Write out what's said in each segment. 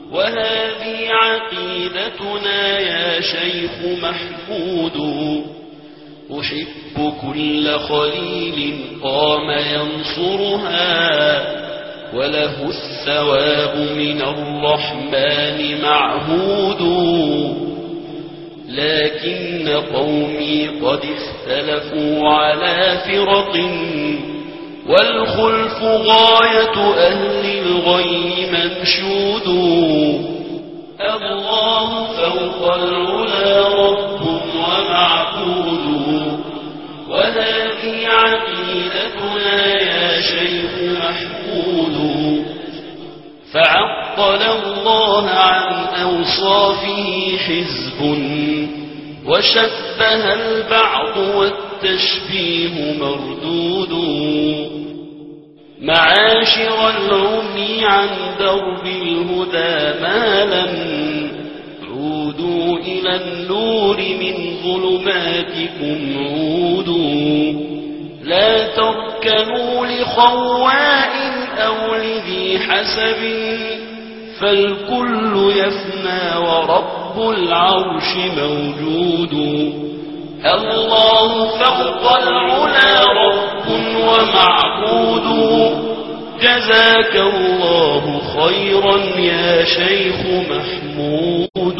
وهذه عقيدتنا يا شيخ محمود أحب كل خليل قام ينصرها وله الثواب من الرحمن معهود لكن قومي قد اختلفوا على فرق والخلف غاية أهل الغي منشود الله فوق العلا رب ومعبود وهذه عقيدتنا يا شيخ محمود فعطل الله عن أوصافه حزب وشبه البعض والتشبيه مردود معاشر العمي عن درب الهدى مالا عودوا إلى النور من ظلماتكم عودوا لا تركنوا لخواء أو لذي حسب فالكل يفنى ورب العرش موجود الله فوق العلا رب ومعبود جزاك الله خيرا يا شيخ محمود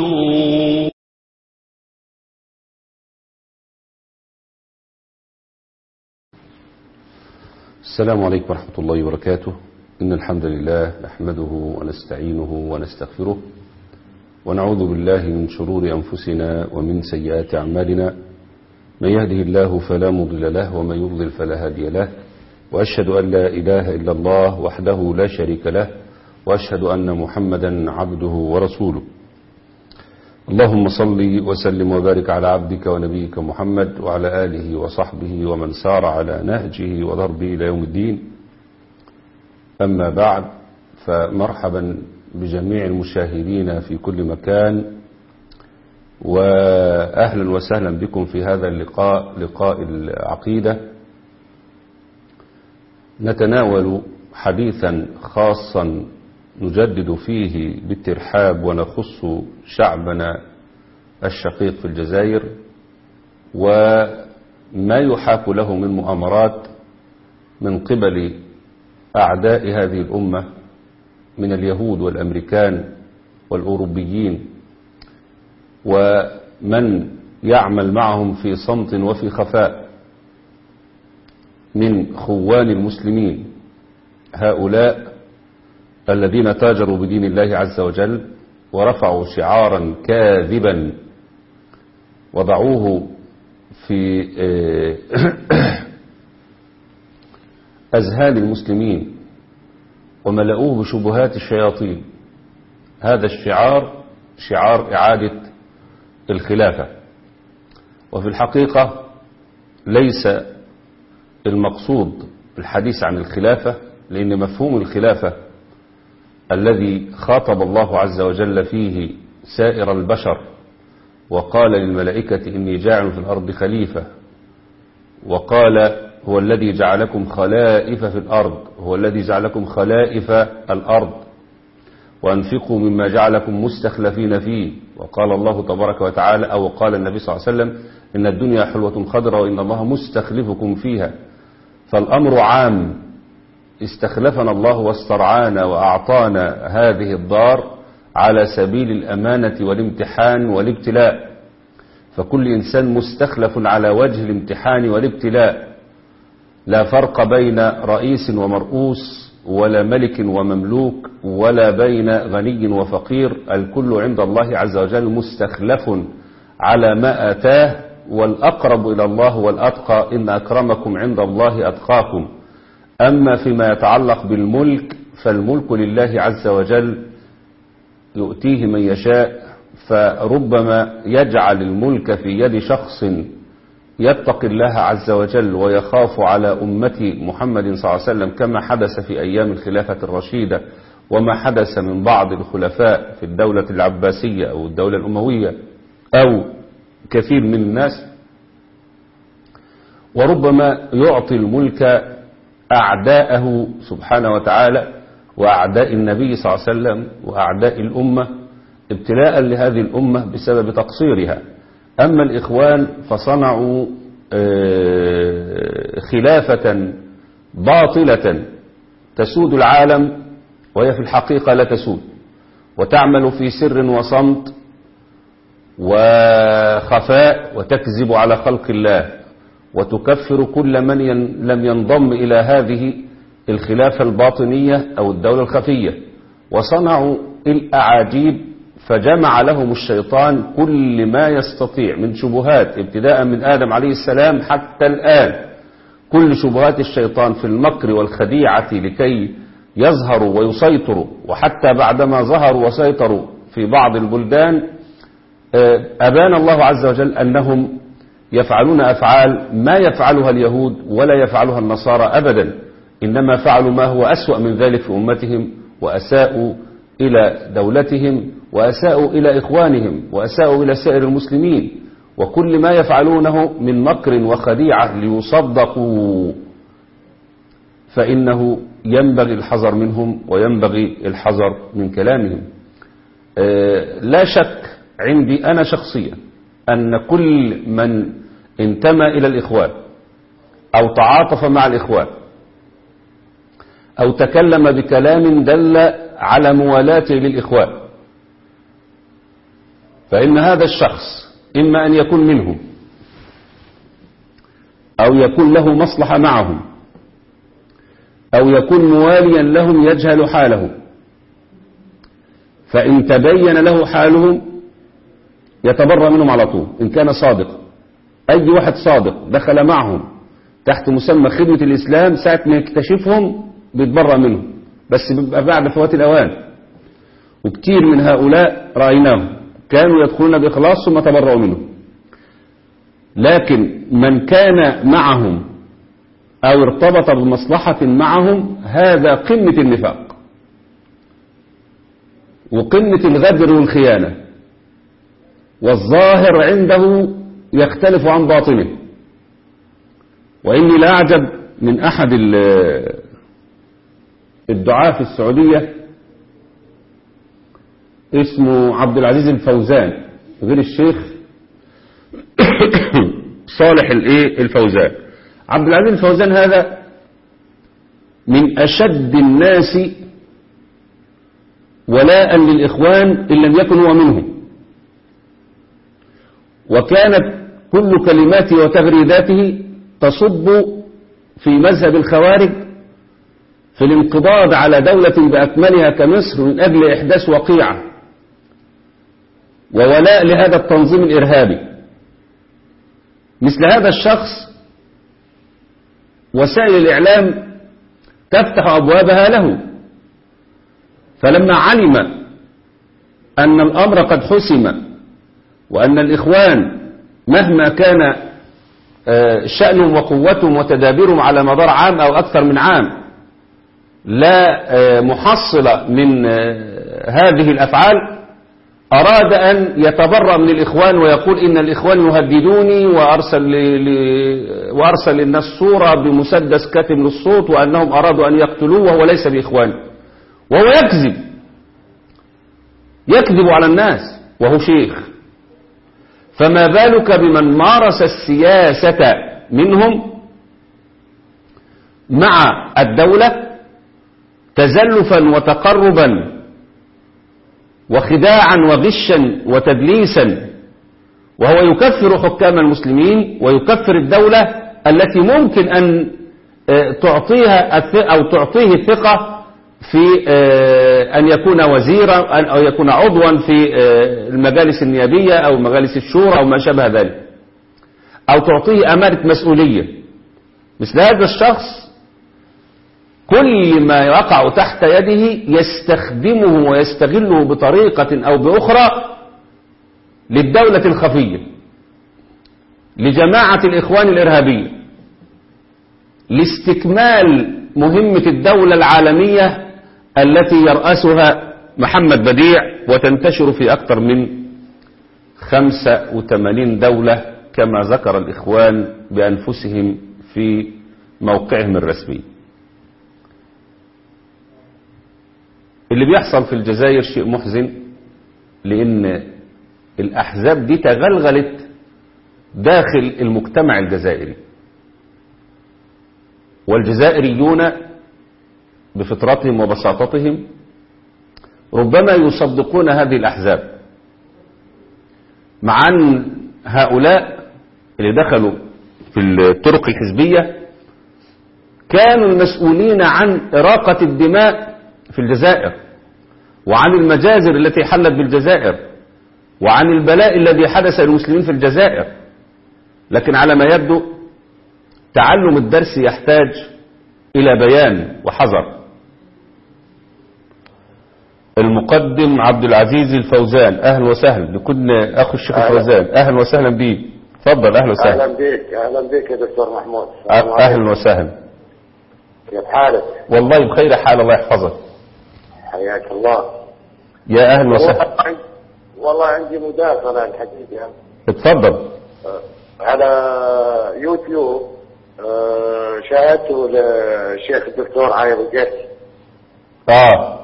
السلام عليكم ورحمة الله وبركاته إن الحمد لله نحمده ونستعينه ونستغفره ونعوذ بالله من شرور أنفسنا ومن سيئات أعمالنا من يهده الله فلا مضل له ومن يضلل فلا هادي له وأشهد أن لا إله إلا الله وحده لا شريك له وأشهد أن محمدا عبده ورسوله اللهم صل وسلم وبارك على عبدك ونبيك محمد وعلى آله وصحبه ومن سار على نهجه وضربه إلى يوم الدين أما بعد فمرحبا بجميع المشاهدين في كل مكان وأهلا وسهلا بكم في هذا اللقاء لقاء العقيدة نتناول حديثا خاصا نجدد فيه بالترحاب ونخص شعبنا الشقيق في الجزائر وما يحاك له من مؤامرات من قبل أعداء هذه الأمة من اليهود والأمريكان والأوروبيين ومن يعمل معهم في صمت وفي خفاء من خوان المسلمين هؤلاء الذين تاجروا بدين الله عز وجل ورفعوا شعارا كاذبا وضعوه في أذهان المسلمين وملؤوه بشبهات الشياطين هذا الشعار شعار إعادة الخلافة وفي الحقيقة ليس المقصود الحديث عن الخلافة لأن مفهوم الخلافة الذي خاطب الله عز وجل فيه سائر البشر وقال للملائكة إني جاعل في الأرض خليفة وقال هو الذي جعلكم خلائف في الأرض هو الذي جعلكم خلائف الأرض وأنفقوا مما جعلكم مستخلفين فيه وقال الله تبارك وتعالى أو قال النبي صلى الله عليه وسلم إن الدنيا حلوة خضرة وإن الله مستخلفكم فيها فالأمر عام استخلفنا الله واسترعانا وأعطانا هذه الدار على سبيل الأمانة والامتحان والابتلاء فكل إنسان مستخلف على وجه الامتحان والابتلاء لا فرق بين رئيس ومرؤوس ولا ملك ومملوك ولا بين غني وفقير الكل عند الله عز وجل مستخلف على ما آتاه والأقرب إلى الله والأتقى إن أكرمكم عند الله أتقاكم أما فيما يتعلق بالملك فالملك لله عز وجل يؤتيه من يشاء فربما يجعل الملك في يد شخص يتقي الله عز وجل ويخاف على أمة محمد صلى الله عليه وسلم كما حدث في أيام الخلافة الرشيدة وما حدث من بعض الخلفاء في الدولة العباسية أو الدولة الأموية أو كثير من الناس وربما يعطي الملك أعداءه سبحانه وتعالى وأعداء النبي صلى الله عليه وسلم وأعداء الأمة ابتلاء لهذه الأمة بسبب تقصيرها أما الإخوان فصنعوا خلافة باطلة تسود العالم وهي في الحقيقة لا تسود وتعمل في سر وصمت وخفاء وتكذب على خلق الله وتكفر كل من ين لم ينضم إلى هذه الخلافة الباطنية أو الدولة الخفية وصنعوا الأعاجيب فجمع لهم الشيطان كل ما يستطيع من شبهات ابتداء من آدم عليه السلام حتى الآن كل شبهات الشيطان في المكر والخديعة لكي يظهروا ويسيطروا وحتى بعدما ظهروا وسيطروا في بعض البلدان أبان الله عز وجل أنهم يفعلون أفعال ما يفعلها اليهود ولا يفعلها النصارى أبدا إنما فعلوا ما هو أسوأ من ذلك في أمتهم وأساءوا إلى دولتهم وأساءوا إلى إخوانهم وأساءوا إلى سائر المسلمين وكل ما يفعلونه من مكر وخديعة ليصدقوا فإنه ينبغي الحذر منهم وينبغي الحذر من كلامهم لا شك عندي أنا شخصيا أن كل من انتمى إلى الإخوان أو تعاطف مع الإخوان أو تكلم بكلام دل على موالاته للإخوان فإن هذا الشخص إما أن يكون منهم أو يكون له مصلحة معهم أو يكون مواليا لهم يجهل حالهم فإن تبين له حالهم يتبرأ منهم على طول إن كان صادق أي واحد صادق دخل معهم تحت مسمى خدمة الإسلام ساعة ما يكتشفهم بيتبرأ منهم بس بيبقى بعد فوات الأوان وكتير من هؤلاء رأيناهم كانوا يدخلون بإخلاص ثم تبرأوا منهم لكن من كان معهم أو ارتبط بمصلحة معهم هذا قمة النفاق وقمة الغدر والخيانة والظاهر عنده يختلف عن باطنه وإني لا أعجب من أحد الدعاة في السعودية اسمه عبد العزيز الفوزان غير الشيخ صالح الايه الفوزان عبد العزيز الفوزان هذا من أشد الناس ولاء للإخوان إن لم يكن هو منهم وكانت كل كلماته وتغريداته تصب في مذهب الخوارج في الانقضاض على دولة بأكملها كمصر من أجل إحداث وقيعة وولاء لهذا التنظيم الإرهابي مثل هذا الشخص وسائل الإعلام تفتح أبوابها له فلما علم أن الأمر قد حسم وأن الإخوان مهما كان شأنهم وقوتهم وتدابيرهم على مدار عام أو أكثر من عام لا محصلة من هذه الأفعال أراد أن يتبرأ من الإخوان ويقول إن الإخوان يهددوني وأرسل, ل... وأرسل للناس صورة بمسدس كاتم للصوت وأنهم أرادوا أن يقتلوه وهو ليس بإخوان وهو يكذب يكذب على الناس وهو شيخ فما بالك بمن مارس السياسة منهم مع الدولة تزلفا وتقربا وخداعا وغشا وتدليسا وهو يكفر حكام المسلمين ويكفر الدولة التي ممكن أن تعطيها أو تعطيه الثقة في أن يكون وزيرا أو يكون عضوا في المجالس النيابية أو مجالس الشورى أو ما شابه ذلك أو تعطيه أمانة مسؤولية مثل هذا الشخص كل ما يقع تحت يده يستخدمه ويستغله بطريقة أو بأخرى للدولة الخفية لجماعة الإخوان الإرهابية لاستكمال مهمة الدولة العالمية التي يرأسها محمد بديع وتنتشر في أكثر من 85 دولة كما ذكر الإخوان بأنفسهم في موقعهم الرسمي اللي بيحصل في الجزائر شيء محزن لأن الأحزاب دي تغلغلت داخل المجتمع الجزائري والجزائريون بفطرتهم وبساطتهم ربما يصدقون هذه الأحزاب مع أن هؤلاء اللي دخلوا في الطرق الحزبية كانوا المسؤولين عن إراقة الدماء في الجزائر وعن المجازر التي حلت بالجزائر وعن البلاء الذي حدث للمسلمين في الجزائر لكن على ما يبدو تعلم الدرس يحتاج إلى بيان وحذر المقدم عبد العزيز الفوزان أهلا وسهلا بكل أخو الشيخ أهلا. الفوزان أهلا وسهلا بيه تفضل أهلا وسهلا اهلا بك اهلا بك يا دكتور محمود السلام عليكم. أهلا وسهلا كيف حالك؟ والله بخير حال الله يحفظك حياك الله يا أهلا وسهلا والله عن- والله عندي مداخله الحقيقه اتفضل آه، على يوتيوب آه، شاهدته للشيخ الدكتور عايض القرشي آه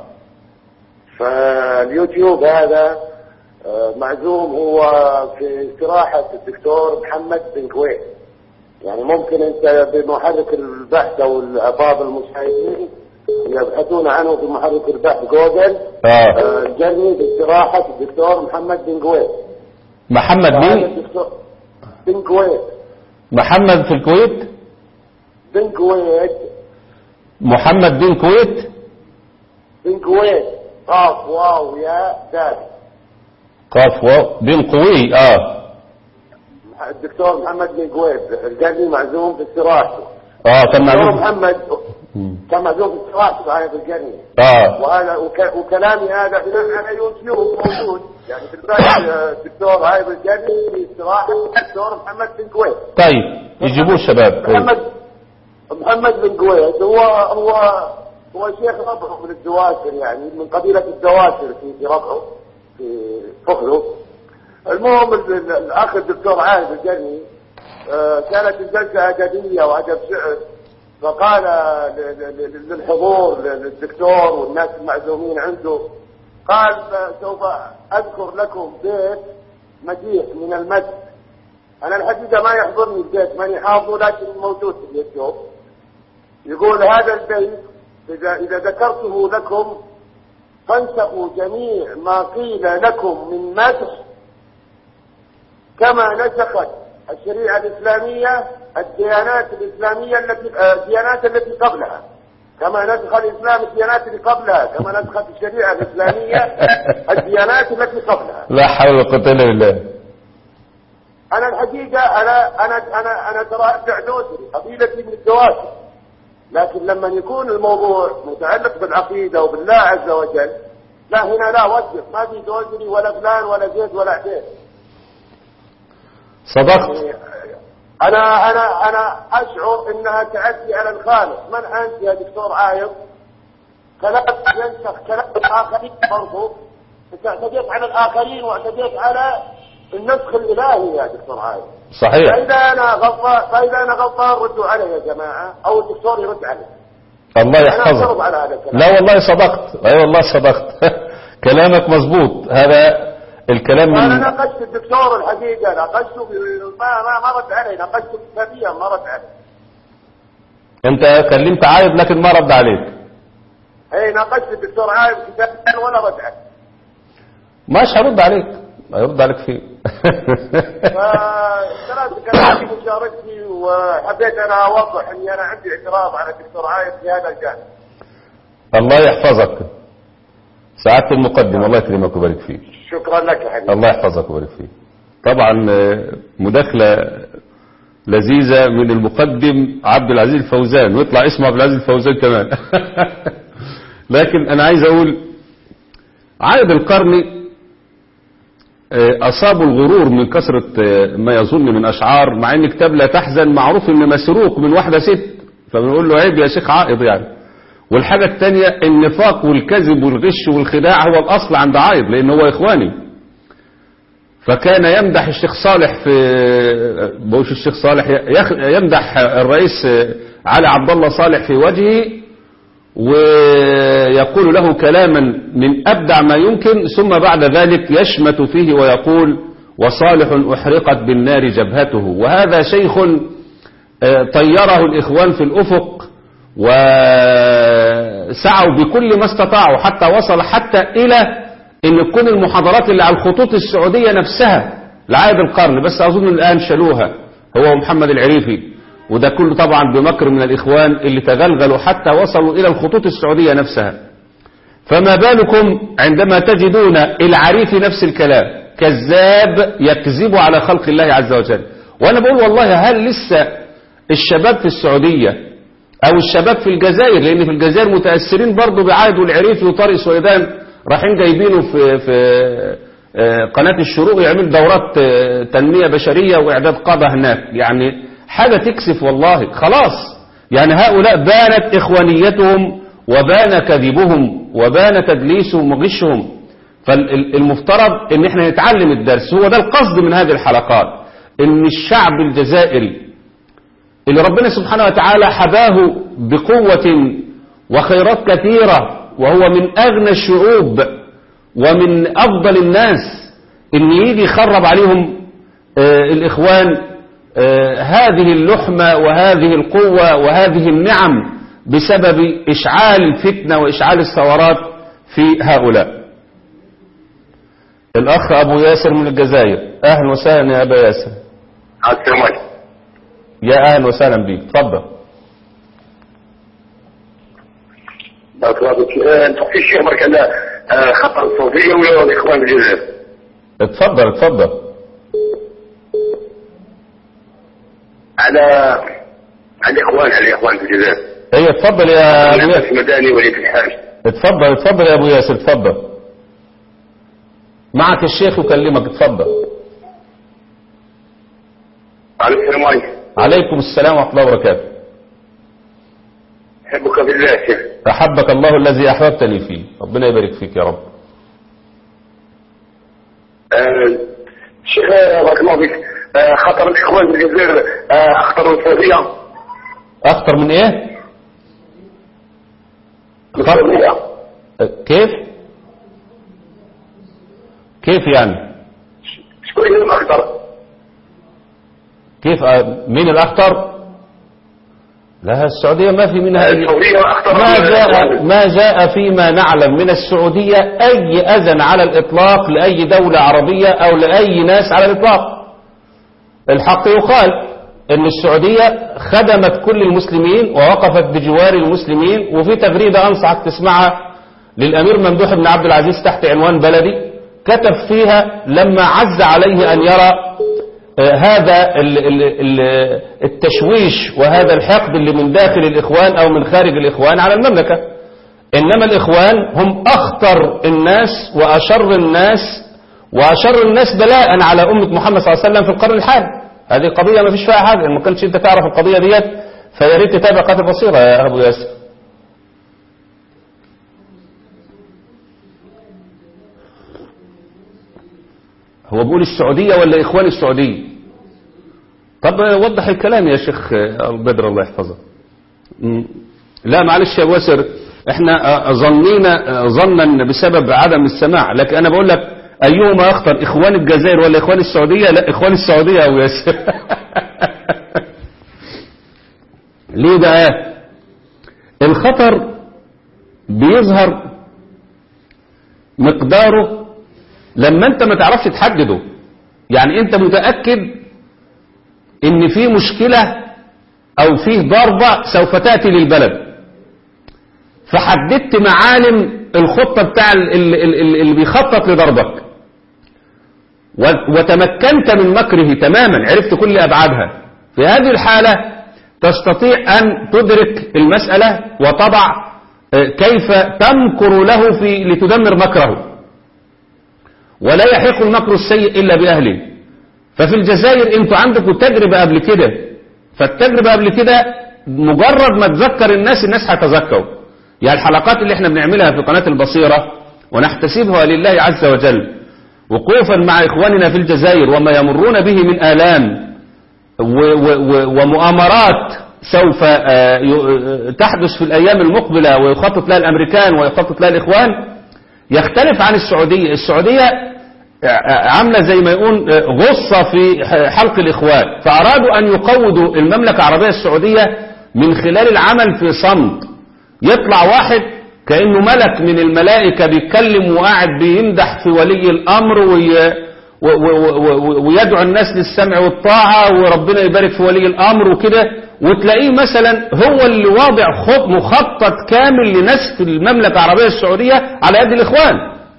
فاليوتيوب هذا آه، معزوم هو في استراحة الدكتور محمد بن كويت يعني ممكن انت بمحرك البحث او الافاضل المشاهدين يبحثون عنه في محرك البحث جوجل آه آه، جرني باستراحة الدكتور محمد بن كويت محمد فهذا مين الدكتور بن كويت محمد في الكويت بن كويت محمد بن كويت بن كويت قاف واو ياء دال قاف واو بن قوي اه الدكتور محمد بن كويت الجرني معزوم في استراحته اه كان الدكتور معلوم محمد مم. كان معزوم في استراحته معايا في الجرني اه وانا وك... وكلامي هذا بناء على يوتيوب موجود يعني في البحث آه، الدكتور هايب الجرني في استراحه الدكتور محمد بن كويت طيب يجيبوه الشباب طيب. محمد محمد بن كويت هو هو هو شيخ ربعه من الدواسر يعني من قبيلة الدواسر في في ربعه في فخذه المهم ال- ال- الأخ الدكتور عاهد الجرني آه، كانت الجلسة أدبية وأدب شعر فقال ل- ل- ل- للحضور للدكتور والناس المعزومين عنده قال سوف أذكر لكم بيت مديح من المجد انا الحقيقه ما يحضرني البيت ماني حافظه لكن موجود في اليوتيوب يقول هذا البيت اذا اذا ذكرته لكم فانسقوا جميع ما قيل لكم من مدح كما نسخت الشريعه الاسلاميه الديانات الاسلاميه التي آه، الديانات التي قبلها كما نسخ الاسلام الديانات اللي قبلها كما نسخت الشريعه الاسلاميه الديانات التي قبلها لا حول ولا قوه الا بالله انا الحقيقه انا انا انا انا ترى ارجع دوسري قبيلتي من الدواسر لكن لما يكون الموضوع متعلق بالعقيده وبالله عز وجل لا هنا لا وقف ما في دوسري ولا فلان ولا زيد ولا عديد صدقت يعني انا انا انا اشعر انها تعدي على الخالق من انت يا دكتور عايض كلام ينسخ كلام الاخرين برضه انت اعتديت على الاخرين واعتديت على النسخ الالهي يا دكتور عايض صحيح فاذا انا غلطان فاذا انا غلطان ردوا علي يا جماعه او الدكتور يرد علي الله انا اعترض يحفظك على هذا الكلام لا والله صدقت اي والله صدقت كلامك مظبوط هذا الكلام انا من ناقشت الدكتور الحقيقه ناقشته ب- ما ما ما رد علي ناقشته كتابيا ما رد علي انت كلمت عايد لكن ما رد عليك اي ناقشت الدكتور عايب كتابيا ولا رد علي مش هرد عليك هيرد عليك فيه فثلاث كلامي مشاركتي وحبيت انا اوضح اني انا عندي اعتراض على الدكتور عايب في هذا الجانب الله يحفظك سعادة المقدم الله يكرمك ويبارك فيك شكرا لك يا حبيبي الله يحفظك ويبارك فيك طبعا آه، مداخلة لذيذة من المقدم عبد العزيز الفوزان ويطلع اسمه عبد العزيز الفوزان كمان لكن انا عايز اقول عائد القرني آه، اصابه الغرور من كثرة آه، ما يظن من اشعار مع ان كتاب لا تحزن معروف ان مسروق من واحدة ست فبنقول له عيب يا شيخ عائد يعني والحاجة التانية النفاق والكذب والغش والخداع هو الأصل عند عايض لأن هو إخواني فكان يمدح الشيخ صالح في بوش الشيخ صالح يخ- يمدح الرئيس علي عبد الله صالح في وجهه ويقول له كلاما من أبدع ما يمكن ثم بعد ذلك يشمت فيه ويقول وصالح أحرقت بالنار جبهته وهذا شيخ آه، طيره الإخوان في الأفق وسعوا بكل ما استطاعوا حتى وصل حتى إلى أن تكون المحاضرات اللي على الخطوط السعودية نفسها لعائد القرن بس أظن الآن شالوها هو محمد العريفي وده كله طبعا بمكر من الإخوان اللي تغلغلوا حتى وصلوا إلى الخطوط السعودية نفسها فما بالكم عندما تجدون العريفي نفس الكلام كذاب يكذب على خلق الله عز وجل وأنا بقول والله هل لسه الشباب في السعودية أو الشباب في الجزائر لأن في الجزائر متأثرين برضه بعايد والعريفي وطارق سويدان رايحين جايبينه في في آه، قناة الشروق يعمل دورات آه، تنمية بشرية وإعداد قادة هناك يعني حاجة تكسف والله خلاص يعني هؤلاء بانت إخوانيتهم وبان كذبهم وبان تدليسهم وغشهم فالمفترض ان احنا نتعلم الدرس هو ده القصد من هذه الحلقات ان الشعب الجزائري اللي ربنا سبحانه وتعالى حباه بقوة وخيرات كثيرة وهو من أغنى الشعوب ومن أفضل الناس إن يجي يخرب عليهم آه الإخوان آه هذه اللحمة وهذه القوة وهذه النعم بسبب إشعال الفتنة وإشعال الثورات في هؤلاء الأخ أبو ياسر من الجزائر أهلا وسهلا يا أبا ياسر السلام عليكم يا أهلا وسهلا بيك تفضل بارك الله فيك آه، انت في الشيخ برك على آه، خطر الصوفيه ولا الاخوان في الجزائر اتفضل اتفضل على على الاخوان على الاخوان في الجزائر ايه اتفضل يا أبو في ياسر المداني وليد الحاج اتفضل اتفضل يا أبو ياسر اتفضل معك الشيخ يكلمك اتفضل على السلام عليكم عليكم السلام ورحمة الله وبركاته احبك في الله يا شيخ أحبك الله الذي أحببتني فيه ربنا يبارك فيك يا رب آه، شيخ آه، بارك الله فيك آه، خطر الاخوان في الجزائر آه، اخطر من الصوفيه أخطر من إيه الصوفيه كيف كيف يعني شكون اللي اخطر كيف آه، مين الأخطر لا السعودية ما في منها أي الصوفيه اخطر ما من جاء الإخوان. ما جاء فيما نعلم من السعودية أي أذن على الإطلاق لأي دولة عربية أو لأي ناس على الإطلاق الحق يقال أن السعودية خدمت كل المسلمين ووقفت بجوار المسلمين وفي تغريدة أنصحك تسمعها للأمير ممدوح بن عبد العزيز تحت عنوان بلدي كتب فيها لما عز عليه أن يرى آه، هذا ال- ال- ال- التشويش وهذا الحقد اللي من داخل الإخوان أو من خارج الإخوان على المملكة إنما الإخوان هم أخطر الناس وأشر الناس وأشر الناس بلاء على أمة محمد صلى الله عليه وسلم في القرن الحالي هذه قضية ما فيش فيها حاجة ما كنتش أنت تعرف القضية ديت فيا ريت تتابع قناة بصيرة يا أبو ياسر هو بيقول السعودية ولا إخوان السعودية طب وضح الكلام يا شيخ بدر الله يحفظه مم. لا معلش يا واسر احنا آه، ظنينا آه، ظنا بسبب عدم السماع لكن انا بقول لك ايهما اخطر اخوان الجزائر ولا اخوان السعودية لا اخوان السعودية يا ابو ياسر ليه بقى الخطر بيظهر مقداره لما انت ما تعرفش تحدده يعني انت متأكد ان في مشكلة او فيه ضربة سوف تأتي للبلد فحددت معالم الخطة بتاع ال- ال- ال- ال- اللي بيخطط لضربك و- وتمكنت من مكره تماما عرفت كل أبعادها في هذه الحالة تستطيع أن تدرك المسألة وتضع آه، كيف تمكر له في لتدمر مكره ولا يحيق المكر السيء إلا بأهله ففي الجزائر انتوا عندكم تجربة قبل كده فالتجربة قبل كده مجرد ما تذكر الناس الناس هتذكروا يعني الحلقات اللي احنا بنعملها في قناة البصيرة ونحتسبها لله عز وجل وقوفا مع إخواننا في الجزائر وما يمرون به من آلام و و و ومؤامرات سوف آه، ي- تحدث في الأيام المقبلة ويخطط لها الأمريكان ويخطط لها الإخوان يختلف عن السعودية السعودية آه، عاملة زي ما يقول آه، غصة في ح- حلق الإخوان فأرادوا أن يقودوا المملكة العربية السعودية من خلال العمل في صمت يطلع واحد كأنه ملك من الملائكة بيتكلم وقاعد بيمدح في ولي الأمر وي و- و- و- و- ويدعو الناس للسمع والطاعة وربنا يبارك في ولي الأمر وكده وتلاقيه مثلا هو اللي واضع خط مخطط كامل لنسف المملكة العربية السعودية على يد الإخوان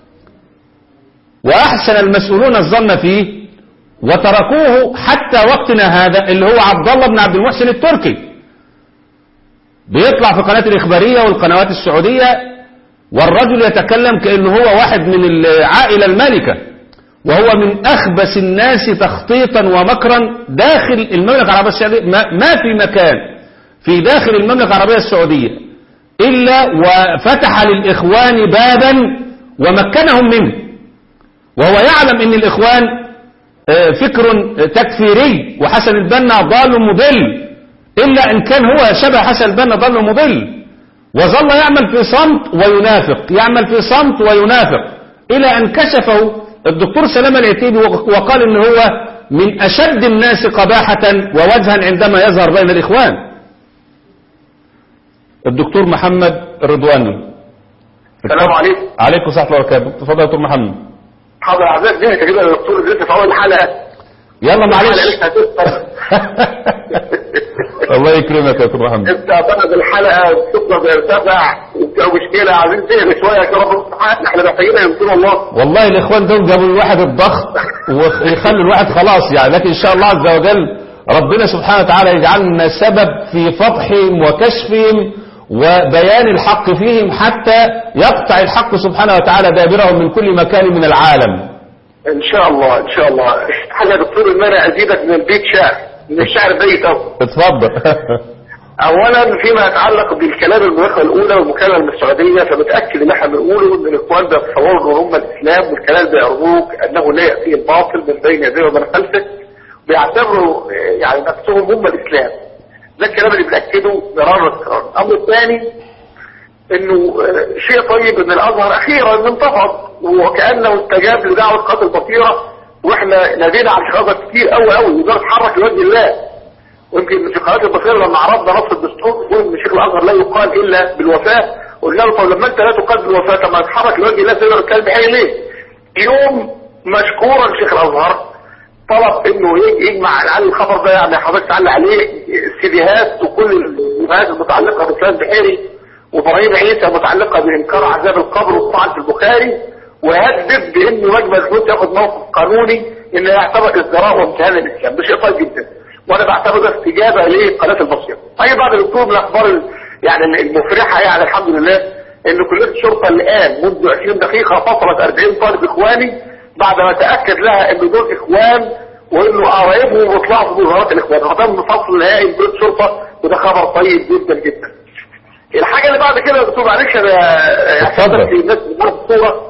وأحسن المسؤولون الظن فيه وتركوه حتى وقتنا هذا اللي هو عبد الله بن عبد المحسن التركي بيطلع في قناة الإخبارية والقنوات السعودية والرجل يتكلم كأنه هو واحد من العائلة المالكة وهو من أخبث الناس تخطيطا ومكرا داخل المملكة العربية السعودية ما ما في مكان في داخل المملكة العربية السعودية إلا وفتح للإخوان بابا ومكنهم منه وهو يعلم أن الإخوان آه، فكر تكفيري وحسن البنا ضال مضل إلا إن كان هو شبه حسن البنا ضال مضل وظل يعمل في صمت وينافق يعمل في صمت وينافق إلى أن كشفه الدكتور سلام العتيبي وقال إن هو من أشد الناس قباحة ووجها عندما يظهر بين الإخوان الدكتور محمد الرضواني السلام عليكم عليكم ورحمة الله وبركاته تفضل يا دكتور محمد حاضر اعزائي دي كده يا دكتور لسه في اول حلقه يلا معلش لسه هتفطر الله يكرمك يا دكتور محمد انت بعد الحلقه بتفضل بيرتفع وبتبقى مشكله عايزين تهدى شويه يا رب سبحانه احنا محتاجين يمكن الله والله الإخوان دول جابوا الواحد الضغط ويخلوا الواحد خلاص يعني لكن إن شاء الله عز وجل ربنا سبحانه وتعالى يجعلنا سبب في فضحهم وكشفهم وبيان الحق فيهم حتى يقطع الحق سبحانه وتعالى دابرهم من كل مكان من العالم ان شاء الله ان شاء الله حاجه يا دكتور ان انا ازيدك من البيت شعر من الشعر بيت اهو اتفضل اولا فيما يتعلق بالكلام المداخله الاولى والمكالمه من السعوديه فمتاكد ان احنا بنقوله ان الاخوان بيتصوروا ان هم الاسلام والكلام ده يرجوك انه لا ياتيه الباطل من بين يديه ومن خلفه بيعتبروا آه، يعني نفسهم هم الاسلام ده الكلام اللي بناكده مرارا وتكرارا الامر الثاني انه آه، شيء طيب ان الازهر اخيرا انتفض وكانه استجاب لدعوه قناه البصيره واحنا نادينا على الشيخ الازهر كتير قوي قوي وده اتحرك لوجه الله ويمكن في قناه البصيره لما عرضنا نص الدستور يقول ان شيخ الازهر لا يقال الا بالوفاه قلنا له طب لما انت لا تقال بالوفاه طب ما تتحرك لوجه الله تقدر تتكلم بحاجه ليه؟ يوم مشكورا شيخ الازهر طلب انه يج- يجمع على الخبر ده يعني حضرتك تعلق عليه السيديهات وكل الفيديوهات المتعلقه بسلام بحيري وابراهيم عيسى متعلقه بانكار عذاب القبر والطعن في البخاري وهدد بانه واجب الفلوس ياخد موقف قانوني انه يعتبر ازدراء وامتهان للاسلام ده شيء طيب جدا وانا بعتبر ده استجابه لقناه البصيره ايضا الدكتور من الاخبار ال- يعني المفرحه يعني الحمد لله ان كليه الشرطه الان منذ 20 دقيقه فصلت 40 طالب اخواني بعد ما تاكد لها ان دول اخوان وانه قرايبهم بيطلعوا في وزارات الاخوان وتم فصل نهائي لكليه الشرطه وده خبر طيب جدا جدا الحاجه اللي بعد كده يا دكتور معلش انا اتفضل. في الناس اللي في الصوره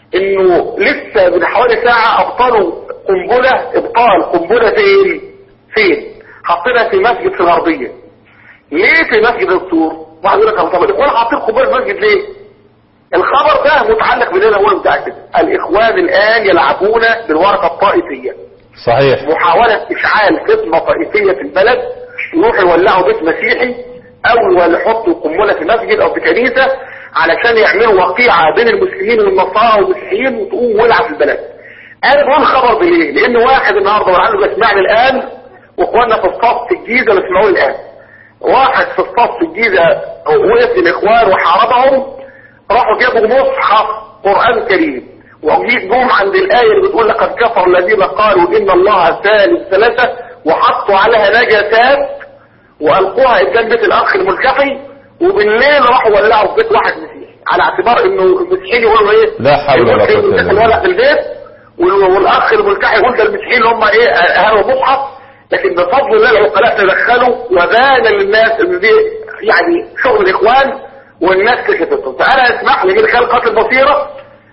انه لسه من حوالي ساعه ابطلوا قنبله ابطال قنبله فين؟ فين؟ حاطينها في مسجد في الغربيه. ليه في مسجد يا دكتور؟ واحد يقول لك طب الاخوان حاطين قنبله في المسجد ليه؟ الخبر ده متعلق باللي انا بقوله متاكد الاخوان الان يلعبون بالورقه الطائفيه. صحيح محاولة إشعال فتنة طائفية في البلد يروحوا يولعوا بيت مسيحي أو يحطوا قنبلة في مسجد أو في كنيسة علشان يعملوا وقيعة بين المسلمين والنصارى والمسيحيين وتقوم ولعة في البلد. أنا بقول خبر بليه؟ لأن واحد النهارده ولعله بيسمعني الآن وإخواننا في الصف في الجيزة بيسمعوني الآن. واحد في الصف في الجيزة وقف الإخوان وحاربهم راحوا جابوا مصحف قرآن كريم وجيت جم عند الآية اللي بتقول لقد كفر الذين قالوا إن الله ثالث ثلاثة وحطوا عليها نجاسات وألقوها قدام بيت الأخ الملتقي وبالليل راحوا ولعوا في بيت واحد مسيحي على اعتبار إنه المسيحيين يقولوا إيه؟ لا حول ولا قوة إلا بالله. الولع في البيت وال- والأخ الملتحي يقول ده المسيحيين اللي هم إيه أهلوا مصحف لكن بفضل الله العقلاء تدخلوا وبان للناس إن دي يعني شغل الإخوان والناس كشفتهم فأنا اسمح لي من خلال قتل البصيرة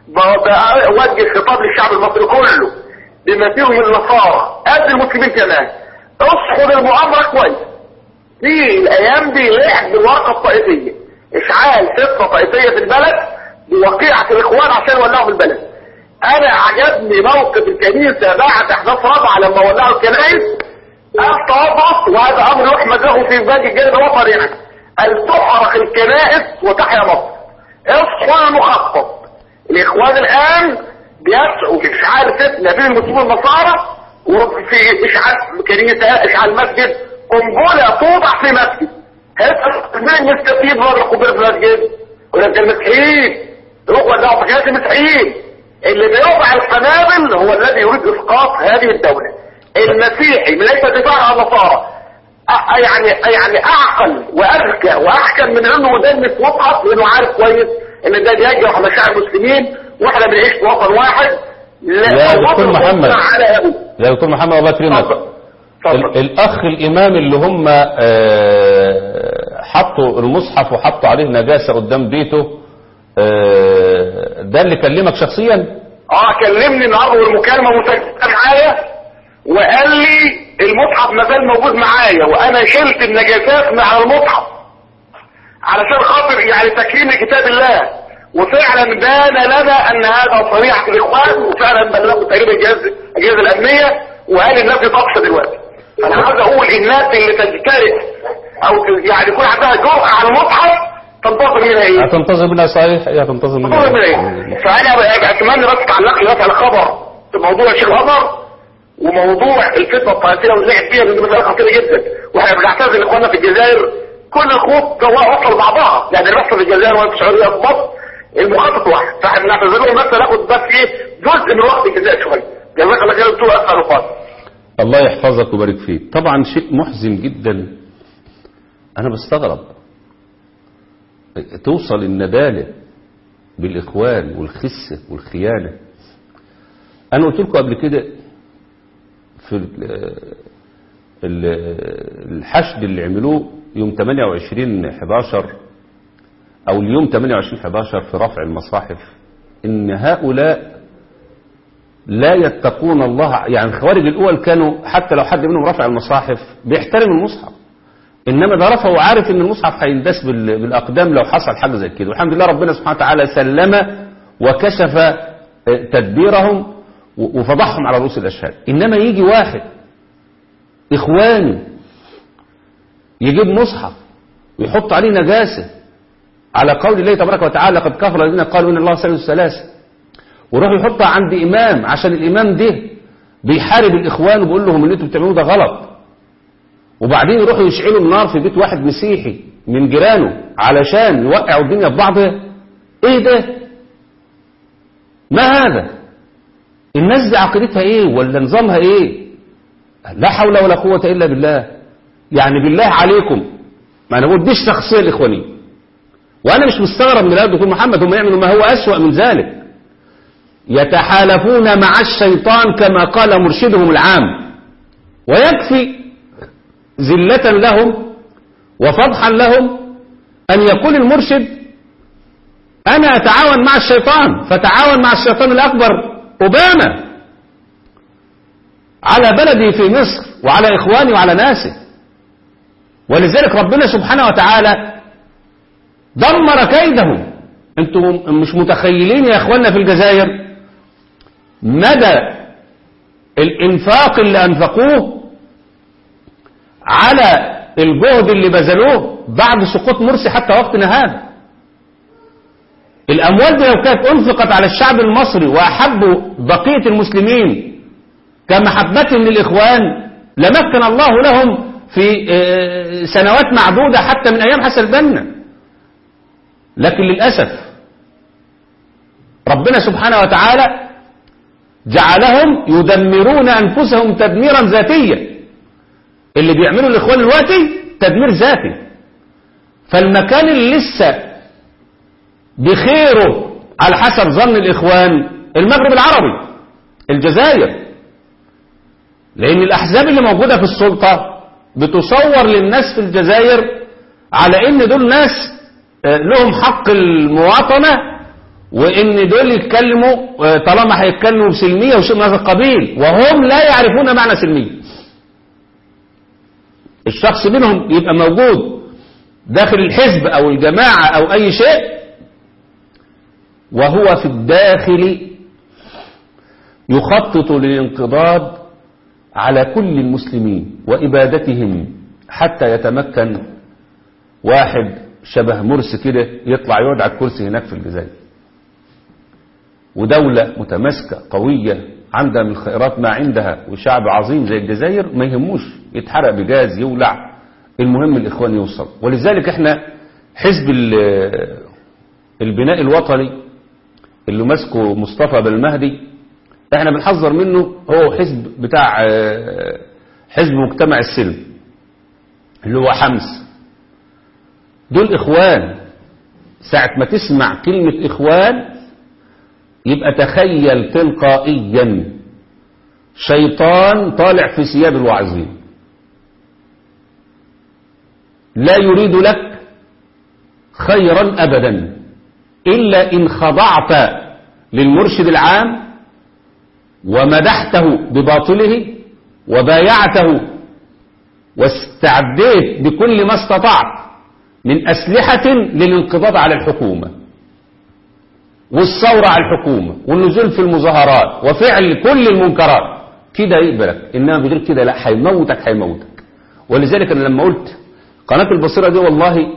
ب- بوجه خطاب للشعب المصري كله بما فيهم النصارى قد المسلمين كمان اصحوا للمؤامرة كويس في الايام دي لعب بالورقه الطائفيه اشعال فتنه طائفيه في البلد بوقيعه الاخوان عشان يولعوا البلد انا عجبني موقف الكنيسه بعد احداث رابعه لما ولعوا الكنائس التوضع وهذا امر يحمد له في باقي الجانب الوطني يعني ان تحرق الكنائس وتحيا مصر اصحى مخطط الاخوان الان بيسعوا في اشعال فتنه بين المسلمين والنصارى وفي اشعال كنيسه اشعال مسجد قنبله توضع في مسجد هيسال مين مستفيد من القنبله في المسجد؟ يقول لك ده المسيحيين روحوا ولعوا في كنائس المسيحيين اللي بيوضع القنابل هو الذي يريد اسقاط هذه الدوله المسيحي ليس دفاع عن النصارى أ- يعني يعني اعقل واذكى واحكم من انه مدنس مصحف لانه عارف كويس ان ده بيجرح مشاعر المسلمين واحنا بنعيش في وطن واحد لا يا دكتور وطن محمد. على يهود يا دكتور محمد الله يكرمك اتفضل ال- اتفضل الأخ الإمام اللي هم آه، حطوا المصحف وحطوا عليه نجاسة قدام بيته آه، ده اللي كلمك شخصيا اه كلمني النهارده والمكالمه مسجله معايا وقال لي المصحف ما زال موجود معايا وانا شلت النجاسات من على المصحف علشان خاطر يعني تكريم كتاب الله وفعلا بان لنا ان هذا صريحه الاخوان وفعلا بلغوا تقريبا الجهاز الاجهزه الامنيه وقال الناس دي طفشه دلوقتي فانا عايز اقول الناس اللي تجترئ او يعني يكون عندها جرأه على المصحف تنتظر منها ايه؟ هتنتظر منها صحيح ايه هتنتظر منها تنتظر منها إيه؟ ايه؟ فانا بقى اتمنى بس تعلق لي بس على خبر في موضوع الشيخ عمر وموضوع الفتنه الطائفيه واللعب فيها لان مساله خطيره جدا واحنا بنعتذر لاخواننا في الجزائر كل الخطوط سواء وصل بعضها يعني اللي بيحصل في الجزائر وفي السعوديه وفي مصر المخطط واحد فاحنا بنعتذر لهم بس ناخد بس ايه جزء من وقت الجزائر شويه جزاك الله خير دكتور اسال وقت الله يحفظك ويبارك فيك طبعا شيء محزن جدا انا بستغرب توصل الندالة بالاخوان والخسة والخيانة انا قلت لكم قبل كده في ال- ال- الحشد اللي عملوه يوم 28 11 او اليوم 28 11 في رفع المصاحف ان هؤلاء لا يتقون الله يعني الخوارج الأول كانوا حتى لو حد منهم رفع المصاحف بيحترم المصحف إنما ده رفعه وعارف إن المصحف هيندس بال- بالأقدام لو حصل حاجة زي كده والحمد لله ربنا سبحانه وتعالى سلم وكشف آه، تدبيرهم و- وفضحهم على رؤوس الأشهاد إنما يجي واحد إخواني يجيب مصحف ويحط عليه نجاسة على قول الله تبارك وتعالى قد كفر الذين قالوا إن الله ثالث ثلاثة ويروح يحطها عند إمام عشان الإمام ده بيحارب الإخوان وبيقول لهم اللي انتوا بتعملوه ده غلط وبعدين يروحوا يشعلوا النار في بيت واحد مسيحي من جيرانه علشان يوقعوا الدنيا في بعضها ايه ده ما هذا الناس دي عقيدتها ايه ولا نظامها ايه لا حول ولا قوة الا بالله يعني بالله عليكم ما انا بقول دي الشخصية الاخوانية وانا مش مستغرب من الاب دكتور محمد هم يعملوا ما هو اسوأ من ذلك يتحالفون مع الشيطان كما قال مرشدهم العام ويكفي ذلة لهم وفضحا لهم أن يقول المرشد أنا أتعاون مع الشيطان فتعاون مع الشيطان الأكبر أوباما على بلدي في مصر وعلى إخواني وعلى ناسه ولذلك ربنا سبحانه وتعالى دمر كيدهم انتم مش متخيلين يا اخواننا في الجزائر مدى الانفاق اللي انفقوه على الجهد اللي بذلوه بعد سقوط مرسي حتى وقتنا هذا الاموال دي لو كانت انفقت على الشعب المصري واحبوا بقية المسلمين كمحبتهم للاخوان لمكن الله لهم في آه، سنوات معدودة حتى من ايام حسن البنا لكن للأسف ربنا سبحانه وتعالى جعلهم يدمرون أنفسهم تدميرا ذاتيا اللي بيعملوا الإخوان الوقتي تدمير ذاتي فالمكان اللي لسه بخيره على حسب ظن الإخوان المغرب العربي الجزائر لأن الأحزاب اللي موجودة في السلطة بتصور للناس في الجزائر على إن دول ناس آه، لهم حق المواطنة وإن دول يتكلموا آه، طالما هيتكلموا بسلمية وشيء من هذا القبيل وهم لا يعرفون معنى سلمية الشخص منهم يبقى موجود داخل الحزب أو الجماعة أو أي شيء وهو في الداخل يخطط للانقضاض على كل المسلمين وإبادتهم حتى يتمكن واحد شبه مرسي كده يطلع يقعد على الكرسي هناك في الجزائر ودولة متماسكة قوية عندها من الخيرات ما عندها وشعب عظيم زي الجزائر ما يهموش يتحرق بجاز يولع المهم الإخوان يوصل ولذلك احنا حزب ال- البناء الوطني اللي ماسكه مصطفى بالمهدي احنا بنحذر منه هو حزب بتاع آه، حزب مجتمع السلم اللي هو حمس دول اخوان ساعة ما تسمع كلمة اخوان يبقى تخيل تلقائيا شيطان طالع في ثياب الواعظين لا يريد لك خيرا ابدا الا ان خضعت للمرشد العام ومدحته بباطله وبايعته واستعديت بكل ما استطعت من أسلحة للانقضاض على الحكومة والثورة على الحكومة والنزول في المظاهرات وفعل كل المنكرات كده يقبلك إنما بغير كده لا هيموتك هيموتك ولذلك أنا لما قلت قناة البصيرة دي والله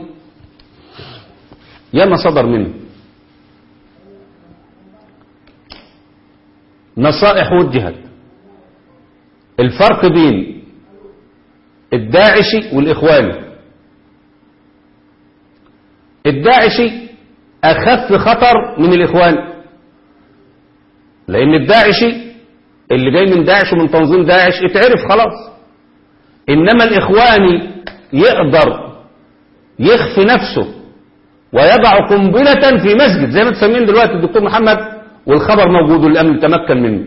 ياما صدر منه نصائح وجهت الفرق بين الداعشي والإخواني الداعشي أخف خطر من الإخوان لأن الداعشي اللي جاي من داعش ومن تنظيم داعش اتعرف خلاص إنما الإخواني يقدر يخفي نفسه ويضع قنبلة في مسجد زي ما تسمين دلوقتي الدكتور محمد والخبر موجود والأمن تمكن منه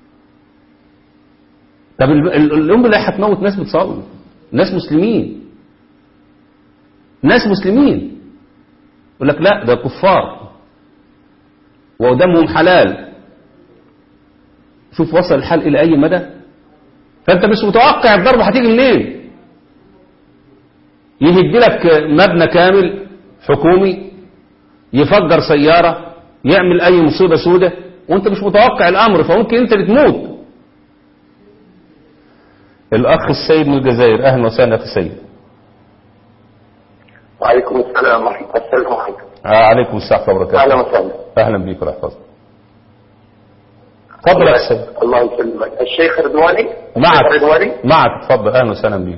طب ال- ال- القنبلة هتموت ناس بتصلي ناس مسلمين ناس مسلمين يقول لك لا ده كفار ودمهم حلال شوف وصل الحال إلى أي مدى فأنت مش متوقع الضربة هتيجي منين يهد لك مبنى كامل حكومي يفجر سيارة يعمل أي مصيبة سودة وأنت مش متوقع الأمر فممكن أنت اللي تموت الأخ السيد من الجزائر أهلا وسهلا أخي السيد وعليكم السلام ورحمة الله السلام عليكم آه عليكم السلام ورحمة الله أهلا وبركاته وسهلا أهلا بيك ورحمة الله تفضل يا أخي السيد الله يسلمك الشيخ رضواني معك الشيخ رضواني معك تفضل أهلا وسهلا بيك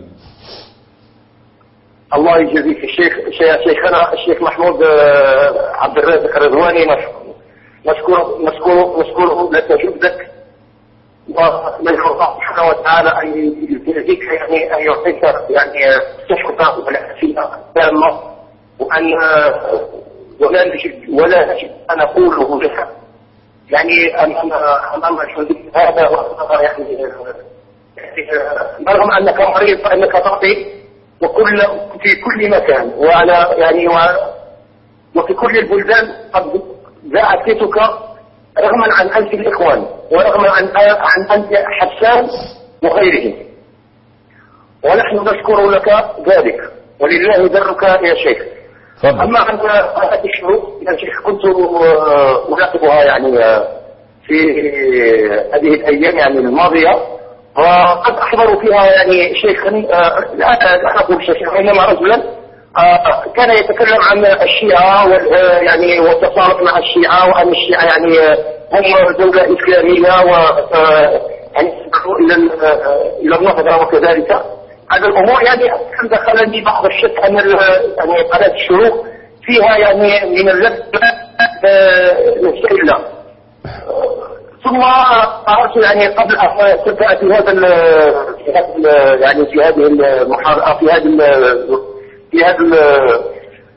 الله يجزيك الشيخ شيخ- شيخنا الشيخ محمود آه، عبد الرازق الرضواني مش- مشكور مشكور مشكور لك جهدك ومن الله سبحانه وتعالى ان يجزيك يعني ان يعطيك يعني صحة والعافية تامة وان آه، ولا نجد ولا نجد ان نقوله لك يعني امام امام الحدود هذا وأمام يعني يعني، آه، رغم انك مريض فانك تعطي وكل في كل مكان وانا يعني و وفي كل البلدان قد جاءتك رغما عن انف الاخوان ورغما عن عن انف حسان وغيرهم ونحن نشكر لك ذلك ولله درك يا شيخ تفضل أما عن هذه الشروط يا شيخ كنت آه، أراقبها يعني آه، في هذه الأيام يعني الماضية وقد أحضروا فيها يعني شيخا آه، لا لا أقول شيخا إنما رجلا آه، كان يتكلم عن الشيعة وال- آه، يعني والتصالح مع الشيعة وأن الشيعة يعني آه، هم دولة إسلامية و آه، يعني يسمحوا إلى ال- آه، إلى النهضة وكذلك هذا الامور يعني كان دخلني بعض الشك ان ال- يعني قناه الشروق فيها يعني من اللذه السائله ثم قرأت يعني قبل أن تبدأ في هذا ال- في هذا ال- يعني في هذه المحاضرة في هذه ال- في هذا ال-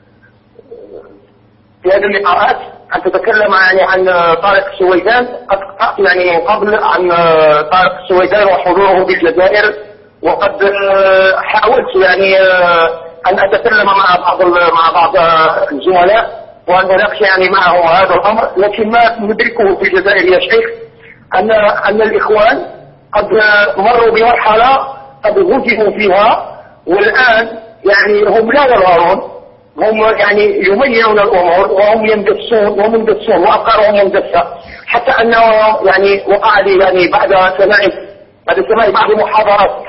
في هذه اللقاءات أن تتكلم يعني عن طارق السويدان قد قرأت يعني من قبل عن طارق السويدان وحضوره بالجزائر وقد آه، حاولت يعني آه، أن أتكلم مع بعض ال- مع بعض آه، الزملاء وأن أناقش يعني معهم هذا الأمر لكن ما ندركه في الجزائر يا شيخ أن أن الإخوان قد آه، مروا بمرحلة قد غزلوا فيها والآن يعني هم لا يظهرون هم يعني يميعون الأمور وهم يندسون وهم يندسون وأفكارهم مندسة حتى أنه يعني وقع لي يعني بعد سماع بعد سماع بعض المحاضرات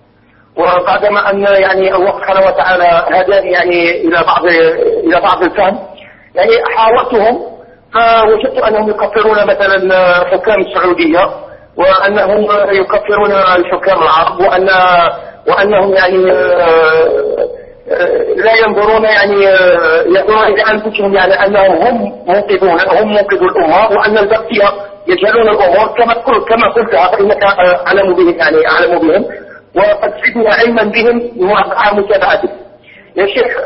وبعدما أن يعني الله سبحانه وتعالى هداني يعني إلى بعض إلى بعض الفهم يعني حاورتهم فوجدت أنهم يكفرون مثلا حكام السعودية وأنهم يكفرون الحكام العرب وأن وأنهم يعني آه، آه، لا ينظرون يعني آه، ينظرون إلى أنفسهم يعني أنهم هم منقذون هم منقذوا الأمة وأن البقية يجهلون الأمور كما قلت كما قلتها فإنك أعلم بهم يعني أعلم بهم وقد زدنا علما بهم مع متابعتهم يا شيخ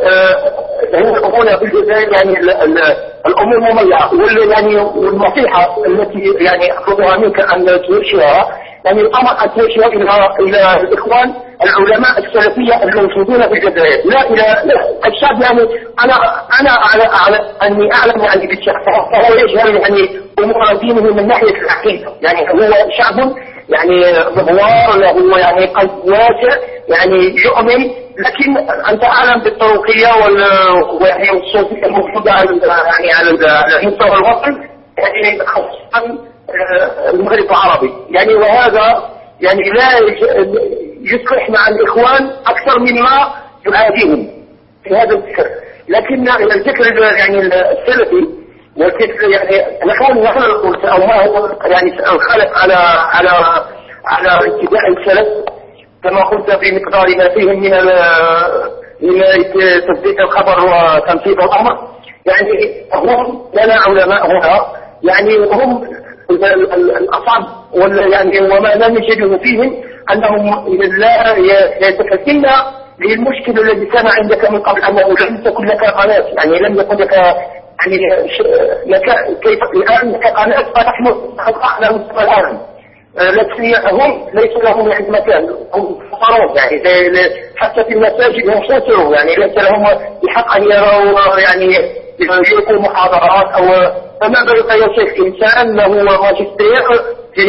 هو هنا في الجزائر يعني ال- ال- الامور مميعه وال- يعني والنصيحه التي يعني اطلبها منك ان توجهها يعني الامر ان توجهه الى الى الاخوان العلماء السلفيه الموجودون في الجزائر لا الى لا الشعب يعني انا انا على على اني اعلم يعني بالشعب فهو يجهل يعني امور دينه من ناحيه العقيده يعني هو شعب يعني مغوار له يعني قلب واسع يعني يؤمن لكن انت اعلم بالطرقيه وال- ويعني الصوفيه الموجوده على يعني على على المستوى الوطني يعني خاصه آه، المغرب العربي يعني وهذا يعني لا يج- يصلح مع الاخوان اكثر مما يعاديهم في هذا الذكر لكن الذكر يعني السلفي والذكر يعني نحن نحن نقول او ما هو يعني الخلق على على على اتباع السلف كما قلت في مقدار ما فيهم من ال- من تصديق الخبر وتنفيذ الامر يعني هم لنا علماء هنا يعني هم ال- ال- الاصعب ولا يعني وما لا نجده فيهم انهم لا ي- يتفكرون للمشكل الذي كان عندك من قبل انه لم تكن لك قناه يعني لم يكن لك يعني ش- لك كيف الان لك قناه فنحن على مستوى العالم آه، لكن هم ليس لهم يعني مكان هم فقراء يعني زي ال- حتى في المساجد هم خسروا يعني ليس لهم الحق ان يروا يعني يلقوا محاضرات او فما بالك يا شيخ انسان له ماجستير في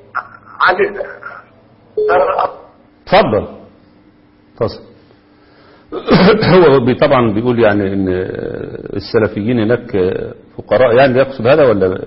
عن تفضل تفضل هو بي- طبعا بيقول يعني ان السلفيين هناك فقراء يعني يقصد هذا ولا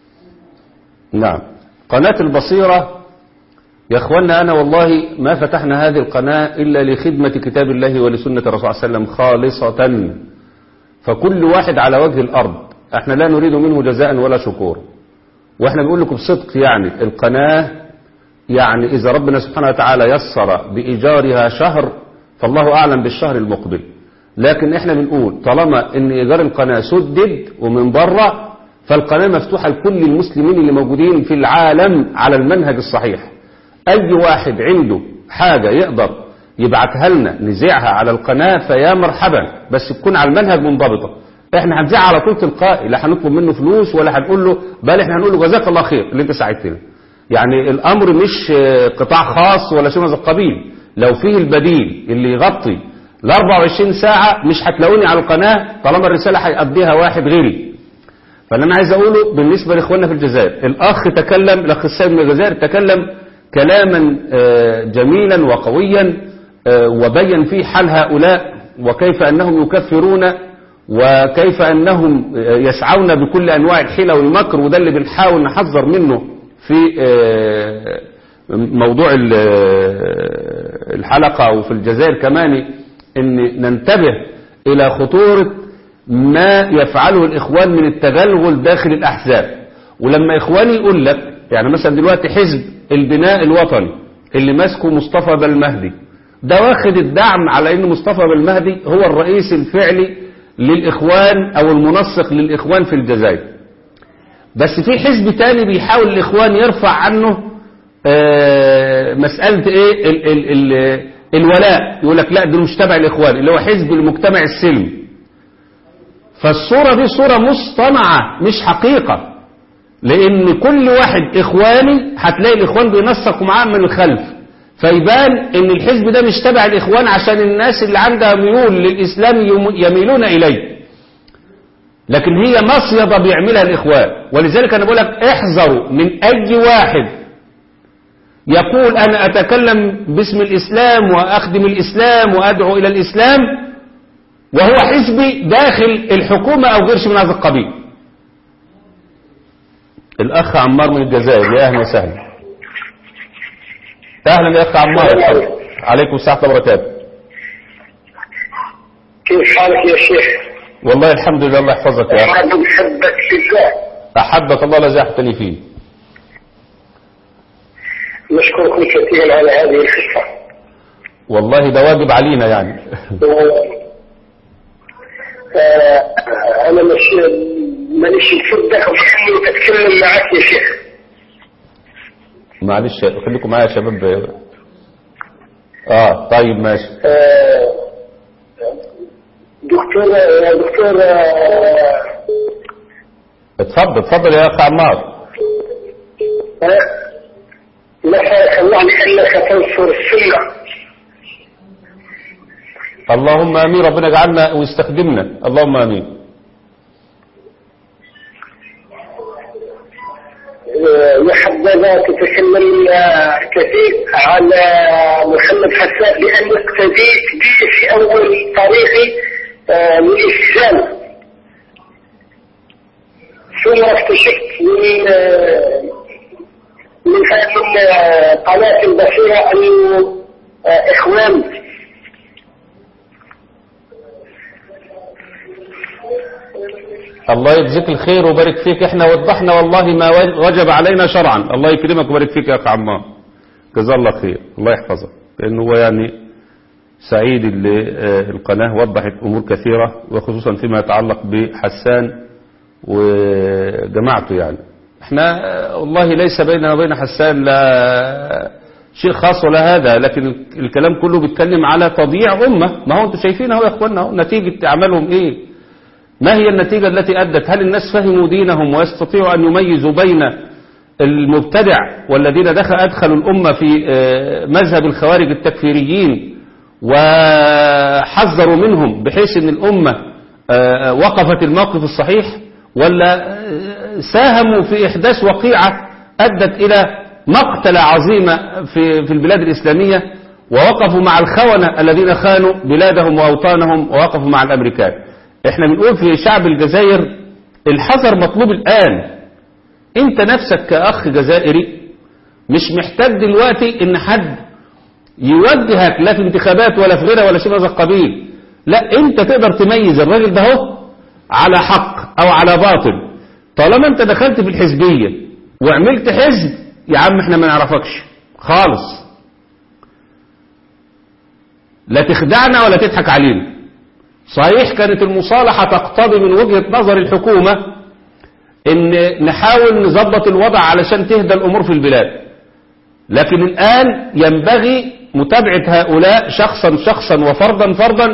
نعم قناة البصيرة يا اخوانا انا والله ما فتحنا هذه القناة الا لخدمة كتاب الله ولسنة الرسول صلى الله عليه وسلم خالصة فكل واحد على وجه الارض احنا لا نريد منه جزاء ولا شكور واحنا بنقول لكم بصدق يعني القناة يعني إذا ربنا سبحانه وتعالى يسر بإيجارها شهر فالله أعلم بالشهر المقبل لكن احنا بنقول طالما ان إيجار القناة سدد ومن بره فالقناة مفتوحة لكل المسلمين اللي موجودين في العالم على المنهج الصحيح أي واحد عنده حاجة يقدر يبعتها لنا نذيعها على القناة فيا مرحبا بس تكون على المنهج منضبطة احنا هنذيعها على طول تلقائي لا هنطلب منه فلوس ولا هنقول له بل احنا هنقول له جزاك الله خير اللي انت ساعدتنا يعني الامر مش آه، قطاع خاص ولا شيء من هذا القبيل لو فيه البديل اللي يغطي ال 24 ساعة مش هتلاقوني على القناة طالما الرسالة هيقضيها واحد غيري فاللي انا عايز اقوله بالنسبة لاخواننا في الجزائر الاخ تكلم الاخ السيد من الجزائر تكلم كلاما آه، جميلا وقويا آه، وبين فيه حال هؤلاء وكيف انهم يكفرون وكيف انهم آه، يسعون بكل انواع الحيلة والمكر وده اللي بنحاول نحذر منه في آه، موضوع ال- آه، الحلقة وفي الجزائر كمان ان ننتبه الى خطورة ما يفعله الإخوان من التغلغل داخل الأحزاب ولما إخواني يقول لك يعني مثلا دلوقتي حزب البناء الوطني اللي ماسكه مصطفى بالمهدي ده واخد الدعم على ان مصطفى بالمهدي هو الرئيس الفعلي للإخوان أو المنسق للإخوان في الجزائر بس في حزب تاني بيحاول الإخوان يرفع عنه آه، مسألة إيه ال ال ال الولاء يقول لك لا ده مش تبع الإخوان اللي هو حزب المجتمع السلمي فالصورة دي صورة مصطنعة مش حقيقة لأن كل واحد إخواني هتلاقي الإخوان بينسقوا معاه من الخلف فيبان إن الحزب ده مش تبع الإخوان عشان الناس اللي عندها ميول للإسلام يم- يميلون إليه لكن هي مصيدة بيعملها الإخوان ولذلك أنا بقول لك احذروا من أي واحد يقول أنا أتكلم باسم الإسلام وأخدم الإسلام وأدعو إلى الإسلام وهو حزبي داخل الحكومة أو غير شيء من هذا القبيل الأخ عمار من الجزائر يا أهلا وسهلا أهلا يا أخ عمار اتفضل. عليكم السلام وبركاته كيف حالك يا شيخ؟ والله الحمد لله الله يحفظك يا أخ أنا بحبك في الله أحبك الله لا زحتني فيه نشكركم كثيرا على هذه الخطة والله ده واجب علينا يعني آه، أنا مش مانيش مصدق وخليني أتكلم معك يا شيخ معلش خليكم معايا يا شباب اه طيب ماشي آه، دكتور يا دكتور آه، اتفضل اتفضل يا اخ عمار نسألك الله أنك تنصر السنة اللهم امين ربنا يجعلنا ويستخدمنا اللهم امين يا حبذا تتكلم كثير على محمد حسان لأن اقتديت به في أول طريقي آه، للإسلام ثم اكتشفت من آه، من هذه القناة البصيرة أنه آه، إخوان الله يجزيك الخير ويبارك فيك احنا وضحنا والله ما وجب علينا شرعا الله يكرمك ويبارك فيك يا اخ عمار جزاه الله خير الله يحفظك لانه هو يعني سعيد اللي آه، القناة وضحت امور كثيرة وخصوصا فيما يتعلق بحسان وجماعته يعني احنا آه، والله ليس بيننا وبين حسان لا شيء خاص ولا هذا لكن الكلام كله بيتكلم على تضييع أمة ما هو انتم شايفين اهو يا اخوانا اهو نتيجة اعمالهم ايه ما هي النتيجة التي أدت هل الناس فهموا دينهم ويستطيعوا أن يميزوا بين المبتدع والذين دخل أدخلوا الأمة في آه، مذهب الخوارج التكفيريين وحذروا منهم بحيث أن الأمة آه، وقفت الموقف الصحيح ولا آه، ساهموا في إحداث وقيعة أدت إلى مقتلة عظيمة في في البلاد الإسلامية ووقفوا مع الخونة الذين خانوا بلادهم وأوطانهم ووقفوا مع الأمريكان احنا بنقول في شعب الجزائر الحذر مطلوب الآن انت نفسك كأخ جزائري مش محتاج دلوقتي ان حد يوجهك لا في انتخابات ولا في غيرها ولا شيء من هذا القبيل لا انت تقدر تميز الراجل ده اهو على حق او على باطل طالما انت دخلت في الحزبية وعملت حزب يا عم احنا ما نعرفكش خالص لا تخدعنا ولا تضحك علينا صحيح كانت المصالحة تقتضي من وجهة نظر الحكومة ان نحاول نظبط الوضع علشان تهدى الامور في البلاد لكن الان ينبغي متابعة هؤلاء شخصا شخصا وفردا فردا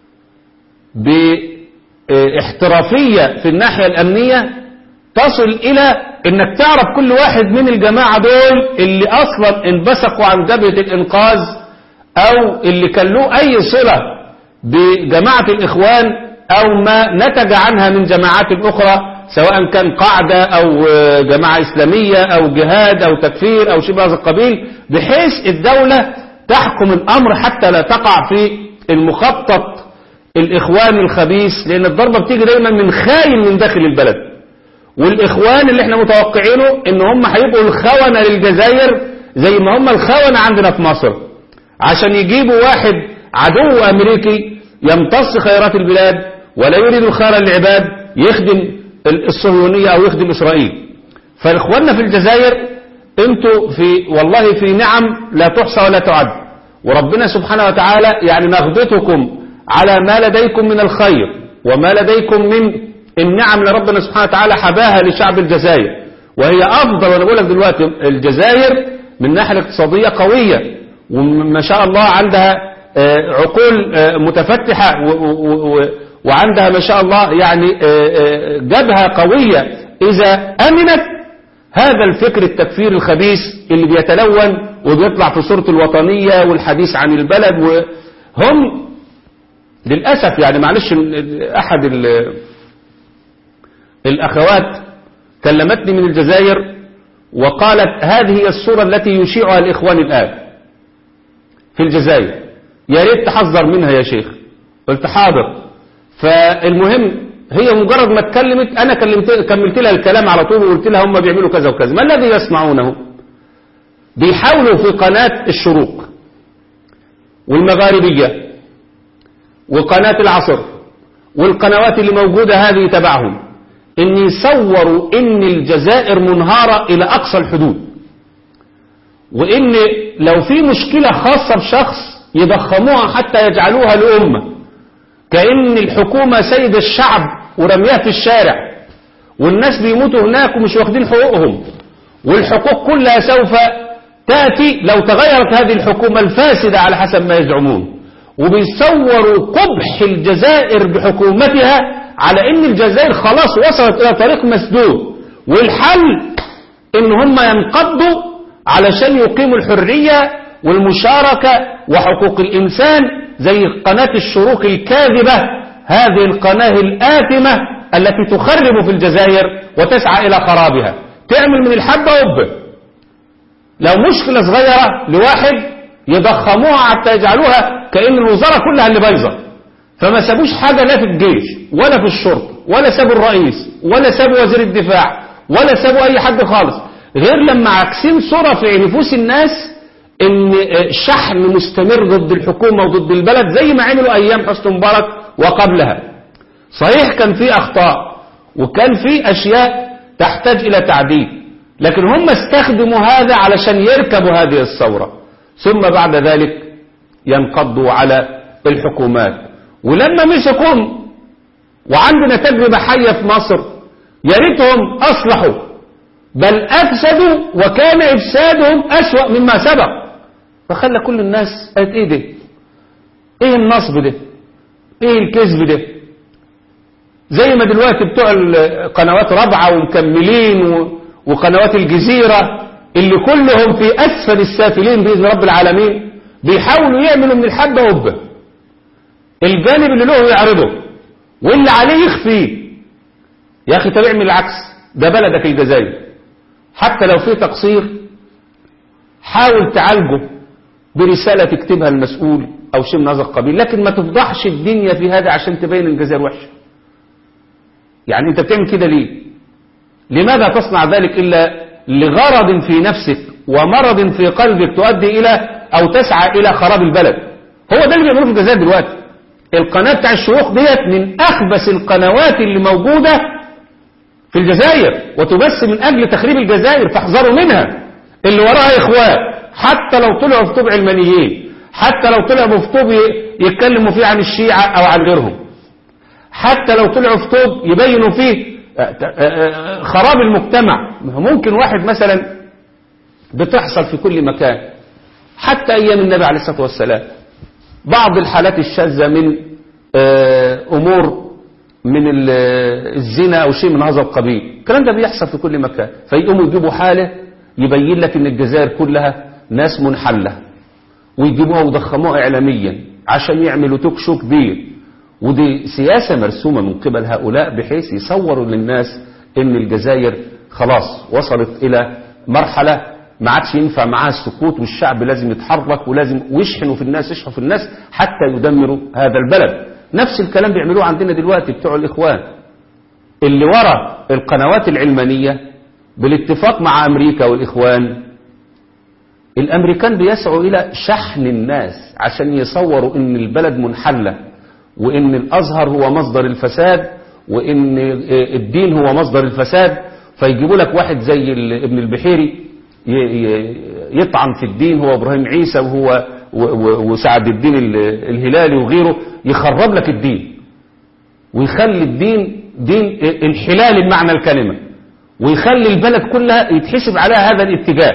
باحترافية في الناحية الامنية تصل الى انك تعرف كل واحد من الجماعة دول اللي اصلا انبثقوا عن جبهة الانقاذ او اللي كان له اي صلة بجماعة الإخوان أو ما نتج عنها من جماعات أخرى سواء كان قاعدة أو جماعة إسلامية أو جهاد أو تكفير أو شيء من هذا القبيل بحيث الدولة تحكم الأمر حتى لا تقع في المخطط الإخوان الخبيث لأن الضربة بتيجي دايما من خاين من داخل البلد والإخوان اللي احنا متوقعينه إن هم هيبقوا الخونة للجزائر زي ما هم الخونة عندنا في مصر عشان يجيبوا واحد عدو أمريكي يمتص خيرات البلاد ولا يريد الخير للعباد يخدم الصهيونية أو يخدم إسرائيل فإخواننا في الجزائر انتوا في والله في نعم لا تحصى ولا تعد وربنا سبحانه وتعالى يعني نغبطكم على ما لديكم من الخير وما لديكم من النعم اللي ربنا سبحانه وتعالى حباها لشعب الجزائر وهي أفضل وأنا بقول لك دلوقتي الجزائر من الناحية الاقتصادية قوية وما شاء الله عندها عقول متفتحة وعندها ما شاء الله يعني جبهة قوية إذا أمنت هذا الفكر التكفير الخبيث اللي بيتلون وبيطلع في صورة الوطنية والحديث عن البلد وهم للأسف يعني معلش أحد الأخوات كلمتني من الجزائر وقالت هذه هي الصورة التي يشيعها الإخوان الآن في الجزائر يا ريت تحذر منها يا شيخ قلت حاضر فالمهم هي مجرد ما اتكلمت انا كلمت كملت لها الكلام على طول وقلت لها هم بيعملوا كذا وكذا ما الذي يصنعونه بيحاولوا في قناة الشروق والمغاربية وقناة العصر والقنوات اللي موجودة هذه تبعهم ان يصوروا ان الجزائر منهارة الى اقصى الحدود وان لو في مشكلة خاصة بشخص يضخموها حتى يجعلوها لأمة كأن الحكومة سيد الشعب ورمياه في الشارع والناس بيموتوا هناك ومش واخدين حقوقهم والحقوق كلها سوف تأتي لو تغيرت هذه الحكومة الفاسدة على حسب ما يزعمون وبيصوروا قبح الجزائر بحكومتها على ان الجزائر خلاص وصلت الى طريق مسدود والحل ان هم ينقضوا علشان يقيموا الحرية والمشاركة وحقوق الإنسان زي قناة الشروق الكاذبة هذه القناة الآثمة التي تخرب في الجزائر وتسعى إلى خرابها تعمل من الحبة وبه لو مشكلة صغيرة لواحد يضخموها حتى يجعلوها كأن الوزارة كلها اللي بايظة فما سابوش حاجة لا في الجيش ولا في الشرطة ولا سابوا الرئيس ولا سابوا وزير الدفاع ولا سابوا أي حد خالص غير لما عكسين صورة في نفوس الناس ان شحن مستمر ضد الحكومة وضد البلد زي ما عملوا ايام حسن مبارك وقبلها صحيح كان في اخطاء وكان في اشياء تحتاج الى تعديل لكن هم استخدموا هذا علشان يركبوا هذه الثورة ثم بعد ذلك ينقضوا على الحكومات ولما مسكوهم وعندنا تجربة حية في مصر يا ريتهم اصلحوا بل أفسدوا وكان إفسادهم أسوأ مما سبق فخلى كل الناس قالت إيه ده إيه النصب ده إيه الكذب ده زي ما دلوقتي بتوع القنوات رابعة ومكملين وقنوات الجزيرة اللي كلهم في أسفل السافلين بإذن رب العالمين بيحاولوا يعملوا من الحبة وبة الجانب اللي له يعرضه واللي عليه يخفيه يا أخي طب اعمل العكس ده بلدك الجزائر حتى لو في تقصير حاول تعالجه برسالة تكتبها المسؤول أو شيء من هذا القبيل لكن ما تفضحش الدنيا في هذا عشان تبين الجزائر وحشة يعني أنت بتعمل كده ليه لماذا تصنع ذلك إلا لغرض في نفسك ومرض في قلبك تؤدي إلى أو تسعى إلى خراب البلد هو ده اللي بيعملوه في الجزائر دلوقتي القناة بتاع الشيوخ ديت من أخبث القنوات اللي موجودة في الجزائر وتبث من أجل تخريب الجزائر فاحذروا منها اللي وراها إخوان حتى لو طلعوا في طوب علمانيين حتى لو طلعوا في طوب يتكلموا فيه عن الشيعة أو عن غيرهم حتى لو طلعوا في طوب يبينوا فيه خراب المجتمع ممكن واحد مثلا بتحصل في كل مكان حتى أيام النبي عليه الصلاة والسلام بعض الحالات الشاذة من أمور من الزنا أو شيء من هذا القبيل الكلام ده بيحصل في كل مكان فيقوموا يجيبوا حالة يبين لك ان الجزائر كلها ناس منحلة ويجيبوها ويضخموها إعلاميا عشان يعملوا توك شو كبير ودي سياسة مرسومة من قبل هؤلاء بحيث يصوروا للناس ان الجزائر خلاص وصلت إلى مرحلة ما عادش ينفع معاها السكوت والشعب لازم يتحرك ولازم ويشحنوا في الناس يشحنوا في الناس حتى يدمروا هذا البلد نفس الكلام بيعملوه عندنا دلوقتي بتوع الإخوان اللي ورا القنوات العلمانية بالاتفاق مع أمريكا والإخوان الأمريكان بيسعوا إلى شحن الناس عشان يصوروا إن البلد منحلة وإن الأزهر هو مصدر الفساد وإن الدين هو مصدر الفساد فيجيبوا لك واحد زي ابن البحيري يطعن في الدين هو إبراهيم عيسى وهو وسعد الدين الهلالي وغيره يخرب لك الدين ويخلي الدين دين انحلال بمعنى الكلمة ويخلي البلد كلها يتحسب عليها هذا الاتجاه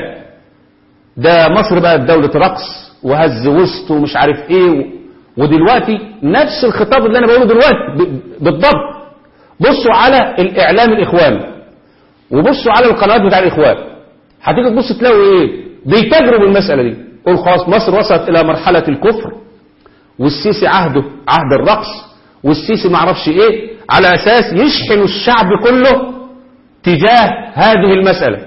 ده مصر بقى دولة رقص وهز وسط ومش عارف ايه ودلوقتي نفس الخطاب اللي انا بقوله دلوقتي بالضبط بصوا على الاعلام الاخواني وبصوا على القنوات بتاع الاخوان هتيجي تبص تلاقوا ايه بيتاجروا بالمسألة دي قول خلاص مصر وصلت الى مرحلة الكفر والسيسي عهده عهد الرقص والسيسي معرفش ايه على اساس يشحن الشعب كله تجاه هذه المسألة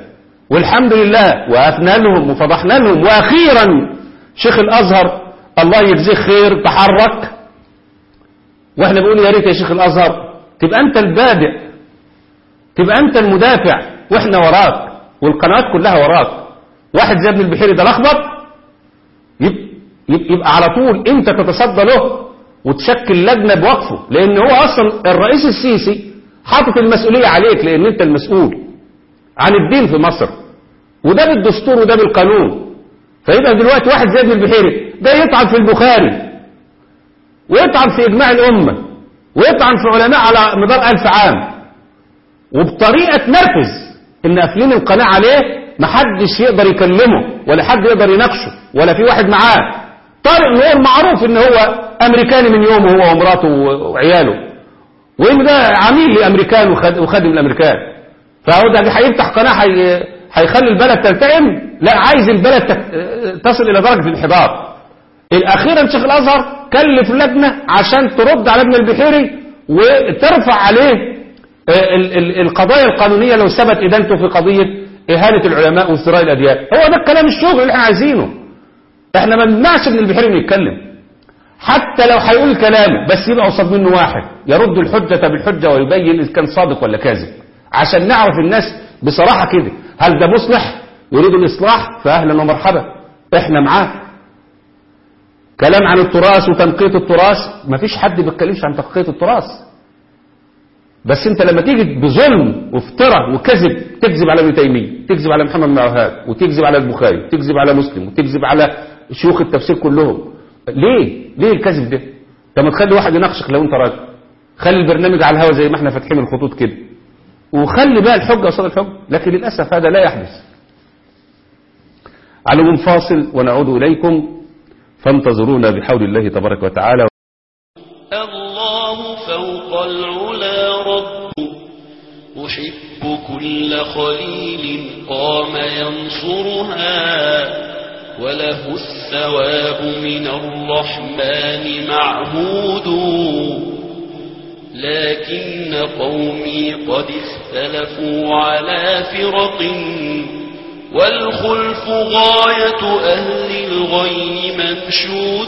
والحمد لله وقفنا لهم وفضحنا لهم واخيرا شيخ الازهر الله يجزيه خير تحرك واحنا بنقول يا ريت يا شيخ الازهر تبقى انت البادئ تبقى انت المدافع واحنا وراك والقنوات كلها وراك واحد زي ابن البحيري ده لخبط يب- يب- يبقى على طول انت تتصدى له وتشكل لجنه بوقفه لان هو اصلا الرئيس السيسي حاطط المسؤوليه عليك لان انت المسؤول عن الدين في مصر وده بالدستور وده بالقانون فيبقى دلوقتي واحد زي ابن البحيري ده يطعن في البخاري ويطعن في اجماع الامه ويطعن في علماء على مدار ألف عام وبطريقه تنرفز ان قافلين القناه عليه محدش يقدر يكلمه ولا حد يقدر يناقشه ولا في واحد معاه طارق نور معروف ان هو امريكاني من يومه هو ومراته وعياله وان ده عميل لامريكان وخد- وخادم الامريكان فهو ده هيفتح قناه هي- هيخلي البلد تلتئم لا عايز البلد تك- تصل الى درجه الانحدار الاخيرا شيخ الازهر كلف لجنه عشان ترد على ابن البحيري وترفع عليه آه، ال- ال- القضايا القانونيه لو ثبت ادانته في قضيه اهانه العلماء وازدراء الاديان هو ده الكلام الشغل اللي احنا عايزينه احنا ما نمنعش ابن البحيري انه يتكلم حتى لو هيقول كلامه بس يبقى قصاد منه واحد يرد الحجة بالحجة ويبين إذا كان صادق ولا كاذب عشان نعرف الناس بصراحة كده هل ده مصلح يريد الإصلاح فأهلا ومرحبا احنا معاه كلام عن التراث وتنقية التراث مفيش حد بيتكلمش عن تنقية التراث بس انت لما تيجي بظلم وافتراء وكذب تكذب على ابن تيميه تكذب على محمد بن وهاب وتكذب على البخاري تكذب على مسلم وتكذب على شيوخ التفسير كلهم ليه ليه الكذب ده طب ما تخلي واحد يناقشك لو انت راجل خلي البرنامج على الهوا زي ما احنا فاتحين الخطوط كده وخلي بقى الحجه قصاد الحجه لكن للاسف هذا لا يحدث على منفاصل ونعود اليكم فانتظرونا بحول الله تبارك وتعالى الله فوق العلا رب أحب كل خليل قام ينصرها وله الثواب من الرحمن معهود لكن قومي قد اختلفوا على فرق والخلف غاية أهل الغي منشود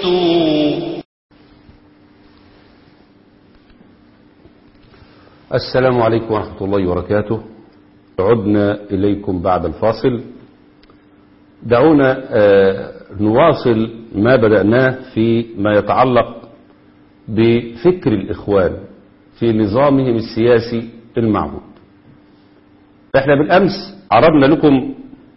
السلام عليكم ورحمة الله وبركاته عدنا إليكم بعد الفاصل دعونا آه، نواصل ما بدأناه في ما يتعلق بفكر الإخوان في نظامهم السياسي المعهود احنا بالأمس عرضنا لكم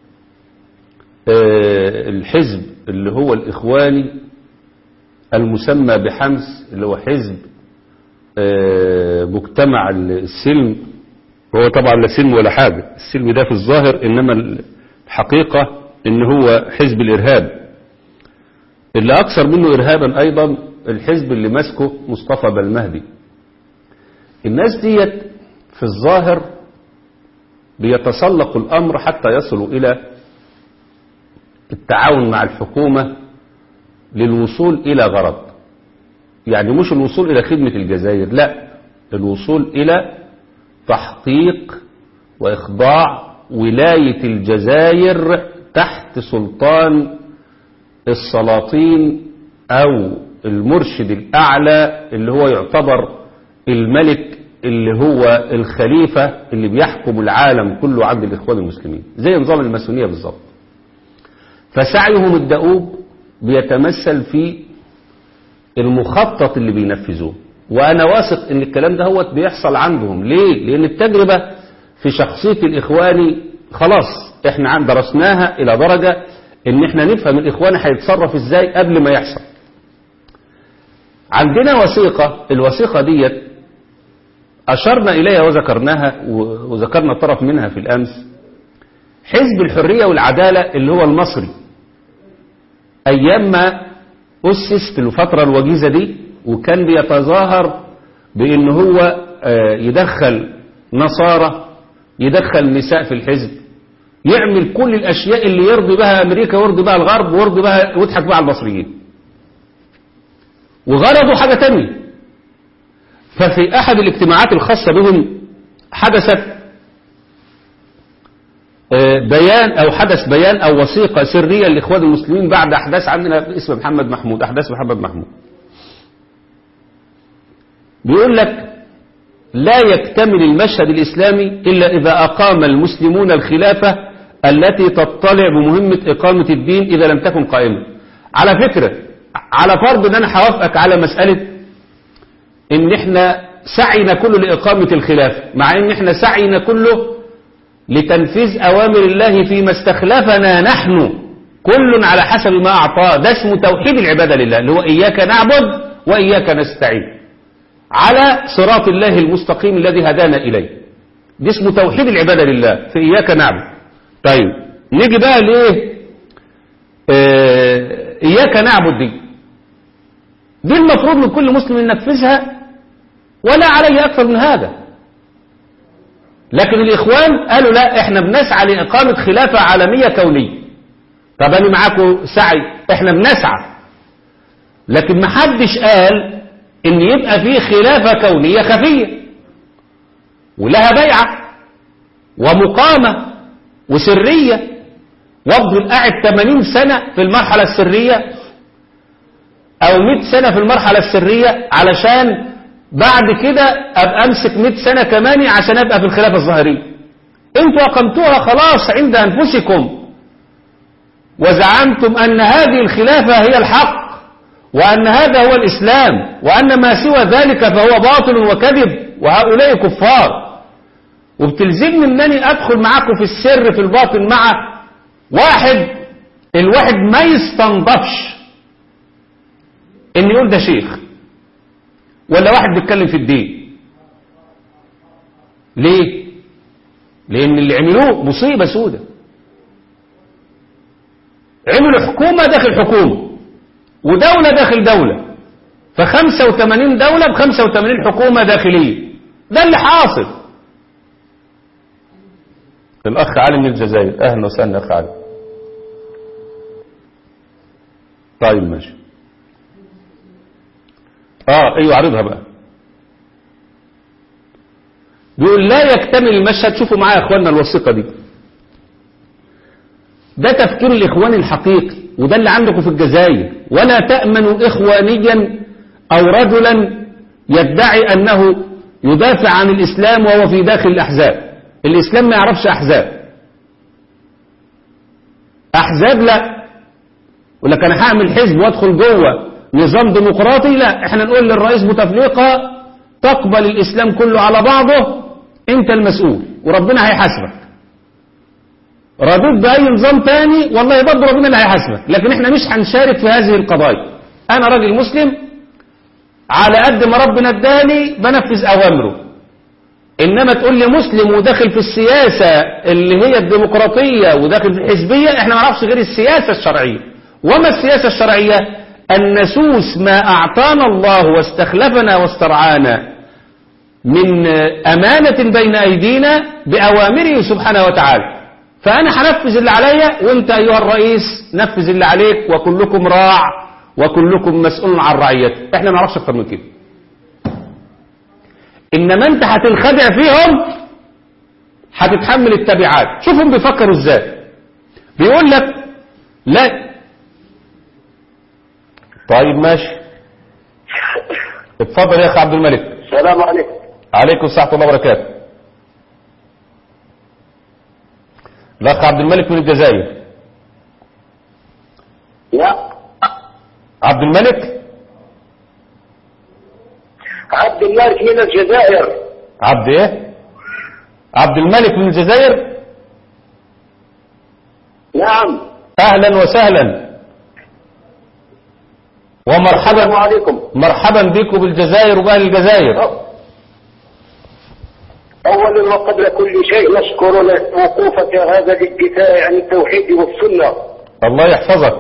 آه، الحزب اللي هو الإخواني المسمى بحمس اللي هو حزب آه، مجتمع السلم هو طبعا لا سلم ولا حاجة السلم ده في الظاهر إنما الحقيقة إن هو حزب الإرهاب اللي أكثر منه إرهابا أيضا الحزب اللي ماسكه مصطفى بالمهدي الناس ديت في الظاهر بيتسلقوا الأمر حتى يصلوا إلى التعاون مع الحكومة للوصول إلى غرض يعني مش الوصول إلى خدمة الجزائر لا الوصول إلى تحقيق وإخضاع ولاية الجزائر تحت سلطان السلاطين أو المرشد الأعلى اللي هو يعتبر الملك اللي هو الخليفة اللي بيحكم العالم كله عند الإخوان المسلمين زي نظام الماسونية بالظبط فسعيهم الدؤوب بيتمثل في المخطط اللي بينفذوه وانا واثق ان الكلام ده هو بيحصل عندهم ليه لان التجربة في شخصية الاخواني خلاص احنا عن درسناها الى درجة ان احنا نفهم الاخواني هيتصرف ازاي قبل ما يحصل عندنا وثيقة الوثيقة ديت اشرنا اليها وذكرناها وذكرنا طرف منها في الامس حزب الحرية والعدالة اللي هو المصري ايام ما أسس في الفترة الوجيزة دي وكان بيتظاهر بأن هو يدخل نصارى يدخل نساء في الحزب يعمل كل الأشياء اللي يرضي بها أمريكا ويرضي بها الغرب ويرضي بها ويضحك بها على المصريين وغرضوا حاجة تانية ففي أحد الاجتماعات الخاصة بهم حدثت آه، بيان أو حدث بيان أو وثيقة سرية للإخوان المسلمين بعد أحداث عندنا باسم محمد محمود أحداث محمد محمود بيقول لك لا يكتمل المشهد الإسلامي إلا إذا أقام المسلمون الخلافة التي تطلع بمهمة إقامة الدين إذا لم تكن قائمة على فكرة على فرض أن أنا هوافقك على مسألة إن إحنا سعينا كله لإقامة الخلافة مع إن إحنا سعينا كله لتنفيذ أوامر الله فيما استخلفنا نحن كل على حسب ما أعطاه ده اسمه توحيد العبادة لله اللي هو إياك نعبد وإياك نستعين على صراط الله المستقيم الذي هدانا إليه دي اسمه توحيد العبادة لله في إياك نعبد طيب نيجي بقى ليه آه إياك نعبد دي دي المفروض من كل مسلم ينفذها ولا عليه أكثر من هذا لكن الإخوان قالوا لا احنا بنسعى لإقامة خلافة عالمية كونية طب أنا معاكم سعي احنا بنسعى لكن محدش قال ان يبقى فيه خلافة كونية خفية ولها بيعة ومقامة وسرية وافضل قاعد 80 سنة في المرحلة السرية او 100 سنة في المرحلة السرية علشان بعد كده ابقى امسك 100 سنة كمان عشان ابقى في الخلافة الظاهرية انتوا اقمتوها خلاص عند انفسكم وزعمتم ان هذه الخلافة هي الحق وأن هذا هو الإسلام وأن ما سوى ذلك فهو باطل وكذب وهؤلاء كفار وبتلزمني أنني أدخل معاكم في السر في الباطن مع واحد الواحد ما يستنضفش إن يقول ده شيخ ولا واحد بيتكلم في الدين ليه؟ لأن اللي عملوه مصيبة سودة عملوا حكومة داخل حكومة ودولة داخل دولة فخمسة وثمانين دولة بخمسة وثمانين حكومة داخلية ده اللي حاصل الأخ علي من الجزائر أهلا وسهلا أخ علي طيب ماشي اه ايوه عرضها بقى بيقول لا يكتمل المشهد شوفوا معايا يا اخواننا الوثيقه دي ده تفكير الاخوان الحقيقي وده اللي عندكم في الجزائر ولا تأمنوا إخوانيا أو رجلا يدعي أنه يدافع عن الإسلام وهو في داخل الأحزاب الإسلام ما يعرفش أحزاب أحزاب لا يقول لك أنا هعمل حزب وأدخل جوه نظام ديمقراطي لا احنا نقول للرئيس بوتفليقة تقبل الإسلام كله على بعضه أنت المسؤول وربنا هيحاسبك ردود بأي نظام تاني والله برضه ربنا اللي هيحاسبك لكن احنا مش هنشارك في هذه القضايا انا راجل مسلم على قد ما ربنا اداني بنفذ اوامره انما تقول لي مسلم وداخل في السياسة اللي هي الديمقراطية وداخل في الحزبية احنا ما نعرفش غير السياسة الشرعية وما السياسة الشرعية ان نسوس ما اعطانا الله واستخلفنا واسترعانا من امانة بين ايدينا باوامره سبحانه وتعالى فأنا هنفذ اللي عليا وانت أيها الرئيس نفذ اللي عليك وكلكم راع وكلكم مسؤول عن رعيته احنا ما نعرفش اكتر من كده انما انت هتنخدع فيهم هتتحمل التبعات شوفهم بيفكروا ازاي بيقول لك لا طيب ماشي اتفضل يا اخي عبد الملك السلام عليكم عليكم السلام الله وبركاته الأخ عبد الملك من الجزائر لا عبد الملك عبد الملك من الجزائر عبد ايه عبد الملك من الجزائر نعم اهلا وسهلا السلام ومرحبا عليكم مرحبا بكم بالجزائر وبأهل الجزائر أولا وقبل كل شيء نشكر لك وقوفك هذا للدفاع عن التوحيد والسنة الله يحفظك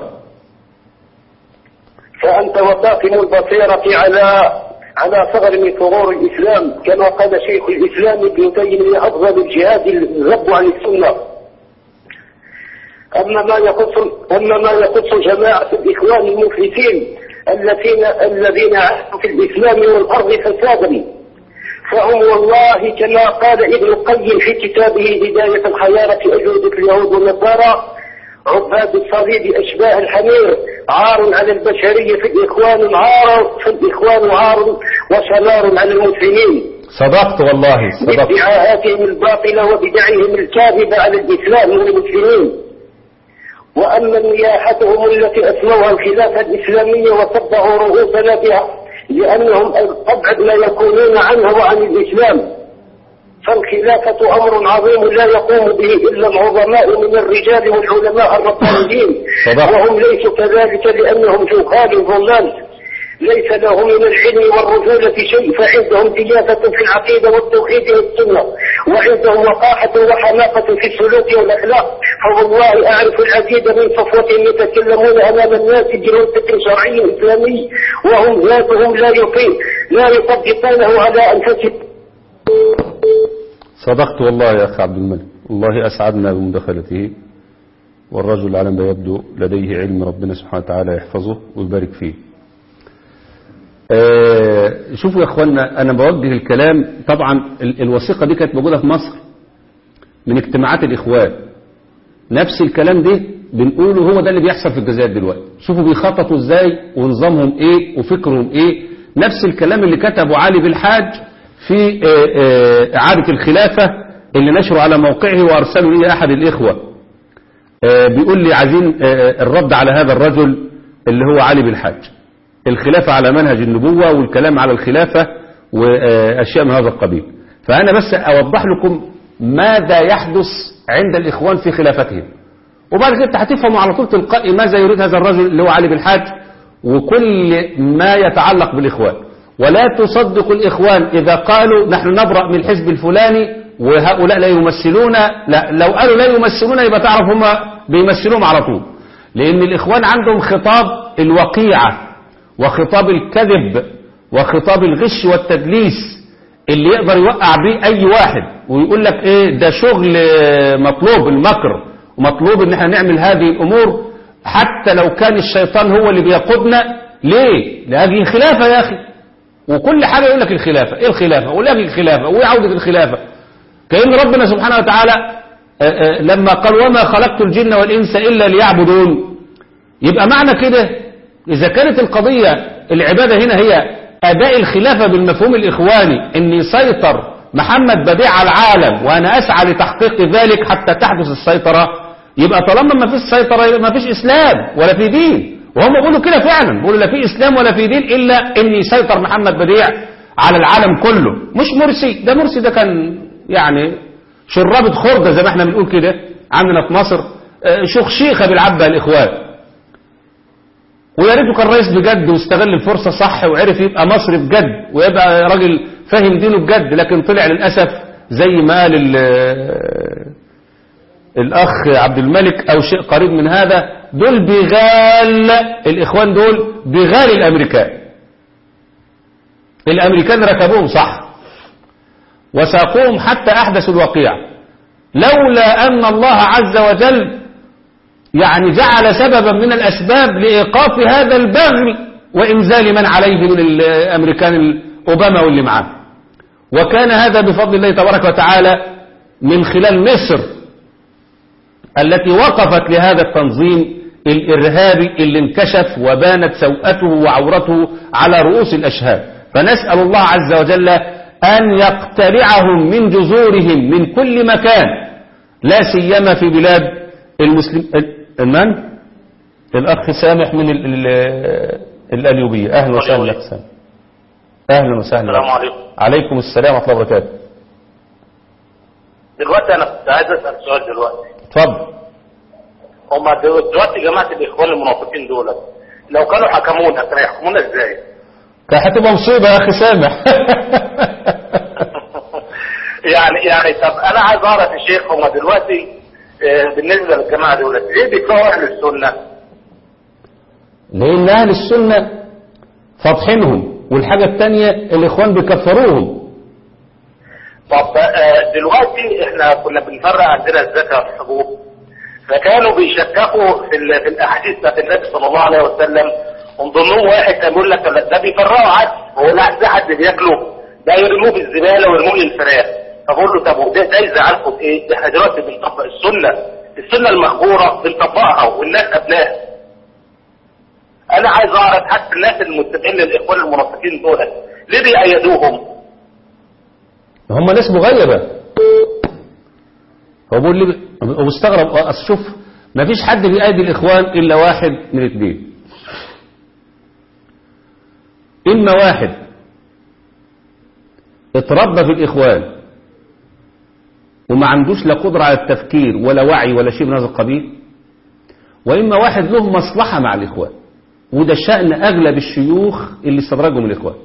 فأنت وطاقم البصيرة على على ثغر من ثغور الإسلام كما قال شيخ الإسلام ابن تيمية أفضل الجهاد الذب عن السنة أما ما يخص أما ما يخص جماعة الإخوان المفلسين الذين الذين عاشوا في الإسلام والأرض فسادا فهم والله كما قال ابن القيم في كتابه بداية الحيارة في أجودة اليهود والنصارى عباد الصليب أشباه الحمير عار على البشرية في الإخوان عار في الإخوان عار وشنار على المسلمين صدقت والله صدقت بادعاءاتهم الباطلة وبدعهم الكاذبة على الإسلام والمسلمين وأما نياحتهم التي أسموها الخلافة الإسلامية وصبغوا رؤوسنا بها لأنهم أبعد ما يكونون عنها وعن الإسلام فالخلافة أمر عظيم لا يقوم به إلا العظماء من الرجال والعلماء الربانيين صدق. وهم ليسوا كذلك لأنهم جهال ضلال ليس لهم من العلم والرجولة شيء فعندهم ديافة في العقيدة والتوحيد والسنة وعندهم وقاحة وحماقة في السلوك والأخلاق فوالله أعرف العديد من صفوتهم يتكلمون أمام الناس بمنطق شرعي إسلامي وهم ذاتهم لا يقيم لا يطبقونه على أنفسهم صدقت والله يا أخي عبد الملك والله أسعدنا بمداخلته والرجل على ما يبدو لديه علم ربنا سبحانه وتعالى يحفظه ويبارك فيه آه، شوفوا يا اخوانا انا بوجه الكلام طبعا ال- الوثيقه دي كانت موجوده في مصر من اجتماعات الاخوان نفس الكلام ده بنقوله هو ده اللي بيحصل في الجزائر دلوقتي شوفوا بيخططوا ازاي ونظامهم ايه وفكرهم ايه نفس الكلام اللي كتبه علي بالحاج في آه، آه، اعاده الخلافه اللي نشره على موقعه وارسله اليه احد الاخوه آه، بيقول لي عايزين آه، الرد على هذا الرجل اللي هو علي بالحاج الخلافة على منهج النبوة والكلام على الخلافة وأشياء من هذا القبيل فأنا بس أوضح لكم ماذا يحدث عند الإخوان في خلافتهم وبعد كده هتفهموا على طول تلقائي ماذا يريد هذا الرجل اللي هو علي بالحاج وكل ما يتعلق بالإخوان ولا تصدق الإخوان إذا قالوا نحن نبرأ من الحزب الفلاني وهؤلاء لا يمثلون لا لو قالوا لا يمثلون يبقى تعرف هم بيمثلوهم على طول لأن الإخوان عندهم خطاب الوقيعة وخطاب الكذب وخطاب الغش والتدليس اللي يقدر يوقع بيه أي واحد ويقول لك إيه ده شغل آه، مطلوب المكر ومطلوب إن احنا نعمل هذه الأمور حتى لو كان الشيطان هو اللي بيقودنا ليه؟ لأجل الخلافة يا أخي وكل حاجة يقول لك الخلافة إيه الخلافة؟ ولأجل الخلافة وعودة الخلافة كأن ربنا سبحانه وتعالى آه، آه، لما قال وما خلقت الجن والإنس إلا ليعبدون يبقى معنى كده إذا كانت القضية العبادة هنا هي أداء الخلافة بالمفهوم الإخواني أن يسيطر محمد بديع على العالم وأنا أسعى لتحقيق ذلك حتى تحدث السيطرة يبقى طالما ما فيش سيطرة يبقى ما فيش إسلام ولا في دين وهم بيقولوا كده فعلا بيقولوا لا في إسلام ولا في دين إلا أن يسيطر محمد بديع على العالم كله مش مرسي ده مرسي ده كان يعني شرابة خردة زي ما احنا بنقول كده عندنا في مصر آه، شخشيخة بالعبة الإخوان ويا ريته كان رئيس بجد واستغل الفرصة صح وعرف يبقى مصري بجد ويبقى راجل فاهم دينه بجد لكن طلع للأسف زي ما قال ال- الأخ عبد الملك أو شيء قريب من هذا دول بغال الإخوان دول بغال الأمريكان الأمريكان ركبوهم صح وساقوهم حتى أحدثوا الوقيع لولا أن الله عز وجل يعني جعل سببا من الأسباب لإيقاف هذا البغي وإنزال من عليه من الأمريكان أوباما واللي معاه وكان هذا بفضل الله تبارك وتعالى من خلال مصر التي وقفت لهذا التنظيم الإرهابي اللي انكشف وبانت سوءته وعورته على رؤوس الأشهاد فنسأل الله عز وجل أن يقتلعهم من جذورهم من كل مكان لا سيما في بلاد المسلم من؟ الأخ سامح من ال... ال... الأليوبية أهلا وسهلا لك سامح أهلا وسهلا السلام لك. عليكم عليكم السلام ورحمة الله وبركاته دلوقتي انا كنت عايز اسال سؤال دلوقتي اتفضل هم دلوقتي جماعه الاخوان المنافقين دول لو كانوا حكمونا كانوا يحكمونا ازاي؟ كانت هتبقى مصيبة يا أخي سامح يعني يعني طب انا عايز اعرف يا شيخ هم دلوقتي آه، بالنسبه للجماعه دول ليه بيكرهوا اهل السنه؟ لأن أهل السنة فاضحينهم والحاجة التانية الإخوان بيكفروهم طب آه، دلوقتي احنا كنا بنفرق عندنا الزكاه في الحبوب فكانوا بيشككوا في, ال- في الاحاديث بتاعت النبي صلى الله عليه وسلم ومن ضمنهم واحد كان بيقول لك لا، ده بيفرقوا عدس هو العدس ده حد بياكله ده يرموه في الزباله ويرموه للفراخ فبقول له طب وده ده يزعلكم في ايه؟ ده احنا دلوقتي بنطبق السنه السنه المخبوره بنطبقها والناس قبلها انا عايز اعرف حتى الناس المتبعين للاخوان المنافقين دول ليه بيأيدوهم؟ هم ناس مغيبة هو بيقول لي هو مستغرب أصل شوف ما فيش حد بيأيد الإخوان إلا واحد من اثنين إما واحد اتربى في الإخوان وما عندوش لا قدرة على التفكير ولا وعي ولا شيء من هذا القبيل وإما واحد له مصلحة مع الإخوان وده شأن أغلب الشيوخ اللي استدرجوا من الإخوان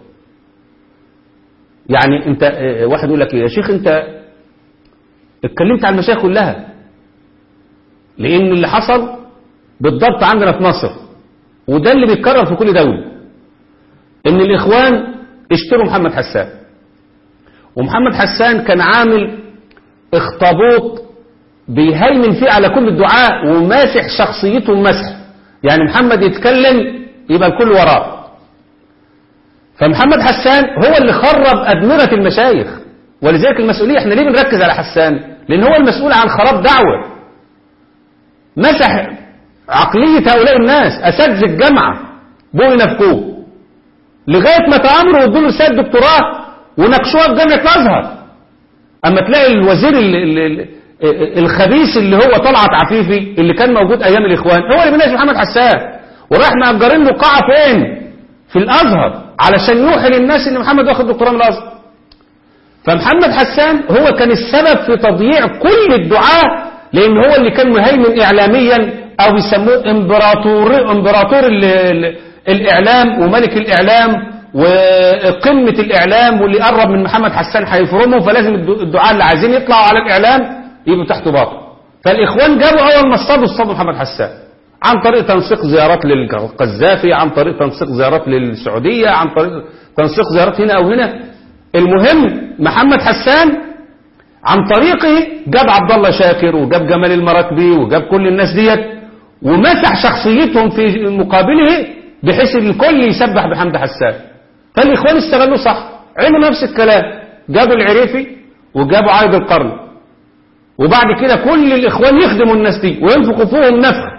يعني انت اه، واحد يقول لك ايه يا شيخ انت اتكلمت عن المشايخ كلها لان اللي حصل بالضبط عندنا في مصر وده اللي بيتكرر في كل دولة ان الاخوان اشتروا محمد حسان ومحمد حسان كان عامل اخطبوط بيهيمن فيه على كل الدعاء وماسح شخصيته مسح يعني محمد يتكلم يبقى الكل وراه فمحمد حسان هو اللي خرب أدمغة المشايخ ولذلك المسؤولية احنا ليه بنركز على حسان لأن هو المسؤول عن خراب دعوة مسح عقلية هؤلاء الناس أساتذة الجامعة بقوا ينافقوه لغاية ما تأمروا وادوا له رسالة دكتوراه وناقشوها في جامعة الأزهر أما تلاقي الوزير ال ال ال الخبيث اللي هو طلعت عفيفي اللي كان موجود أيام الإخوان هو اللي بيناقش محمد حسان وراح مأجرين له قاعة فين؟ في الأزهر علشان يوحي للناس ان محمد واخد دكتوراه من الازهر فمحمد حسان هو كان السبب في تضييع كل الدعاة لان هو اللي كان مهيمن اعلاميا او بيسموه امبراطور امبراطور ال ال الاعلام وملك الاعلام وقمة الاعلام واللي قرب من محمد حسان هيفرمه فلازم الدعاة اللي عايزين يطلعوا على الاعلام يبقوا تحت باطل فالاخوان جابوا اول ما اصطادوا اصطادوا محمد حسان عن طريق تنسيق زيارات للقذافي عن طريق تنسيق زيارات للسعودية عن طريق تنسيق زيارات هنا أو هنا المهم محمد حسان عن طريقه جاب عبد الله شاكر وجاب جمال المراكبي وجاب كل الناس ديت ومسح شخصيتهم في مقابله بحيث الكل يسبح بحمد حسان فالإخوان استغلوا صح عملوا نفس الكلام جابوا العريفي وجابوا عايد القرن وبعد كده كل الإخوان يخدموا الناس دي وينفقوا فيهم نفخ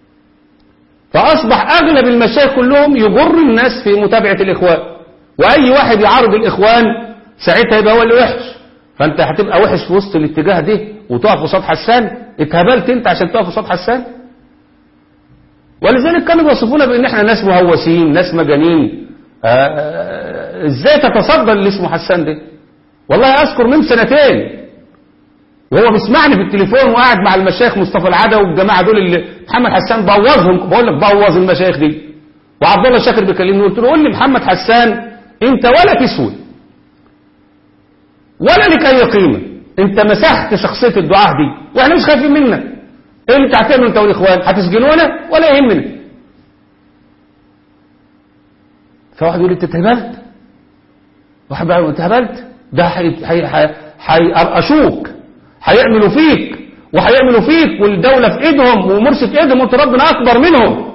فأصبح أغلب المشايخ كلهم يجر الناس في متابعة الإخوان وأي واحد يعارض الإخوان ساعتها يبقى هو اللي وحش فأنت هتبقى وحش في وسط الاتجاه ده وتقف قصاد حسان اتهبلت أنت عشان تقف قصاد حسان ولذلك كانوا بيوصفونا بأن احنا ناس مهوسين ناس مجانين ازاي تتصدى اللي اسمه حسان ده والله أذكر من سنتين وهو بيسمعني في التليفون وقاعد مع المشايخ مصطفى العدوي والجماعه دول اللي محمد حسان بوظهم بقول لك بوظ المشايخ دي وعبد الله شاكر بيكلمني قلت له قول لي محمد حسان انت ولا تسوي ولا لك اي قيمه انت مسحت شخصيه الدعاه دي واحنا مش خايفين منك انت هتعمل انت والاخوان هتسجنونا ولا يهمنا فواحد يقول لي انت اتهبلت واحد بقى انت اتهبلت ده هيقرقشوك هيعملوا فيك وهيعملوا فيك والدولة في ايدهم ومرسي في ايدهم وانت ربنا اكبر منهم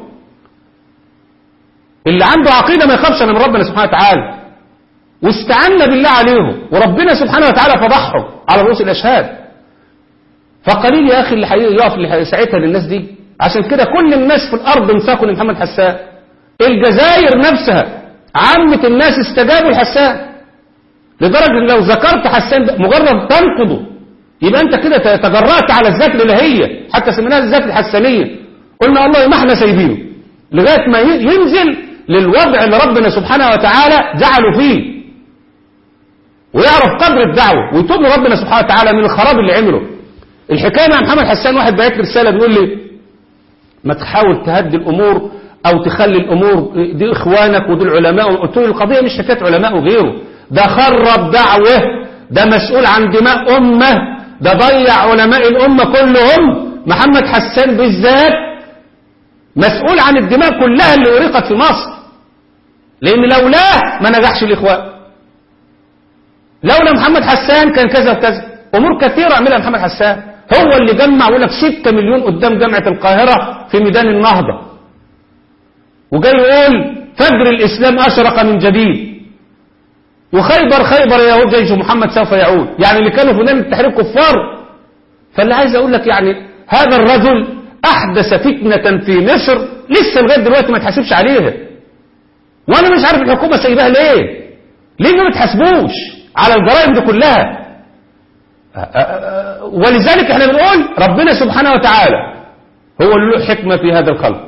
اللي عنده عقيدة ما يخافش من ربنا سبحانه وتعالى واستعنا بالله عليهم وربنا سبحانه وتعالى فضحهم على رؤوس الاشهاد فقليل يا اخي اللي هيقف اللي ساعتها للناس دي عشان كده كل الناس في الارض انفاقوا لمحمد حسان الجزائر نفسها عامة الناس استجابوا لحسان لدرجة لو ذكرت حسان مجرد تنقضه يبقى انت كده تجرأت على الذات الالهيه حتى سميناها الذات الحسانيه قلنا الله ما احنا سايبينه لغايه ما ينزل للوضع اللي ربنا سبحانه وتعالى جعله فيه ويعرف قدر الدعوه ويتوب لربنا سبحانه وتعالى من الخراب اللي عمله الحكايه مع محمد حسان واحد بعت لي رساله بيقول لي ما تحاول تهدي الامور او تخلي الامور دي اخوانك ودول علماء قلت له القضيه مش حكايه علماء وغيره ده خرب دعوه ده مسؤول عن دماء امه ده ضيع علماء الأمة كلهم محمد حسان بالذات مسؤول عن الدماء كلها اللي أريقت في مصر لأن لولاه ما نجحش الإخوان لولا محمد حسان كان كذا وكذا أمور كثيرة عملها محمد حسان هو اللي جمع يقول لك 6 مليون قدام جامعة القاهرة في ميدان النهضة وجاي يقول فجر الإسلام أشرق من جديد وخيبر خيبر يعود جيش محمد سوف يعود يعني اللي كانوا في نادي التحرير كفار فاللي عايز اقول لك يعني هذا الرجل احدث فتنة في مصر لسه لغايه دلوقتي ما تحاسبش عليها وانا مش عارف الحكومة سايباها ليه ليه ما بتحاسبوش على الجرائم دي كلها أ- أ- أ- ولذلك احنا بنقول ربنا سبحانه وتعالى هو اللي له حكمة في هذا الخلق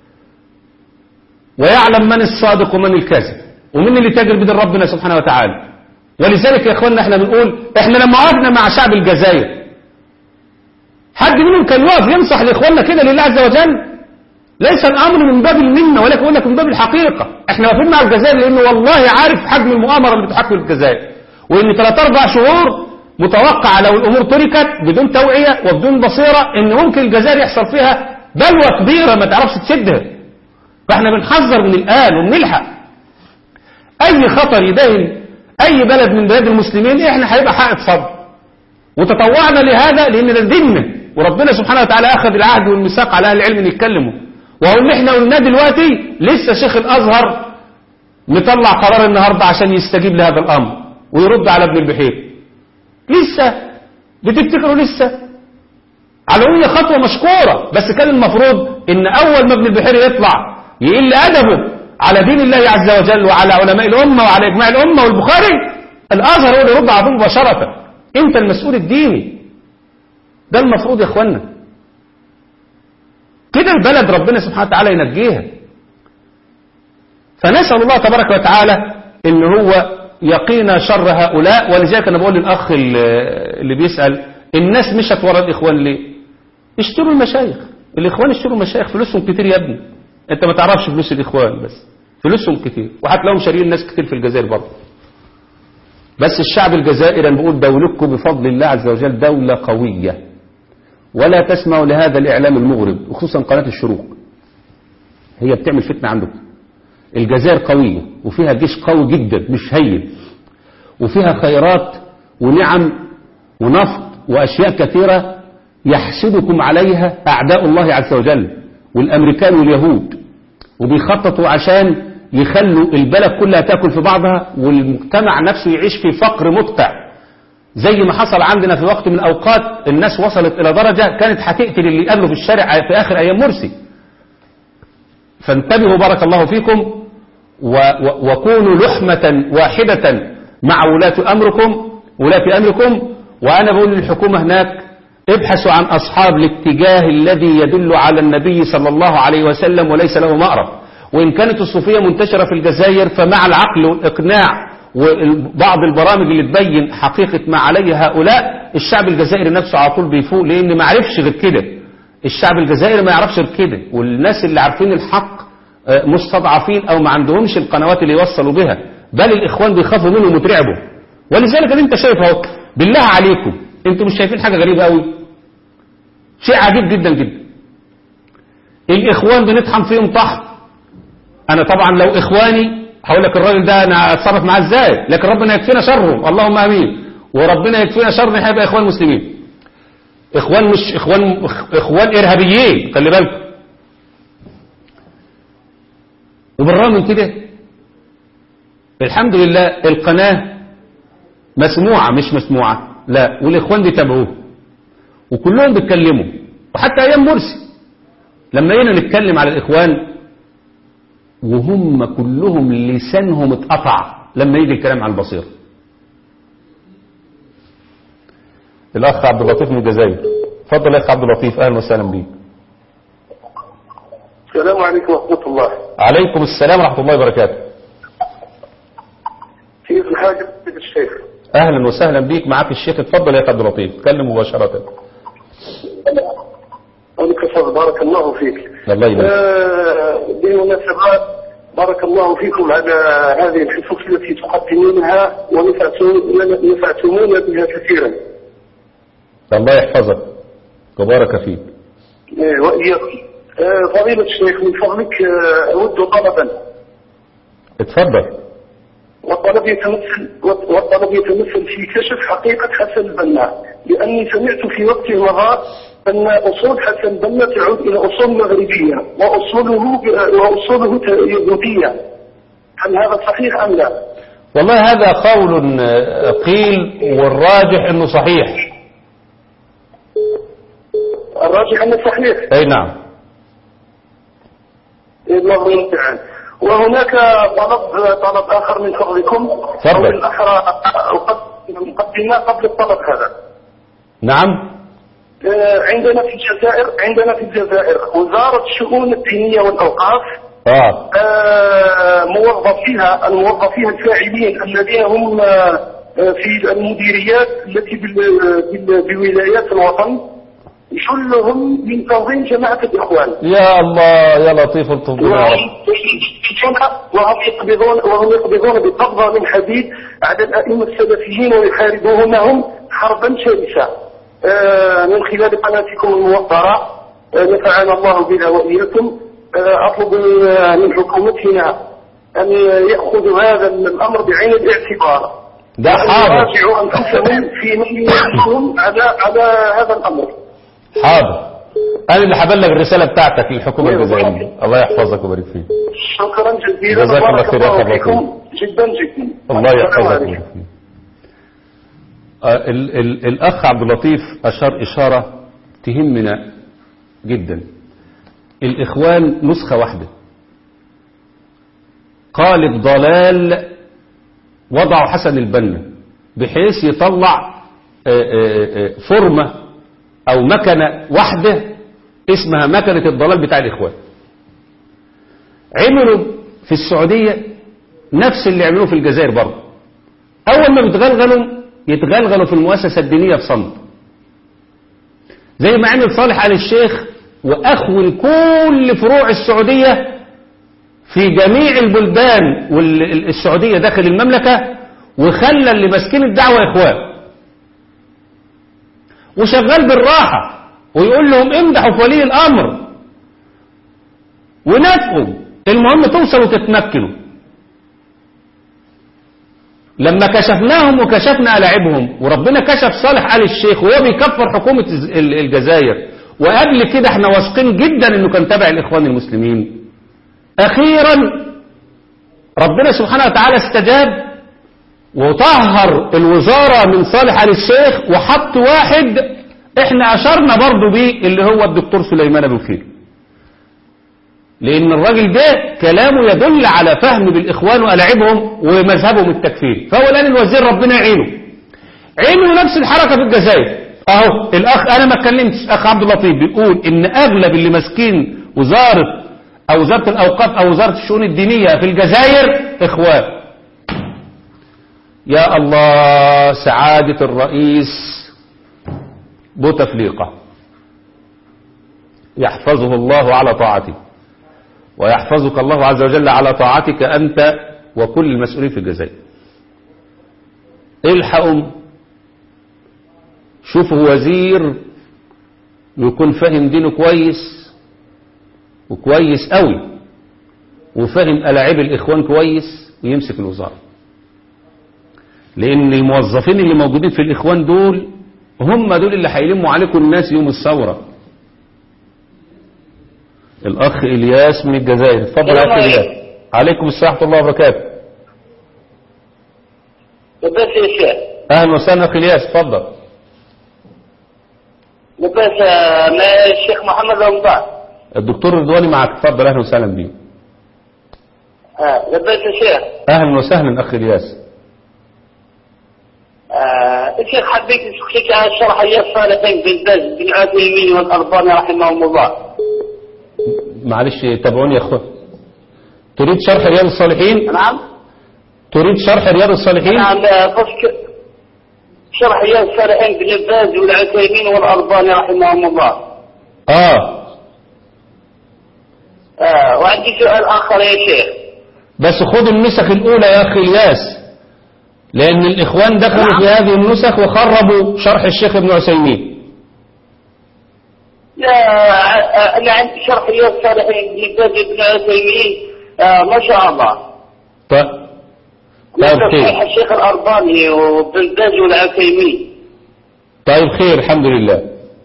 ويعلم من الصادق ومن الكاذب ومن اللي تاجر بدين ربنا سبحانه وتعالى ولذلك يا اخواننا احنا بنقول احنا لما وقفنا مع شعب الجزائر حد منهم كان يقف ينصح لاخواننا كده لله عز وجل ليس الامر من باب المنه ولكن اقول لك من باب الحقيقه احنا واقفين مع الجزائر لانه والله عارف حجم المؤامره اللي بتحكم الجزائر وان ثلاث اربع شهور متوقع لو الامور تركت بدون توعيه وبدون بصيره ان ممكن الجزائر يحصل فيها بلوى كبيره ما تعرفش تسدها فاحنا بنحذر من الان وبنلحق اي خطر يداهم اي بلد من بلاد المسلمين احنا هيبقى حائط صد وتطوعنا لهذا لان ده ديننا وربنا سبحانه وتعالى اخذ العهد والميثاق على اهل العلم ان يتكلموا وهو ان احنا قلنا دلوقتي لسه شيخ الازهر مطلع قرار النهارده عشان يستجيب لهذا الامر ويرد على ابن البحير لسه بتفتكروا لسه على هي خطوه مشكوره بس كان المفروض ان اول ما ابن البحير يطلع يقل ادبه على دين الله عز وجل وعلى علماء الامه وعلى اجماع الامه والبخاري الازهر هو اللي يرد على طول مباشره انت المسؤول الديني ده المفروض يا اخوانا كده البلد ربنا سبحانه وتعالى ينجيها فنسأل الله تبارك وتعالى ان هو يقينا شر هؤلاء ولذلك انا بقول للاخ اللي بيسأل الناس مشت ورا الاخوان ليه اشتروا المشايخ الاخوان اشتروا المشايخ فلوسهم كتير يا ابني انت ما تعرفش فلوس الاخوان بس فلوسهم كتير وهتلاقيهم شاريين ناس كتير في الجزائر برضه بس الشعب الجزائري انا بقول دولتكم بفضل الله عز وجل دولة قوية ولا تسمعوا لهذا الإعلام المغرب وخصوصا قناة الشروق هي بتعمل فتنة عندكم الجزائر قوية وفيها جيش قوي جدا مش هين وفيها خيرات ونعم ونفط وأشياء كثيرة يحسدكم عليها أعداء الله عز وجل والأمريكان واليهود وبيخططوا عشان يخلوا البلد كلها تاكل في بعضها والمجتمع نفسه يعيش في فقر مدقع زي ما حصل عندنا في وقت من الأوقات الناس وصلت إلى درجة كانت هتقتل اللي قابله في الشارع في آخر أيام مرسي فانتبهوا بارك الله فيكم و و وكونوا لحمة واحدة مع ولاة أمركم ولاة أمركم وأنا بقول للحكومة هناك ابحثوا عن أصحاب الاتجاه الذي يدل على النبي صلى الله عليه وسلم وليس له مأرب وإن كانت الصوفية منتشرة في الجزائر فمع العقل والإقناع وبعض البرامج اللي تبين حقيقة ما عليه هؤلاء الشعب الجزائري نفسه على طول بيفوق لأن ما عرفش غير كده الشعب الجزائري ما يعرفش غير كده والناس اللي عارفين الحق مستضعفين أو ما عندهمش القنوات اللي يوصلوا بها بل الإخوان بيخافوا منهم وترعبوا ولذلك انت شايف اهو بالله عليكم انتوا مش شايفين حاجة غريبة قوي شيء عجيب جدا جدا الإخوان بنطحن فيهم طحن أنا طبعا لو إخواني هقول لك الراجل ده أنا أتصرف معاه إزاي لكن ربنا يكفينا شرهم اللهم آمين وربنا يكفينا شر إن هيبقى إخوان مسلمين إخوان مش إخوان إخوان إرهابيين خلي بالكم وبالرغم من كده الحمد لله القناة مسموعة مش مسموعة لا والإخوان بيتابعوه وكلهم بيتكلموا وحتى أيام مرسي لما جينا نتكلم على الإخوان وهم كلهم لسانهم اتقطع لما يجي الكلام عن البصير الأخ عبد اللطيف من الجزائر اتفضل يا أخ عبد اللطيف أهلا وسهلا بيك السلام عليكم ورحمة الله عليكم السلام ورحمة الله وبركاته كيف الحاج الشيخ أهلا وسهلا بيك معاك الشيخ اتفضل يا أخ عبد اللطيف اتكلم مباشرة عليك الفضل بارك الله فيك الله يبارك آه، بالمناسبة بارك الله فيكم على هذه الحصص التي تقدمونها ونفعتم- ونفعتمونا بها كثيرا الله يحفظك وبارك فيك آه، وإياكم آه، فضيلة الشيخ من فضلك آه، أود طلبا اتفضل والطلب يتمثل والطلب يتمثل في كشف حقيقة حسن البنا لأني سمعت في وقت مضى أن أصول حسن البنا تعود إلى أصول مغربية وأصوله وأصوله يهودية هل هذا صحيح أم لا؟ والله هذا قول آه، قيل والراجح انه صحيح الراجح أنه صحيح اي نعم الله المستعان وهناك طلب طلب آخر من فضلكم تفضل. أو بالأحرى أقدم مقدمة قبل الطلب هذا نعم آه، عندنا في الجزائر عندنا في الجزائر وزارة الشؤون الدينية والأوقاف اه آه، موظفيها الموظفين الفاعلين الذين هم آه، في المديريات التي بال- بال- بولايات الوطن جلهم من تنظيم جماعة الإخوان يا الله يا لطيف الطب يا وهم رب وهم يقبضون وهم يقبضون بقبضة من حديد على الأئمة السلفيين ويحاربونهم حربا شرسة آه، من خلال قناتكم الموقرة آه، نفعنا الله بها وإياكم آه، أطلب من- من حكومتنا أن يأخذوا هذا الأمر بعين الاعتبار ده وأن حاضر يراجعوا أنفسهم في من يملكهم على على هذا الأمر حاضر انا اللي هبلغ الرساله بتاعتك للحكومه الجزائريه الله يحفظك ويبارك فيك شكرا جزيلا جزاك الله بارك خير يا الله أخي فيكم جدا جدا الله السلام يحفظك عليكم. ويبارك فيك آه، ال ال الاخ عبد اللطيف اشار اشاره تهمنا جدا الاخوان نسخه واحده قالب ضلال وضعوا حسن البنا بحيث يطلع آه، آه، آه، فورمه او مكنه واحده اسمها مكنه الضلال بتاع الاخوان عملوا في السعوديه نفس اللي عملوه في الجزائر برضه اول ما بيتغلغلوا يتغلغلوا في المؤسسه الدينيه بصمت زي ما عمل صالح آل الشيخ واخون كل فروع السعوديه في جميع البلدان والسعوديه داخل المملكه وخلى اللي ماسكين الدعوه اخوان وشغال بالراحه ويقول لهم امدحوا في ولي الامر ونافقوا المهم توصلوا تتمكنوا لما كشفناهم وكشفنا ألاعبهم وربنا كشف صالح آل الشيخ وهو بيكفر حكومة الز- ال- الجزائر وقبل كده احنا واثقين جدا انه كان تابع الاخوان المسلمين اخيرا ربنا سبحانه وتعالى استجاب وطهر الوزارة من صالح آل الشيخ وحط واحد احنا اشرنا برضو بيه اللي هو الدكتور سليمان ابو خير لأن الراجل ده كلامه يدل على فهم بالإخوان وألعبهم ومذهبهم التكفيري فهو الآن الوزير ربنا يعينه عينه نفس الحركة في الجزائر أهو الأخ أنا ما اتكلمتش أخ عبد اللطيف بيقول إن أغلب اللي ماسكين وزارة أو وزارة الأوقاف أو وزارة الشؤون الدينية في الجزائر إخوان يا الله سعادة الرئيس بوتفليقة يحفظه الله على طاعته ويحفظك الله عز وجل على طاعتك أنت وكل المسؤولين في الجزائر الحقوا شوفوا وزير يكون فاهم دينه كويس وكويس قوي وفاهم ألاعيب الإخوان كويس ويمسك الوزارة لأن الموظفين اللي موجودين في الإخوان دول هم دول اللي هيلموا عليكم الناس يوم الثورة الأخ إلياس من الجزائر اتفضل يا أخي إلياس عليكم السلام ورحمة الله وبركاته لباس يا شيخ أهلا وسهلا أخي إلياس اتفضل لباس ما الشيخ محمد رمضان الدكتور رضواني معك اتفضل أهلا وسهلا بيه آه. لباس يا شيخ أهلا وسهلا أخي إلياس آه. الشيخ حبيت نسألك على الشرح الصالحين بن باز بن عثيمين والأرباني رحمهم الله معلش تابعوني يا أخوة تريد شرح رياض الصالحين نعم تريد شرح رياض الصالحين نعم فسك شرح رياض الصالحين بن باز والعثيمين والأرباني رحمهم الله آه آه. وعندي سؤال آخر يا شيخ بس خدوا النسخ الأولى يا أخي إلياس لأن الإخوان دخلوا في هذه النسخ وخربوا شرح الشيخ ابن عثيمين لا آه، أنا عندي شرح رياض الصالحين بن باز بن عثيمين آه. ما شاء الله طيب طيب صحيح خير الشيخ الأرباني وبن باز والعثيمين طيب خير الحمد لله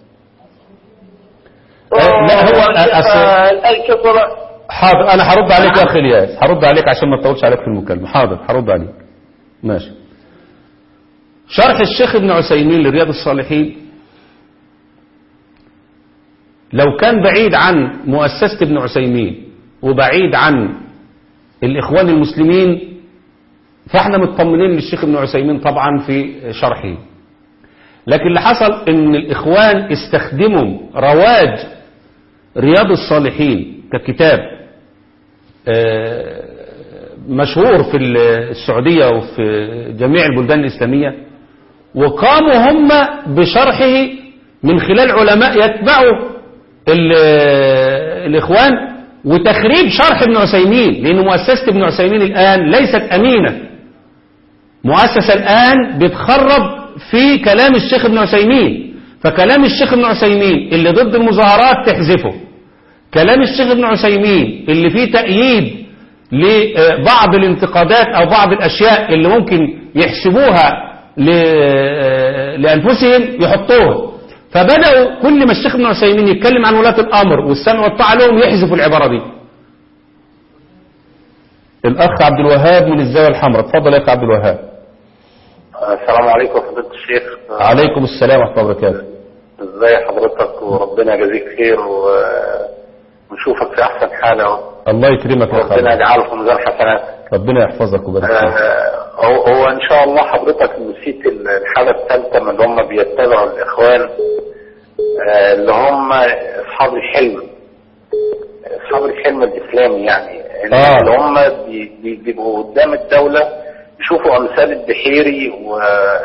آه، لا هو أصل الآن كثر حاضر أنا هرد عليك يا أخي إلياس هرد عليك عشان ما تطولش عليك في المكالمة حاضر هرد عليك ماشي شرح الشيخ ابن عثيمين لرياض الصالحين لو كان بعيد عن مؤسسة ابن عثيمين وبعيد عن الإخوان المسلمين فاحنا مطمنين للشيخ ابن عثيمين طبعا في شرحه لكن اللي حصل ان الإخوان استخدموا رواج رياض الصالحين ككتاب آه، مشهور في السعودية وفي جميع البلدان الإسلامية وقاموا هم بشرحه من خلال علماء يتبعوا ال- الإخوان وتخريب شرح ابن عثيمين لأن مؤسسة ابن عثيمين الآن ليست أمينة مؤسسة الآن بتخرب في كلام الشيخ ابن عثيمين فكلام الشيخ ابن عثيمين اللي ضد المظاهرات تحذفه كلام الشيخ ابن عثيمين اللي فيه تأييد لبعض الانتقادات أو بعض الأشياء اللي ممكن يحسبوها ل- لأنفسهم يحطوها فبدأوا كل ما الشيخ ابن عثيمين يتكلم عن ولاة الأمر والسمع والطاعة لهم يحذفوا العبارة دي الأخ عبد الوهاب من الزاوية الحمراء اتفضل يا أخ عبد الوهاب السلام عليكم فضيلة الشيخ عليكم السلام ورحمة الله وبركاته ازاي حضرتك وربنا يجازيك خير و... ونشوفك في احسن حال اهو الله يكرمك يا أخ عبد ربنا الوهاب. يجعله في ميزان حسنات ربنا يحفظك ويبارك فيك آه، هو هو ان شاء الله حضرتك نسيت الحالة الثالثة من اللي هم بيتبعوا الاخوان آه، اللي هم اصحاب الحلم اصحاب الحلم الاسلامي يعني آه. اللي هم بي- بي- بيبقوا قدام الدولة يشوفوا امثال البحيري و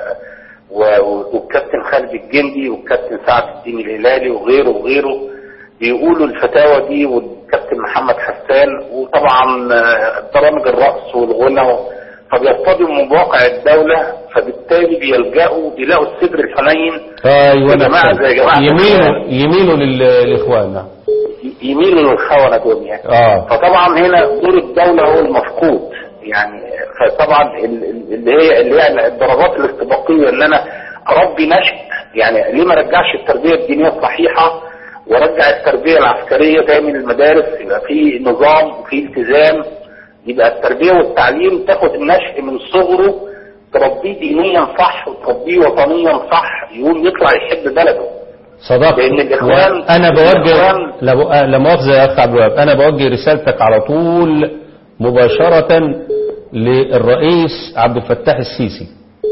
و- والكابتن خالد الجندي والكابتن سعد الدين الهلالي وغيره وغيره بيقولوا الفتاوى دي والكابتن محمد حسان وطبعا آه، برامج الرقص والغنى فبيصطدموا بواقع الدولة فبالتالي بيلجأوا بيلاقوا الصدر الحنين ايوه يا أنا جماعة فهمت. زي جماعة يمينوا الإخوان. يمينوا لل- للاخوان نعم يميلوا للخونة دول يعني اه فطبعا هنا دور الدولة هو المفقود يعني فطبعا ال- ال- اللي هي اللي هي الدرجات الاستباقية ان انا اربي نشء يعني ليه ما رجعش التربية الدينية الصحيحة ورجع التربية العسكرية تاني للمدارس يبقى في نظام وفي التزام يبقى التربية والتعليم تاخد النشء من صغره تربيه دينيا صح وتربيه وطنيا صح يقول يطلع يحب بلده صدقت لأن الإخوان- انا بوجه الإخوان- لا بق- لا مؤاخذه يا اخ عبد الوهاب انا بوجه رسالتك على طول مباشره للرئيس عبد الفتاح السيسي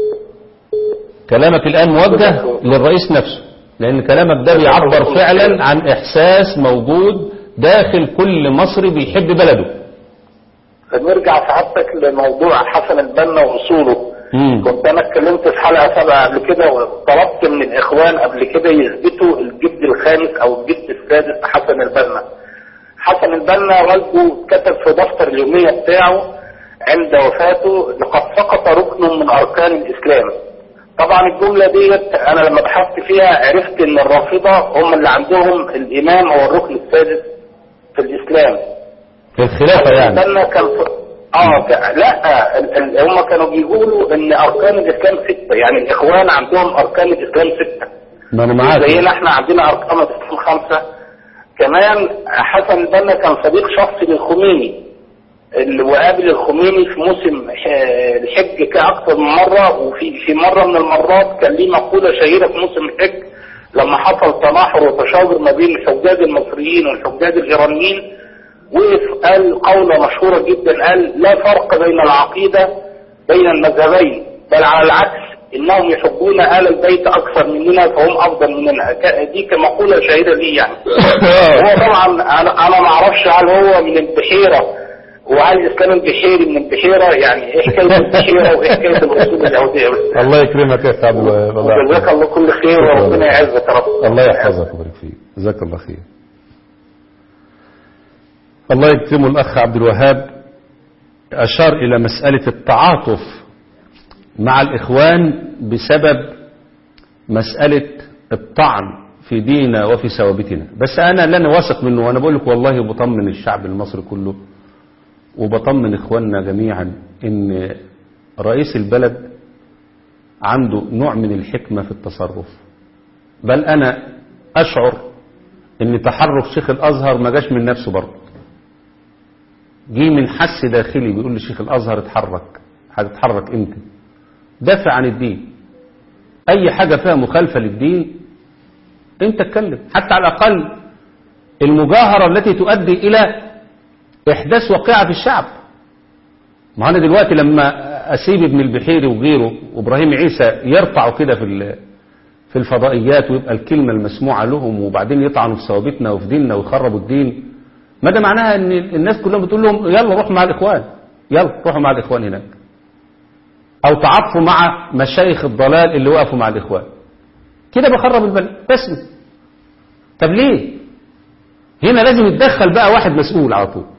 كلامك الان موجه للرئيس نفسه لان كلامك ده بيعبر فعلا عن احساس موجود داخل كل مصري بيحب بلده فنرجع سعادتك لموضوع حسن البنا واصوله مم. كنت انا اتكلمت في حلقه سابقه قبل كده وطلبت من الاخوان قبل كده يثبتوا الجد الخامس او الجد السادس لحسن البنا حسن البنا والده كتب في دفتر اليوميه بتاعه عند وفاته لقد سقط ركن من اركان الاسلام طبعا الجمله ديت انا لما بحثت فيها عرفت ان الرافضه هم اللي عندهم الامام هو الركن السادس في الاسلام في الخلافه يعني استنى كان ف... اه ك... لا ال... ال... هم كانوا بيقولوا ان اركان الاسلام سته يعني الاخوان عندهم اركان الاسلام سته ما انا معاك زينا احنا عندنا اركان الاسلام خمسه كمان حسن البنا كان صديق شخصي للخميني اللي وقابل الخميني في موسم ح- الحج كأكثر من مرة وفي في مرة من المرات كان ليه مقولة شهيرة في موسم الحج لما حصل تناحر وتشاور ما بين الحجاج المصريين والحجاج الإيرانيين وقف قال قولة مشهورة جدا قال لا فرق بين العقيدة بين المذهبين بل على العكس انهم يحبون آل البيت اكثر مننا فهم افضل مننا ك- دي كمقولة شهيرة ليه يعني هو طبعا انا انا ما اعرفش هل هو من البحيرة وهل اسلام البحيري من البحيرة يعني ايه حكاية البحيرة وايه حكاية الرسول اليهودية بس الله يكرمك يا اخ عبد الوهاب الله جزاك يحفظك. الله كل خير وربنا يعزك يا رب الله يحفظك ويبارك فيك جزاك الله خير الله يكرمه الأخ عبد الوهاب أشار إلى مسألة التعاطف مع الإخوان بسبب مسألة الطعن في ديننا وفي ثوابتنا بس أنا لن واثق منه وأنا بقول لك والله بطمن الشعب المصري كله وبطمن إخواننا جميعا إن رئيس البلد عنده نوع من الحكمة في التصرف بل أنا أشعر أن تحرك شيخ الأزهر ما جاش من نفسه برضه جه من حس داخلي بيقول لشيخ الأزهر اتحرك هتتحرك امتى دافع عن الدين اي حاجة فيها مخالفة للدين انت اتكلم حتى على الاقل المجاهرة التي تؤدي الى احداث واقعة في الشعب ما انا دلوقتي لما اسيب ابن البحيري وغيره وابراهيم عيسى يرفعوا كده في ال- في الفضائيات ويبقى الكلمة المسموعة لهم وبعدين يطعنوا في ثوابتنا وفي ديننا ويخربوا الدين ما ده معناها ان الناس كلهم بتقول لهم يلا روحوا مع الاخوان يلا روحوا مع الاخوان هناك او تعاطفوا مع مشايخ الضلال اللي وقفوا مع الاخوان كده بخرب البلد بس طب ليه هنا لازم يتدخل بقى واحد مسؤول على طول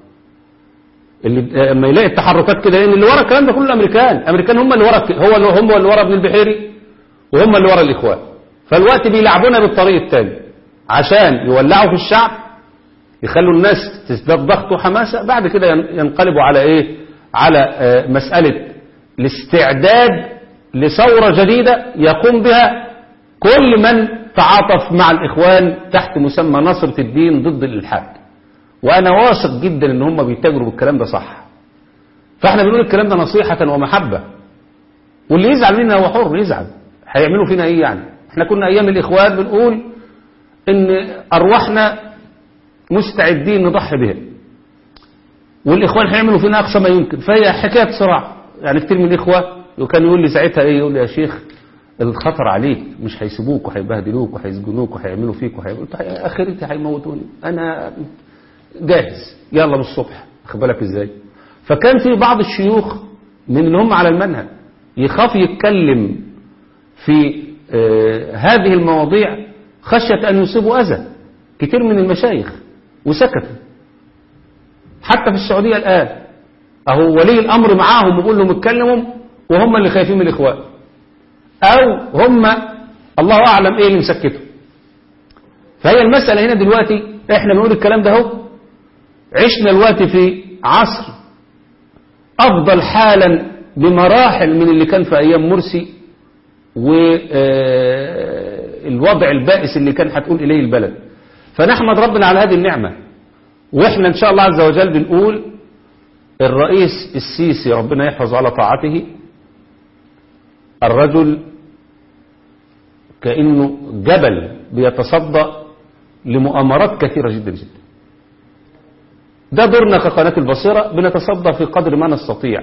اللي لما يلاقي التحركات كده لان اللي ورا الكلام ده كله الامريكان الامريكان هم اللي ورا هو اللي هم اللي ورا ابن البحيري وهم اللي ورا الاخوان فالوقت بيلعبونا بالطريق التاني عشان يولعوا في الشعب يخلوا الناس تزداد ضغط وحماسه بعد كده ين- ينقلبوا على ايه على آه، مساله الاستعداد لثوره جديده يقوم بها كل من تعاطف مع الاخوان تحت مسمى نصره الدين ضد الالحاد وانا واثق جدا ان هم بيتاجروا بالكلام ده صح فاحنا بنقول الكلام ده نصيحه ومحبه واللي يزعل منا هو حر يزعل هيعملوا فينا ايه يعني احنا كنا ايام الاخوان بنقول ان ارواحنا مستعدين نضحي بها والاخوان هيعملوا فينا اقصى ما يمكن فهي حكايه صراع يعني كتير من الاخوه وكان يقول لي ساعتها ايه يقول لي يا شيخ الخطر عليك مش هيسيبوك وهيبهدلوك وهيسجنوك وهيعملوا فيك وهيعملوا قلت اخرتي هيموتوني انا جاهز يلا بالصبح واخد بالك ازاي فكان في بعض الشيوخ من اللي هم على المنهج يخاف يتكلم في آه هذه المواضيع خشية أن يصيبوا أذى كتير من المشايخ وسكتوا حتى في السعودية الآن أهو ولي الأمر معاهم ويقول لهم اتكلموا وهم اللي خايفين من الإخوان أو هم الله أعلم إيه اللي مسكته فهي المسألة هنا دلوقتي إحنا بنقول الكلام ده اهو عشنا الوقت في عصر أفضل حالا بمراحل من اللي كان في أيام مرسي والوضع البائس اللي كان هتقول إليه البلد فنحمد ربنا على هذه النعمة وإحنا إن شاء الله عز وجل بنقول الرئيس السيسي ربنا يحفظ على طاعته الرجل كأنه جبل بيتصدى لمؤامرات كثيرة جدا جدا ده دورنا كقناة البصيرة بنتصدى في قدر ما نستطيع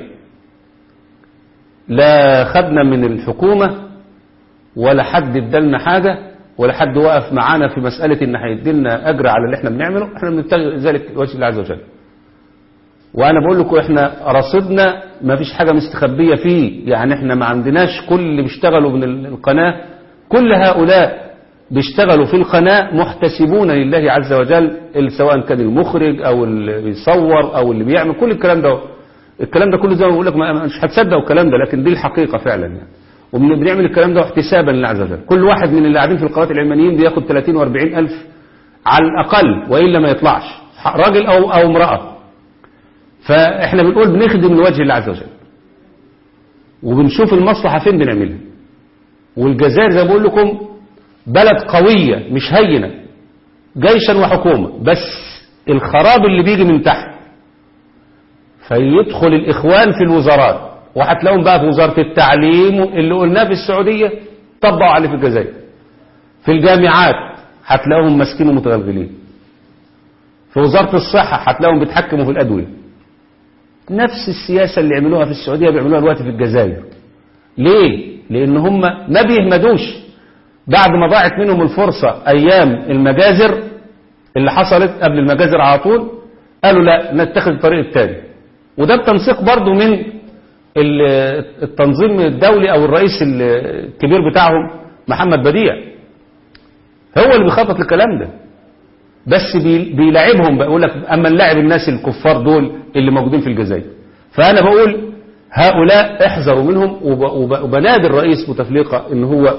لا خدنا من الحكومة ولا حد ادالنا حاجة ولا حد وقف معانا في مسألة ان هيديلنا اجر على اللي احنا بنعمله احنا بنبتغي ذلك وجه الله عز وجل وانا بقول لكم احنا رصيدنا ما فيش حاجة مستخبية فيه يعني احنا ما عندناش كل اللي بيشتغلوا من القناة كل هؤلاء بيشتغلوا في القناة محتسبون لله عز وجل سواء كان المخرج او اللي بيصور او اللي بيعمل كل الكلام ده الكلام ده كله زي ما بقول لك مش هتصدقوا الكلام ده لكن دي الحقيقة فعلا يعني وبنعمل الكلام ده احتسابا لله عز وجل كل واحد من اللي قاعدين في القنوات العلمانيين بياخد 30 و40 ألف على الأقل وإلا ما يطلعش راجل أو, أو امرأة فإحنا بنقول بنخدم لوجه الله عز وجل وبنشوف المصلحة فين بنعملها والجزائر زي ما بقول لكم بلد قوية مش هينة جيشا وحكومة بس الخراب اللي بيجي من تحت فيدخل الإخوان في الوزارات وهتلاقوهم بقى في وزارة التعليم اللي قلناه في السعودية طبقوا عليه في الجزائر في الجامعات هتلاقوهم ماسكين ومتغلغلين في وزارة الصحة هتلاقوهم بيتحكموا في الأدوية نفس السياسة اللي عملوها في السعودية بيعملوها دلوقتي في الجزائر ليه؟ لأن هم ما بيهمدوش بعد ما ضاعت منهم الفرصة أيام المجازر اللي حصلت قبل المجازر على طول قالوا لا نتخذ الطريق التاني وده بتنسيق برضو من التنظيم الدولي او الرئيس الكبير بتاعهم محمد بديع هو اللي بيخطط للكلام ده بس بيلاعبهم بقول لك اما نلاعب الناس الكفار دول اللي موجودين في الجزائر فانا بقول هؤلاء احذروا منهم وبنادي الرئيس بوتفليقه ان هو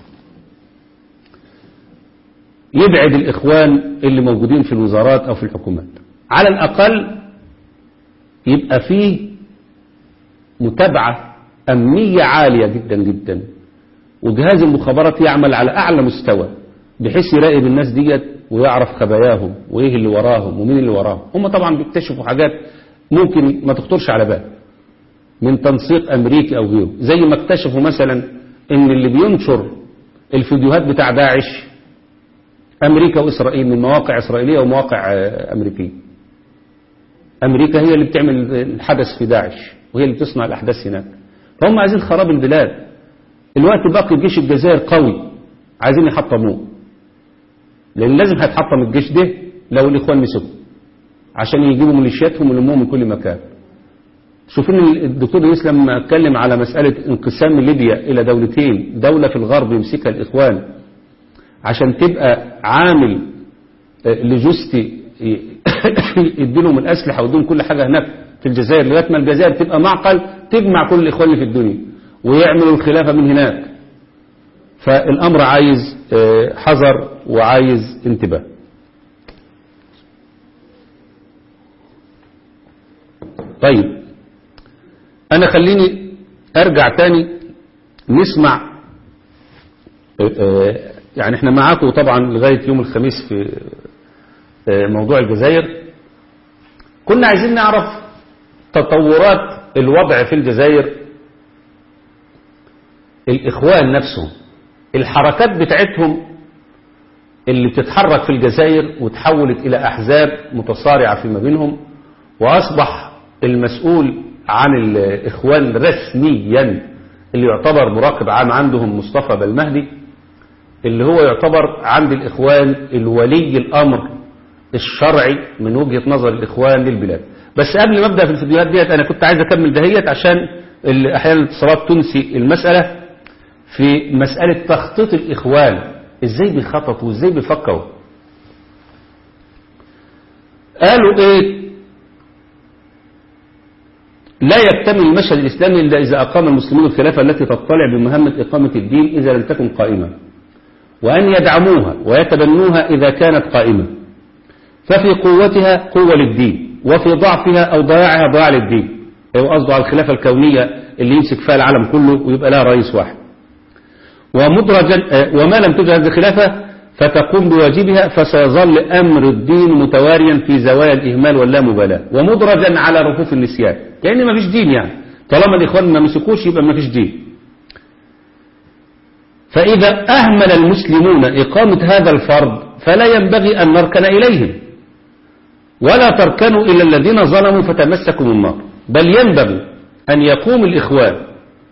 يبعد الاخوان اللي موجودين في الوزارات او في الحكومات على الاقل يبقى فيه متابعة أمنية عالية جدا جدا وجهاز المخابرات يعمل على أعلى مستوى بحيث يراقب الناس ديت ويعرف خباياهم وإيه اللي وراهم ومين اللي وراهم هم طبعا بيكتشفوا حاجات ممكن ما تخطرش على بال من تنسيق أمريكي أو غيره زي ما اكتشفوا مثلا ان اللي بينشر الفيديوهات بتاع داعش أمريكا وإسرائيل من مواقع إسرائيلية ومواقع آه، أمريكية أمريكا هي اللي بتعمل الحدث في داعش وهي اللي بتصنع الأحداث هناك فهم عايزين خراب البلاد الوقت باقي جيش الجزائر قوي عايزين يحطموه لأن لازم هيتحطم الجيش ده لو الإخوان مسكوا عشان يجيبوا ميليشياتهم ويلموهم من كل مكان شوفين الدكتور يونس لما اتكلم على مسألة انقسام ليبيا إلى دولتين دولة في الغرب يمسكها الإخوان عشان تبقى عامل آه، لجوستي يديلهم الأسلحة ويديلهم كل حاجة هناك في الجزائر لغاية ما الجزائر تبقى معقل تجمع كل الإخوان اللي في الدنيا ويعملوا الخلافة من هناك فالأمر عايز آه، حذر وعايز انتباه طيب أنا خليني أرجع تاني نسمع آه، آه، يعني احنا معاكم طبعا لغاية يوم الخميس في آه، موضوع الجزائر كنا عايزين نعرف تطورات الوضع في الجزائر الإخوان نفسهم الحركات بتاعتهم اللي بتتحرك في الجزائر وتحولت إلى أحزاب متصارعة فيما بينهم وأصبح المسؤول عن الإخوان رسميا اللي يعتبر مراقب عام عندهم مصطفى بالمهدي اللي هو يعتبر عند الإخوان الولي الأمر الشرعي من وجهة نظر الإخوان للبلاد بس قبل ما أبدأ في الفيديوهات ديت أنا كنت عايز أكمل دهيت عشان ال- أحيانا الاتصالات تنسي المسألة في مسألة تخطيط الإخوان إزاي بيخططوا وإزاي بيفكروا قالوا إيه لا يكتمل المشهد الإسلامي إلا إذا أقام المسلمون الخلافة التي تطلع بمهمة إقامة الدين إذا لم تكن قائمة وأن يدعموها ويتبنوها إذا كانت قائمة ففي قوتها قوة للدين وفي ضعفها أو ضياعها ضياع للدين هو قصده على الخلافة الكونية اللي يمسك فيها العالم كله ويبقى لها رئيس واحد ومدرجا آه، وما لم تجد هذه الخلافة فتقوم بواجبها فسيظل أمر الدين متواريا في زوايا الإهمال واللامبالاة ومدرجا على رفوف النسيان كأن ما فيش دين يعني طالما الإخوان ما مسكوش يبقى ما فيش دين فإذا أهمل المسلمون إقامة هذا الفرض فلا ينبغي أن نركن إليهم ولا تركنوا إلى الذين ظلموا فتمسكوا من النار بل ينبغي أن يقوم الإخوان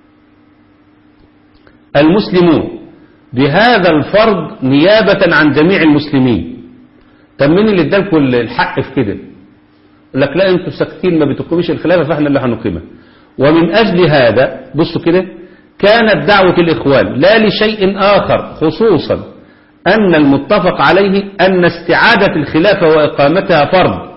المسلمون بهذا الفرض نيابة عن جميع المسلمين طب مين اللي ادالكم الحق في كده يقول لك لا انتوا ساكتين ما بتقومش الخلافة فاحنا اللي هنقيمها ومن أجل هذا بصوا كده كانت دعوة الإخوان لا لشيء آخر خصوصا أن المتفق عليه أن استعادة الخلافة وإقامتها فرض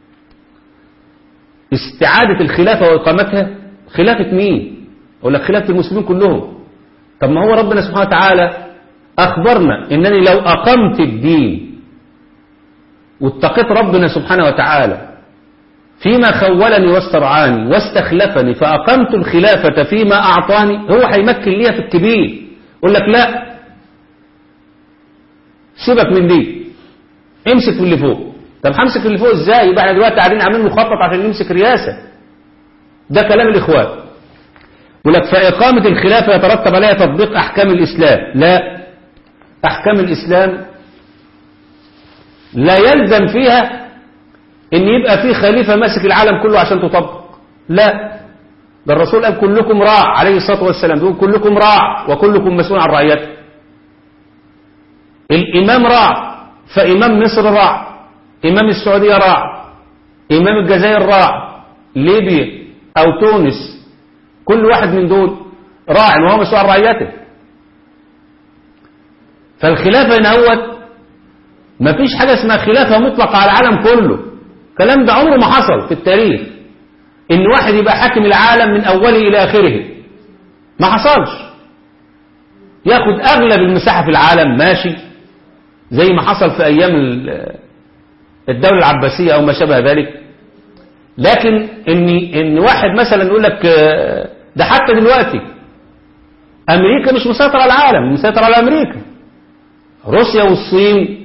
استعادة الخلافة وإقامتها خلافة مين أقول لك خلافة المسلمين كلهم طب ما هو ربنا سبحانه وتعالى أخبرنا أنني لو أقمت الدين واتقيت ربنا سبحانه وتعالى فيما خولني واسترعاني واستخلفني فأقمت الخلافة فيما أعطاني هو هيمكن ليها في الكبير يقول لك لا سيبك من دي امسك في اللي فوق طب همسك في اللي فوق ازاي يبقى احنا دلوقتي قاعدين عاملين مخطط عشان نمسك رئاسة ده كلام الإخوان يقول لك فإقامة الخلافة يترتب عليها تطبيق أحكام الإسلام لا أحكام الإسلام لا يلزم فيها ان يبقى في خليفة ماسك العالم كله عشان تطبق لا ده الرسول قال كلكم راع عليه الصلاة والسلام بيقول كلكم راع وكلكم مسؤول عن رعيته الإمام راع فإمام مصر راع إمام السعودية راع إمام الجزائر راع ليبيا أو تونس كل واحد من دول راع وهو مسؤول عن رعيته فالخلافة هنا هوت مفيش حاجة اسمها خلافة مطلقة على العالم كله الكلام ده عمره ما حصل في التاريخ ان واحد يبقى حاكم العالم من اوله الى اخره ما حصلش ياخد اغلب المساحة في العالم ماشي زي ما حصل في ايام الدولة العباسية او ما شابه ذلك لكن ان ان واحد مثلا يقول لك ده حتى دلوقتي امريكا مش مسيطرة على العالم مسيطرة على امريكا روسيا والصين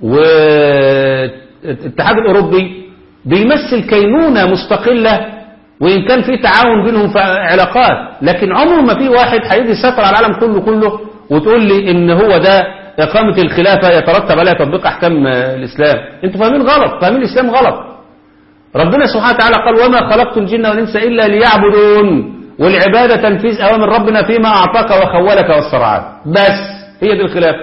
والاتحاد الاوروبي بيمثل كينونة مستقلة وإن كان في تعاون بينهم في علاقات لكن عمر ما في واحد هيجي يسيطر على العالم كله كله وتقول لي إن هو ده إقامة الخلافة يترتب عليها تطبيق أحكام آه، الإسلام أنتوا فاهمين غلط فاهمين الإسلام غلط ربنا سبحانه وتعالى قال وما خلقت الجن والإنس إلا ليعبدون والعبادة تنفيذ أوامر ربنا فيما أعطاك وخولك والصرعات بس هي دي الخلافة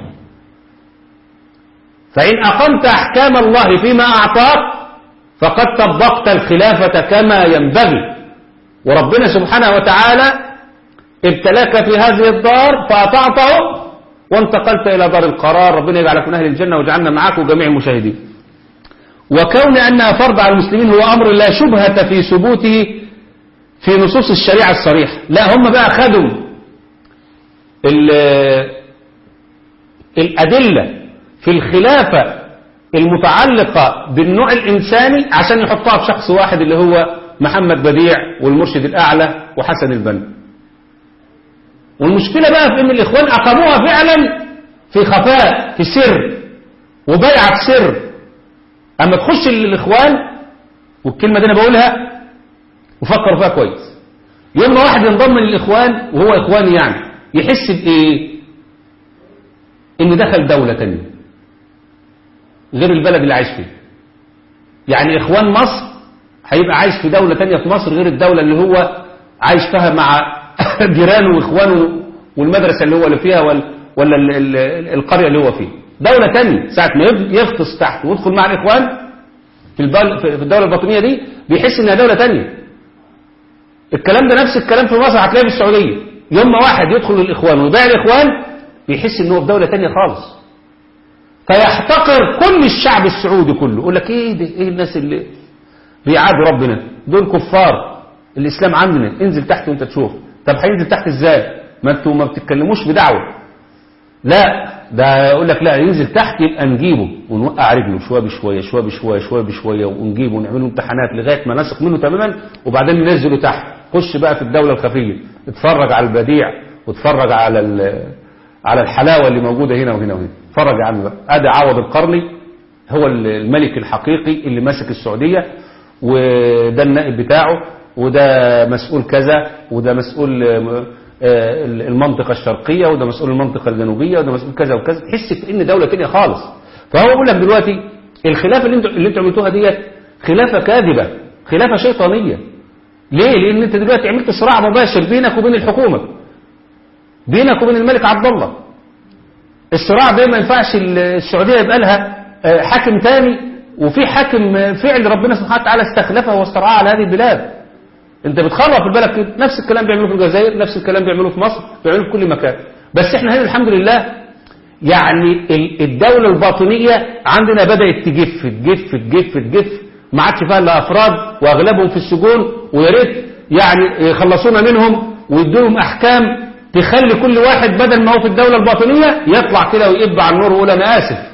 فإن أقمت أحكام الله فيما أعطاك فقد طبقت الخلافة كما ينبغي وربنا سبحانه وتعالى ابتلاك في هذه الدار فأطعته وانتقلت إلى دار القرار ربنا يجعلك من أهل الجنة ويجعلنا معك وجميع المشاهدين وكون أنها فرض على المسلمين هو أمر لا شبهة في ثبوته في نصوص الشريعة الصريحة لا هم بقى خدوا ال- الأدلة في الخلافة المتعلقة بالنوع الإنساني عشان يحطها في شخص واحد اللي هو محمد بديع والمرشد الأعلى وحسن البنا والمشكلة بقى في أن الإخوان أقاموها فعلا في خفاء في سر وبيعة في سر أما تخش الإخوان والكلمة دي أنا بقولها وفكر فيها كويس يوم ما واحد ينضم للإخوان وهو إخواني يعني يحس بإيه إن دخل دولة تانية غير البلد اللي عايش فيه يعني إخوان مصر هيبقى عايش في دولة تانية في مصر غير الدولة اللي هو عايش فيها مع جيرانه واخوانه والمدرسة اللي هو اللي فيها ولا, ولا ال- ال- القرية اللي هو فيها دولة تانية ساعة ما يف- يغطس تحت ويدخل مع الإخوان في البل- في الدولة الباطنية دي بيحس إنها دولة تانية الكلام ده نفس الكلام في مصر هتلاقيه في السعودية يوم ما واحد يدخل الإخوان ويبيع الإخوان بيحس إنه في دولة تانية خالص فيحتقر كل الشعب السعودي كله يقول لك ايه ده ايه الناس اللي بيعادوا ربنا دول كفار الاسلام عندنا انزل تحت وانت تشوف طب هينزل تحت ازاي ما انتوا ما بتتكلموش بدعوه لا ده يقول لك لا ينزل تحت يبقى نجيبه ونوقع رجله شويه بشويه شويه بشويه شويه بشويه ونجيبه ونعمل له امتحانات لغايه ما نثق منه تماما وبعدين ننزله تحت خش بقى في الدوله الخفيه اتفرج على البديع واتفرج على ال- على الحلاوه اللي موجوده هنا وهنا وهنا اتفرج عنه بقى ادي عوض القرني هو الملك الحقيقي اللي ماسك السعوديه وده النائب بتاعه وده مسؤول كذا وده مسؤول آه، آه، المنطقة الشرقية وده مسؤول المنطقة الجنوبية وده مسؤول كذا وكذا تحس في ان دولة تانية خالص فهو بيقول لك دلوقتي الخلافة اللي انتوا اللي انتوا عملتوها ديت خلافة كاذبة خلافة شيطانية ليه؟ لان انت دلوقتي عملت صراع مباشر بينك وبين الحكومة بينك وبين الملك عبد الله الصراع ده ما ينفعش السعودية يبقى لها آه، حاكم تاني وفي حاكم آه، فعل ربنا سبحانه وتعالى استخلفه واسترعاه على هذه البلاد انت بتخرب في البلد كده نفس الكلام بيعملوه في الجزائر نفس الكلام بيعملوه في مصر بيعملوه في كل مكان بس احنا هنا الحمد لله يعني ال- الدولة الباطنية عندنا بدأت تجف تجف تجف تجف ما عادش فيها الا افراد واغلبهم في السجون ويا ريت يعني يخلصونا منهم ويدوا لهم احكام تخلي كل واحد بدل ما هو في الدولة الباطنية يطلع كده ويقب على النور ويقول انا اسف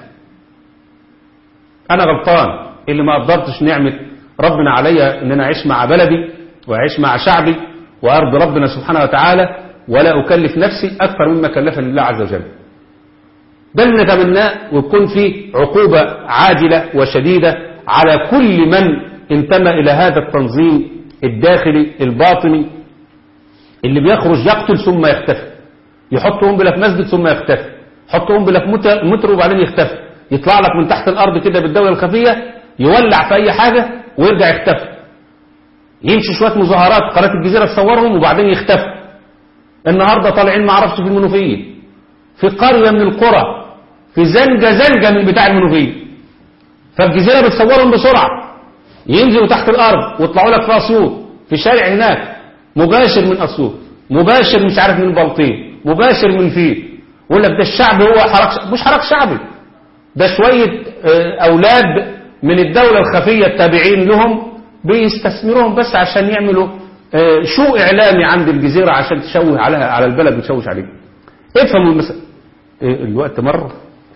انا غلطان اللي ما قدرتش نعمة ربنا عليا ان انا اعيش مع بلدي واعيش مع شعبي وارض ربنا سبحانه وتعالى ولا اكلف نفسي اكثر مما كلفني الله عز وجل بل نتمناه ويكون في عقوبة عاجلة وشديدة على كل من انتمى إلى هذا التنظيم الداخلي الباطني اللي بيخرج يقتل ثم يختفي يحط قنبلة في مسجد ثم يختفي يحط قنبلة في مت- متر وبعدين يختفي يطلع لك من تحت الأرض كده بالدولة الخفية يولع في أي حاجة ويرجع يختفي يمشي شوية مظاهرات قناة الجزيرة تصورهم وبعدين يختفي النهاردة طالعين معرفش في المنوفية في قرية من القرى في زنجة زنجة من بتاع المنوفية فالجزيرة بتصورهم بسرعة ينزلوا تحت الأرض ويطلعوا لك في أسيوط في شارع هناك مباشر من أسيوط مباشر مش عارف من بلطيم مباشر من فيه يقول لك ده الشعب هو حرك ش- مش حرك شعبي ده شوية آه، أولاد من الدولة الخفية التابعين لهم بيستثمروهم بس عشان يعملوا آه، شو إعلامي عند الجزيرة عشان تشوه عليها على البلد وتشوش عليه افهموا المسألة إيه الوقت مر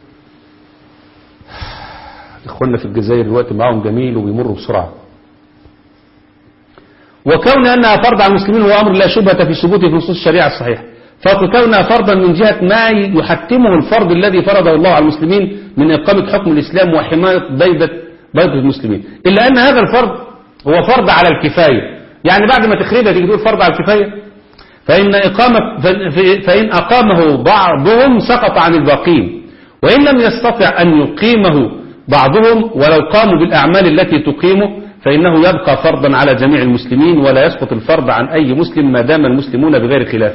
اخواننا في الجزائر الوقت معاهم جميل وبيمروا بسرعة وكون أنها فرض على المسلمين هو أمر لا شبهة في ثبوته في نصوص الشريعة الصحيحة فكونها فرضا من جهة ما يحتمه الفرض الذي فرضه الله على المسلمين من إقامة حكم الإسلام وحماية بيضة بيضة المسلمين إلا أن هذا الفرض هو فرض على الكفاية يعني بعد ما تخربها تيجي تقول فرض على الكفاية فإن إقامة ف- فإن أقامه بعضهم سقط عن الباقين وإن لم يستطع أن يقيمه بعضهم ولو قاموا بالأعمال التي تقيمه فإنه يبقى فرضا على جميع المسلمين ولا يسقط الفرض عن أي مسلم ما دام المسلمون بغير خلاف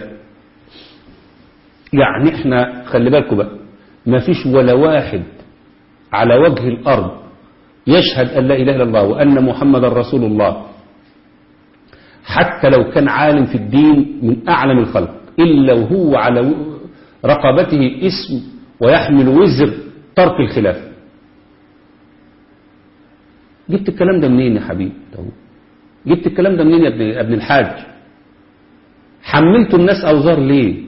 يعني احنا خلي بالكم بقى ما فيش ولا واحد على وجه الأرض يشهد أن لا إله إلا الله وأن محمد رسول الله حتى لو كان عالم في الدين من أعلم الخلق إلا وهو على و- رقبته اسم ويحمل وزر ترك الخلاف جبت الكلام ده منين يا حبيبي ده هو. جبت الكلام ده منين يا ابن, يا ابن الحاج حملت الناس أوزار ليه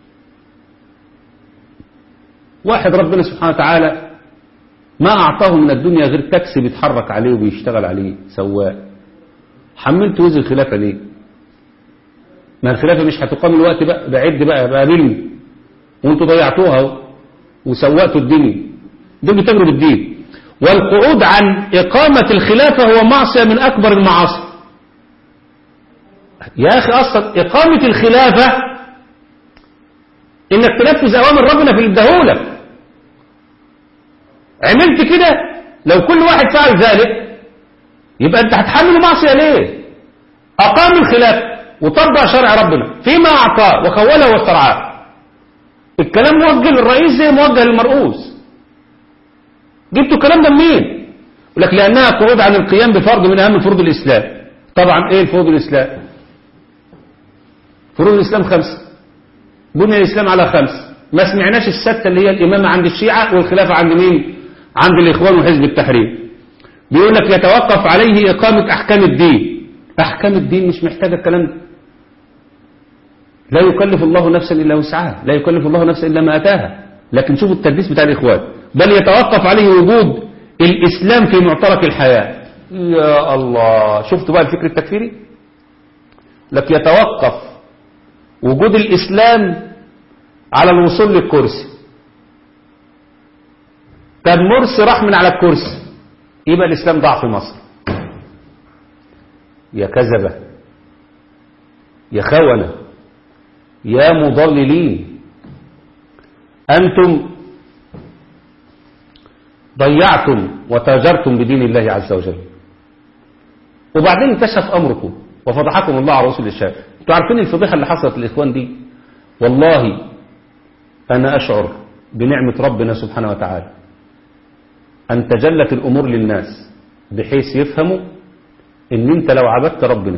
واحد ربنا سبحانه وتعالى ما أعطاه من الدنيا غير تاكسي بيتحرك عليه وبيشتغل عليه سواق حملت وزن الخلافة ليه ما الخلافة مش هتقام الوقت بقى ده عد بقى بقى قابلني وانتوا ضيعتوها اهو وسوقتوا الدنيا دول بتجروا بالدين والقعود عن إقامة الخلافة هو معصية من أكبر المعاصي يا أخي أصلا إقامة الخلافة إنك تنفذ أوامر ربنا في الدهولة عملت كده لو كل واحد فعل ذلك يبقى أنت هتحمله معصية ليه أقام الخلافة وطبق شرع ربنا فيما أعطاه وخوله واسترعاه الكلام موجه للرئيس زي موجه للمرؤوس جبتوا الكلام ده منين يقول لك لأنها قعود عن القيام بفرض من أهم فروض الإسلام طبعا إيه فروض الإسلام فروض الإسلام خمسة بني الإسلام على خمس ما سمعناش الستة اللي هي الإمامة عند الشيعة والخلافة عند مين عند الإخوان وحزب التحرير بيقول لك يتوقف عليه إقامة أحكام الدين أحكام الدين مش محتاجة الكلام ده لا يكلف الله نفسا إلا وسعها لا يكلف الله نفسا إلا ما أتاها لكن شوفوا التدليس بتاع الإخوان بل يتوقف عليه وجود الإسلام في معترك الحياة يا الله شفتوا بقى الفكر التكفيري لك يتوقف وجود الإسلام على الوصول للكرسي طب مرسي راح من على الكرسي يبقى الإسلام ضاع في مصر يا كذبة يا خونة يا مضللين أنتم ضيعتم وتاجرتم بدين الله عز وجل وبعدين انكشف أمركم وفضحكم الله على رسول الشام انتوا عارفين الفضيحة اللي حصلت للإخوان دي والله أنا أشعر بنعمة ربنا سبحانه وتعالى أن تجلت الأمور للناس بحيث يفهموا أن أنت لو عبدت ربنا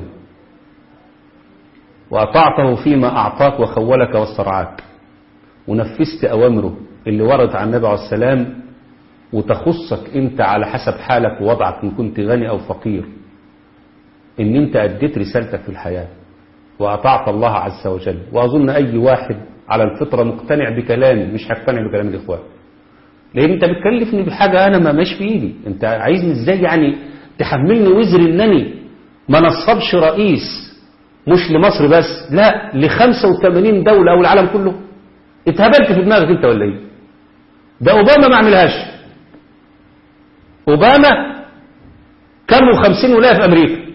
وأطعته فيما أعطاك وخولك واسترعاك ونفذت أوامره اللي وردت عن النبي عليه السلام وتخصك أنت على حسب حالك ووضعك إن كنت غني أو فقير إن أنت أديت رسالتك في الحياة وأطعت الله عز وجل وأظن أي واحد على الفطرة مقتنع بكلامي مش هقتنع بكلام الإخوان لأن أنت بتكلفني بحاجة أنا ما مش في إيدي أنت عايزني إزاي يعني تحملني وزر إنني ما نصبش رئيس مش لمصر بس لا ل 85 دولة أو العالم كله اتهبلت في دماغك أنت ولا إيه ده أوباما ما عملهاش أوباما كانوا 50 ولاية في أمريكا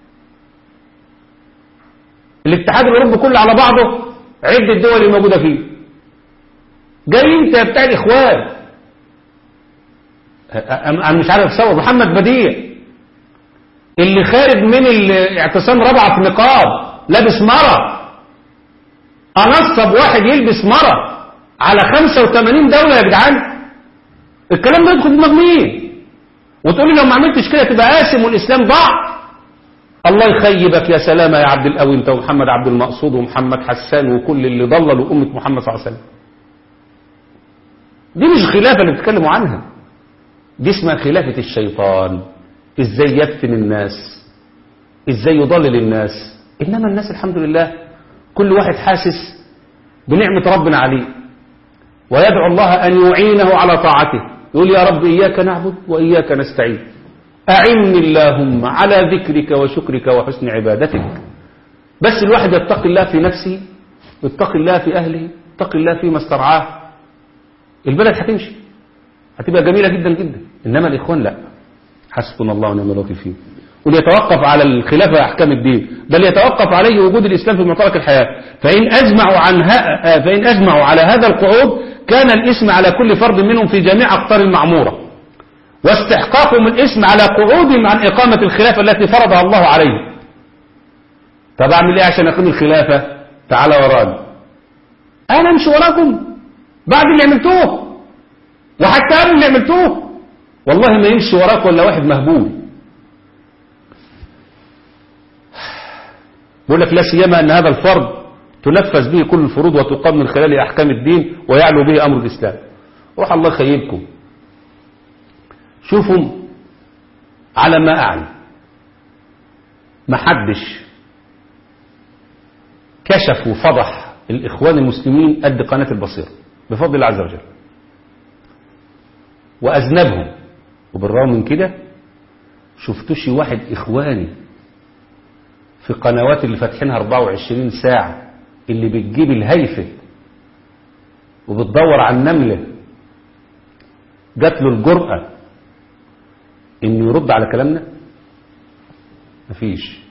الاتحاد الأوروبي كله على بعضه عد الدول اللي موجودة فيه جاي انت يا بتاع الإخوان أنا مش عارف صور محمد بديع اللي خارج من الاعتصام ربعة في نقاب لابس مرة أنصب واحد يلبس مرة على 85 دولة يا جدعان الكلام ده يدخل دماغ مين وتقول لي لو ما عملتش كده تبقى قاسم والإسلام ضاع الله يخيبك يا سلامة يا عبد القوي انت ومحمد عبد المقصود ومحمد حسان وكل اللي ضللوا أمة محمد صلى الله عليه وسلم دي مش خلافة اللي بتتكلموا عنها دي اسمها خلافة الشيطان ازاي يفتن الناس ازاي يضلل الناس انما الناس الحمد لله كل واحد حاسس بنعمة ربنا عليه ويدعو الله ان يعينه على طاعته يقول يا رب اياك نعبد واياك نستعين اعني اللهم على ذكرك وشكرك وحسن عبادتك بس الواحد يتقي الله في نفسه يتقي الله في اهله يتقي الله فيما استرعاه البلد هتمشي هتبقى جميلة جدا جدا إنما الإخوان لا حسبنا الله ونعم الوكيل فيه وليتوقف على الخلافة أحكام الدين بل يتوقف عليه وجود الإسلام في معترك الحياة فإن أجمعوا, عن ها فإن أجمعوا على هذا القعود كان الإسم على كل فرد منهم في جميع أقطار المعمورة واستحقاقهم الإسم على قعودهم عن إقامة الخلافة التي فرضها الله عليهم طب أعمل إيه عشان أقيم الخلافة تعالى وراني أنا مش وراكم بعد اللي عملتوه وحتى قبل اللي عملتوه والله ما يمشي وراك ولا واحد مهبول بيقول لك لا سيما أن هذا الفرض تنفذ به كل الفروض وتقام من خلال أحكام الدين ويعلو به أمر الإسلام روح الله يخيبكم شوفوا على ما أعلم ما حدش كشف وفضح الإخوان المسلمين قد قناة البصيرة بفضل الله عز وجل وأذنبهم وبالرغم من كده شفتوش واحد إخواني في قنوات اللي فاتحينها 24 ساعة اللي بتجيب الهيفة وبتدور على النملة جات له الجرأة انه يرد على كلامنا مفيش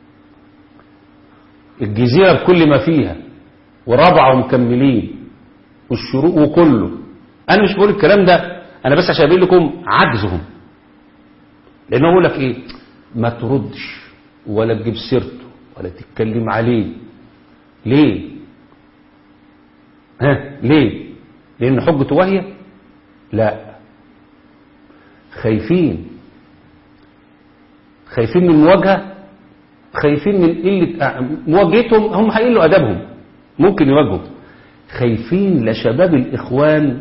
الجزيرة بكل ما فيها ورابعة ومكملين والشروق وكله انا مش بقول الكلام ده انا بس عشان ابين لكم عجزهم لانه يقول لك ايه ما تردش ولا تجيب سيرته ولا تتكلم عليه ليه ها ليه لان حجته واهيه لا خايفين خايفين من المواجهه خايفين من قله مواجهتهم هم هيقلوا ادبهم ممكن يواجهوا خايفين لشباب الاخوان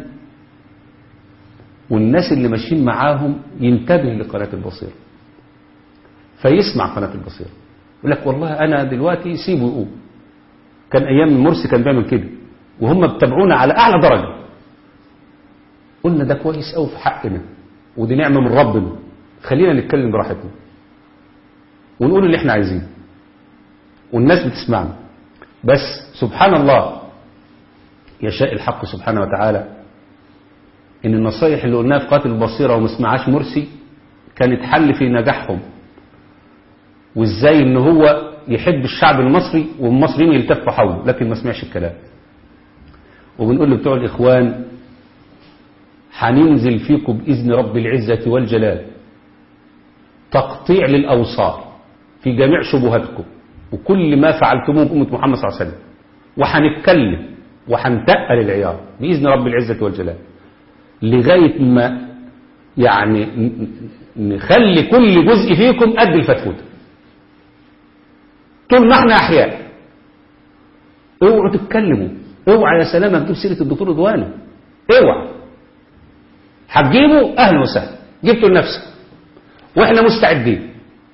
والناس اللي ماشيين معاهم ينتبه لقناه البصيره فيسمع قناه البصيره يقول لك والله انا دلوقتي سيبه يقوم كان ايام مرسي كان بيعمل كده وهم بتابعونا على اعلى درجه قلنا ده كويس قوي في حقنا ودي نعمه من ربنا خلينا نتكلم براحتنا ونقول اللي احنا عايزينه والناس بتسمعنا بس سبحان الله يشاء الحق سبحانه وتعالى ان النصايح اللي قلناها في قاتل البصيره وما سمعهاش مرسي كانت حل في نجاحهم وازاي ان هو يحب الشعب المصري والمصريين يلتفوا حوله لكن ما سمعش الكلام وبنقول لبتوع الاخوان هننزل فيكم باذن رب العزه والجلال تقطيع للاوصار في جميع شبهاتكم وكل ما فعلتموه بأمة محمد صلى الله عليه وسلم وهنتكلم وهنتقل العيار بإذن رب العزة والجلال لغاية ما يعني نخلي كل جزء فيكم قد الفتفوتة طول ما احنا أحياء اوعوا تتكلموا اوعى يا سلامة تجيب سيرة الدكتور رضواني اوعى هتجيبه أهلا وسهلا جبته لنفسك واحنا مستعدين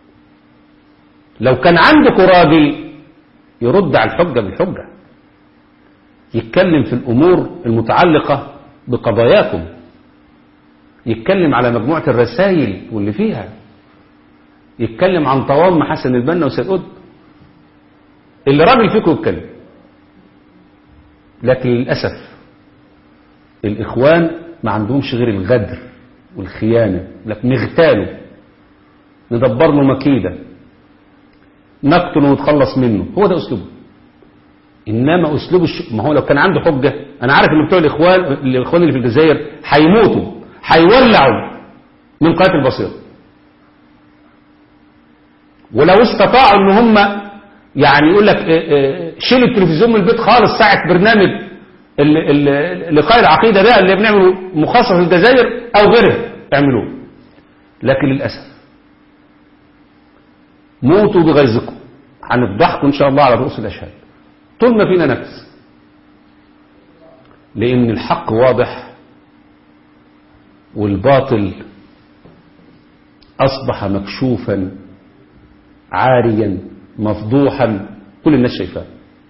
لو كان عندكم راجل يرد على الحجة بالحجة يتكلم في الأمور المتعلقة بقضاياكم يتكلم على مجموعة الرسائل واللي فيها يتكلم عن طوام حسن البنا وسيد قطب اللي راجل فيكم يتكلم لكن للأسف الإخوان ما عندهمش غير الغدر والخيانة لكن نغتاله ندبر له مكيدة نقتله ونتخلص منه هو ده أسلوبه إنما أسلوب الش... ما هو لو كان عنده حجة أنا عارف إن بتوع الإخوان الإخوان اللي في الجزائر هيموتوا هيولعوا من قناة البصيرة ولو استطاعوا إن هم يعني يقول لك شيل التلفزيون من البيت خالص ساعة برنامج لقاء العقيدة ده اللي بنعمله مخصص للجزائر أو غيره اعملوه لكن للأسف موتوا بغيظكم هنفضحكم إن شاء الله على رؤوس الأشهاد طول ما فينا نفس لأن الحق واضح والباطل أصبح مكشوفا عاريا مفضوحا كل الناس شايفاه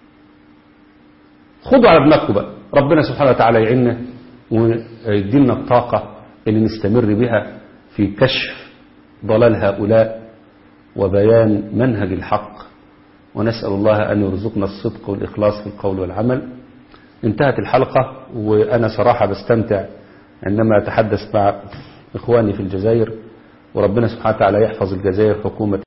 خدوا على دماغكم بقى ربنا سبحانه وتعالى يعيننا ويدينا الطاقة اللي نستمر بها في كشف ضلال هؤلاء وبيان منهج الحق ونسأل الله أن يرزقنا الصدق والإخلاص في القول والعمل انتهت الحلقة وأنا صراحة بستمتع عندما أتحدث مع إخواني في الجزائر وربنا سبحانه وتعالى يحفظ الجزائر حكومة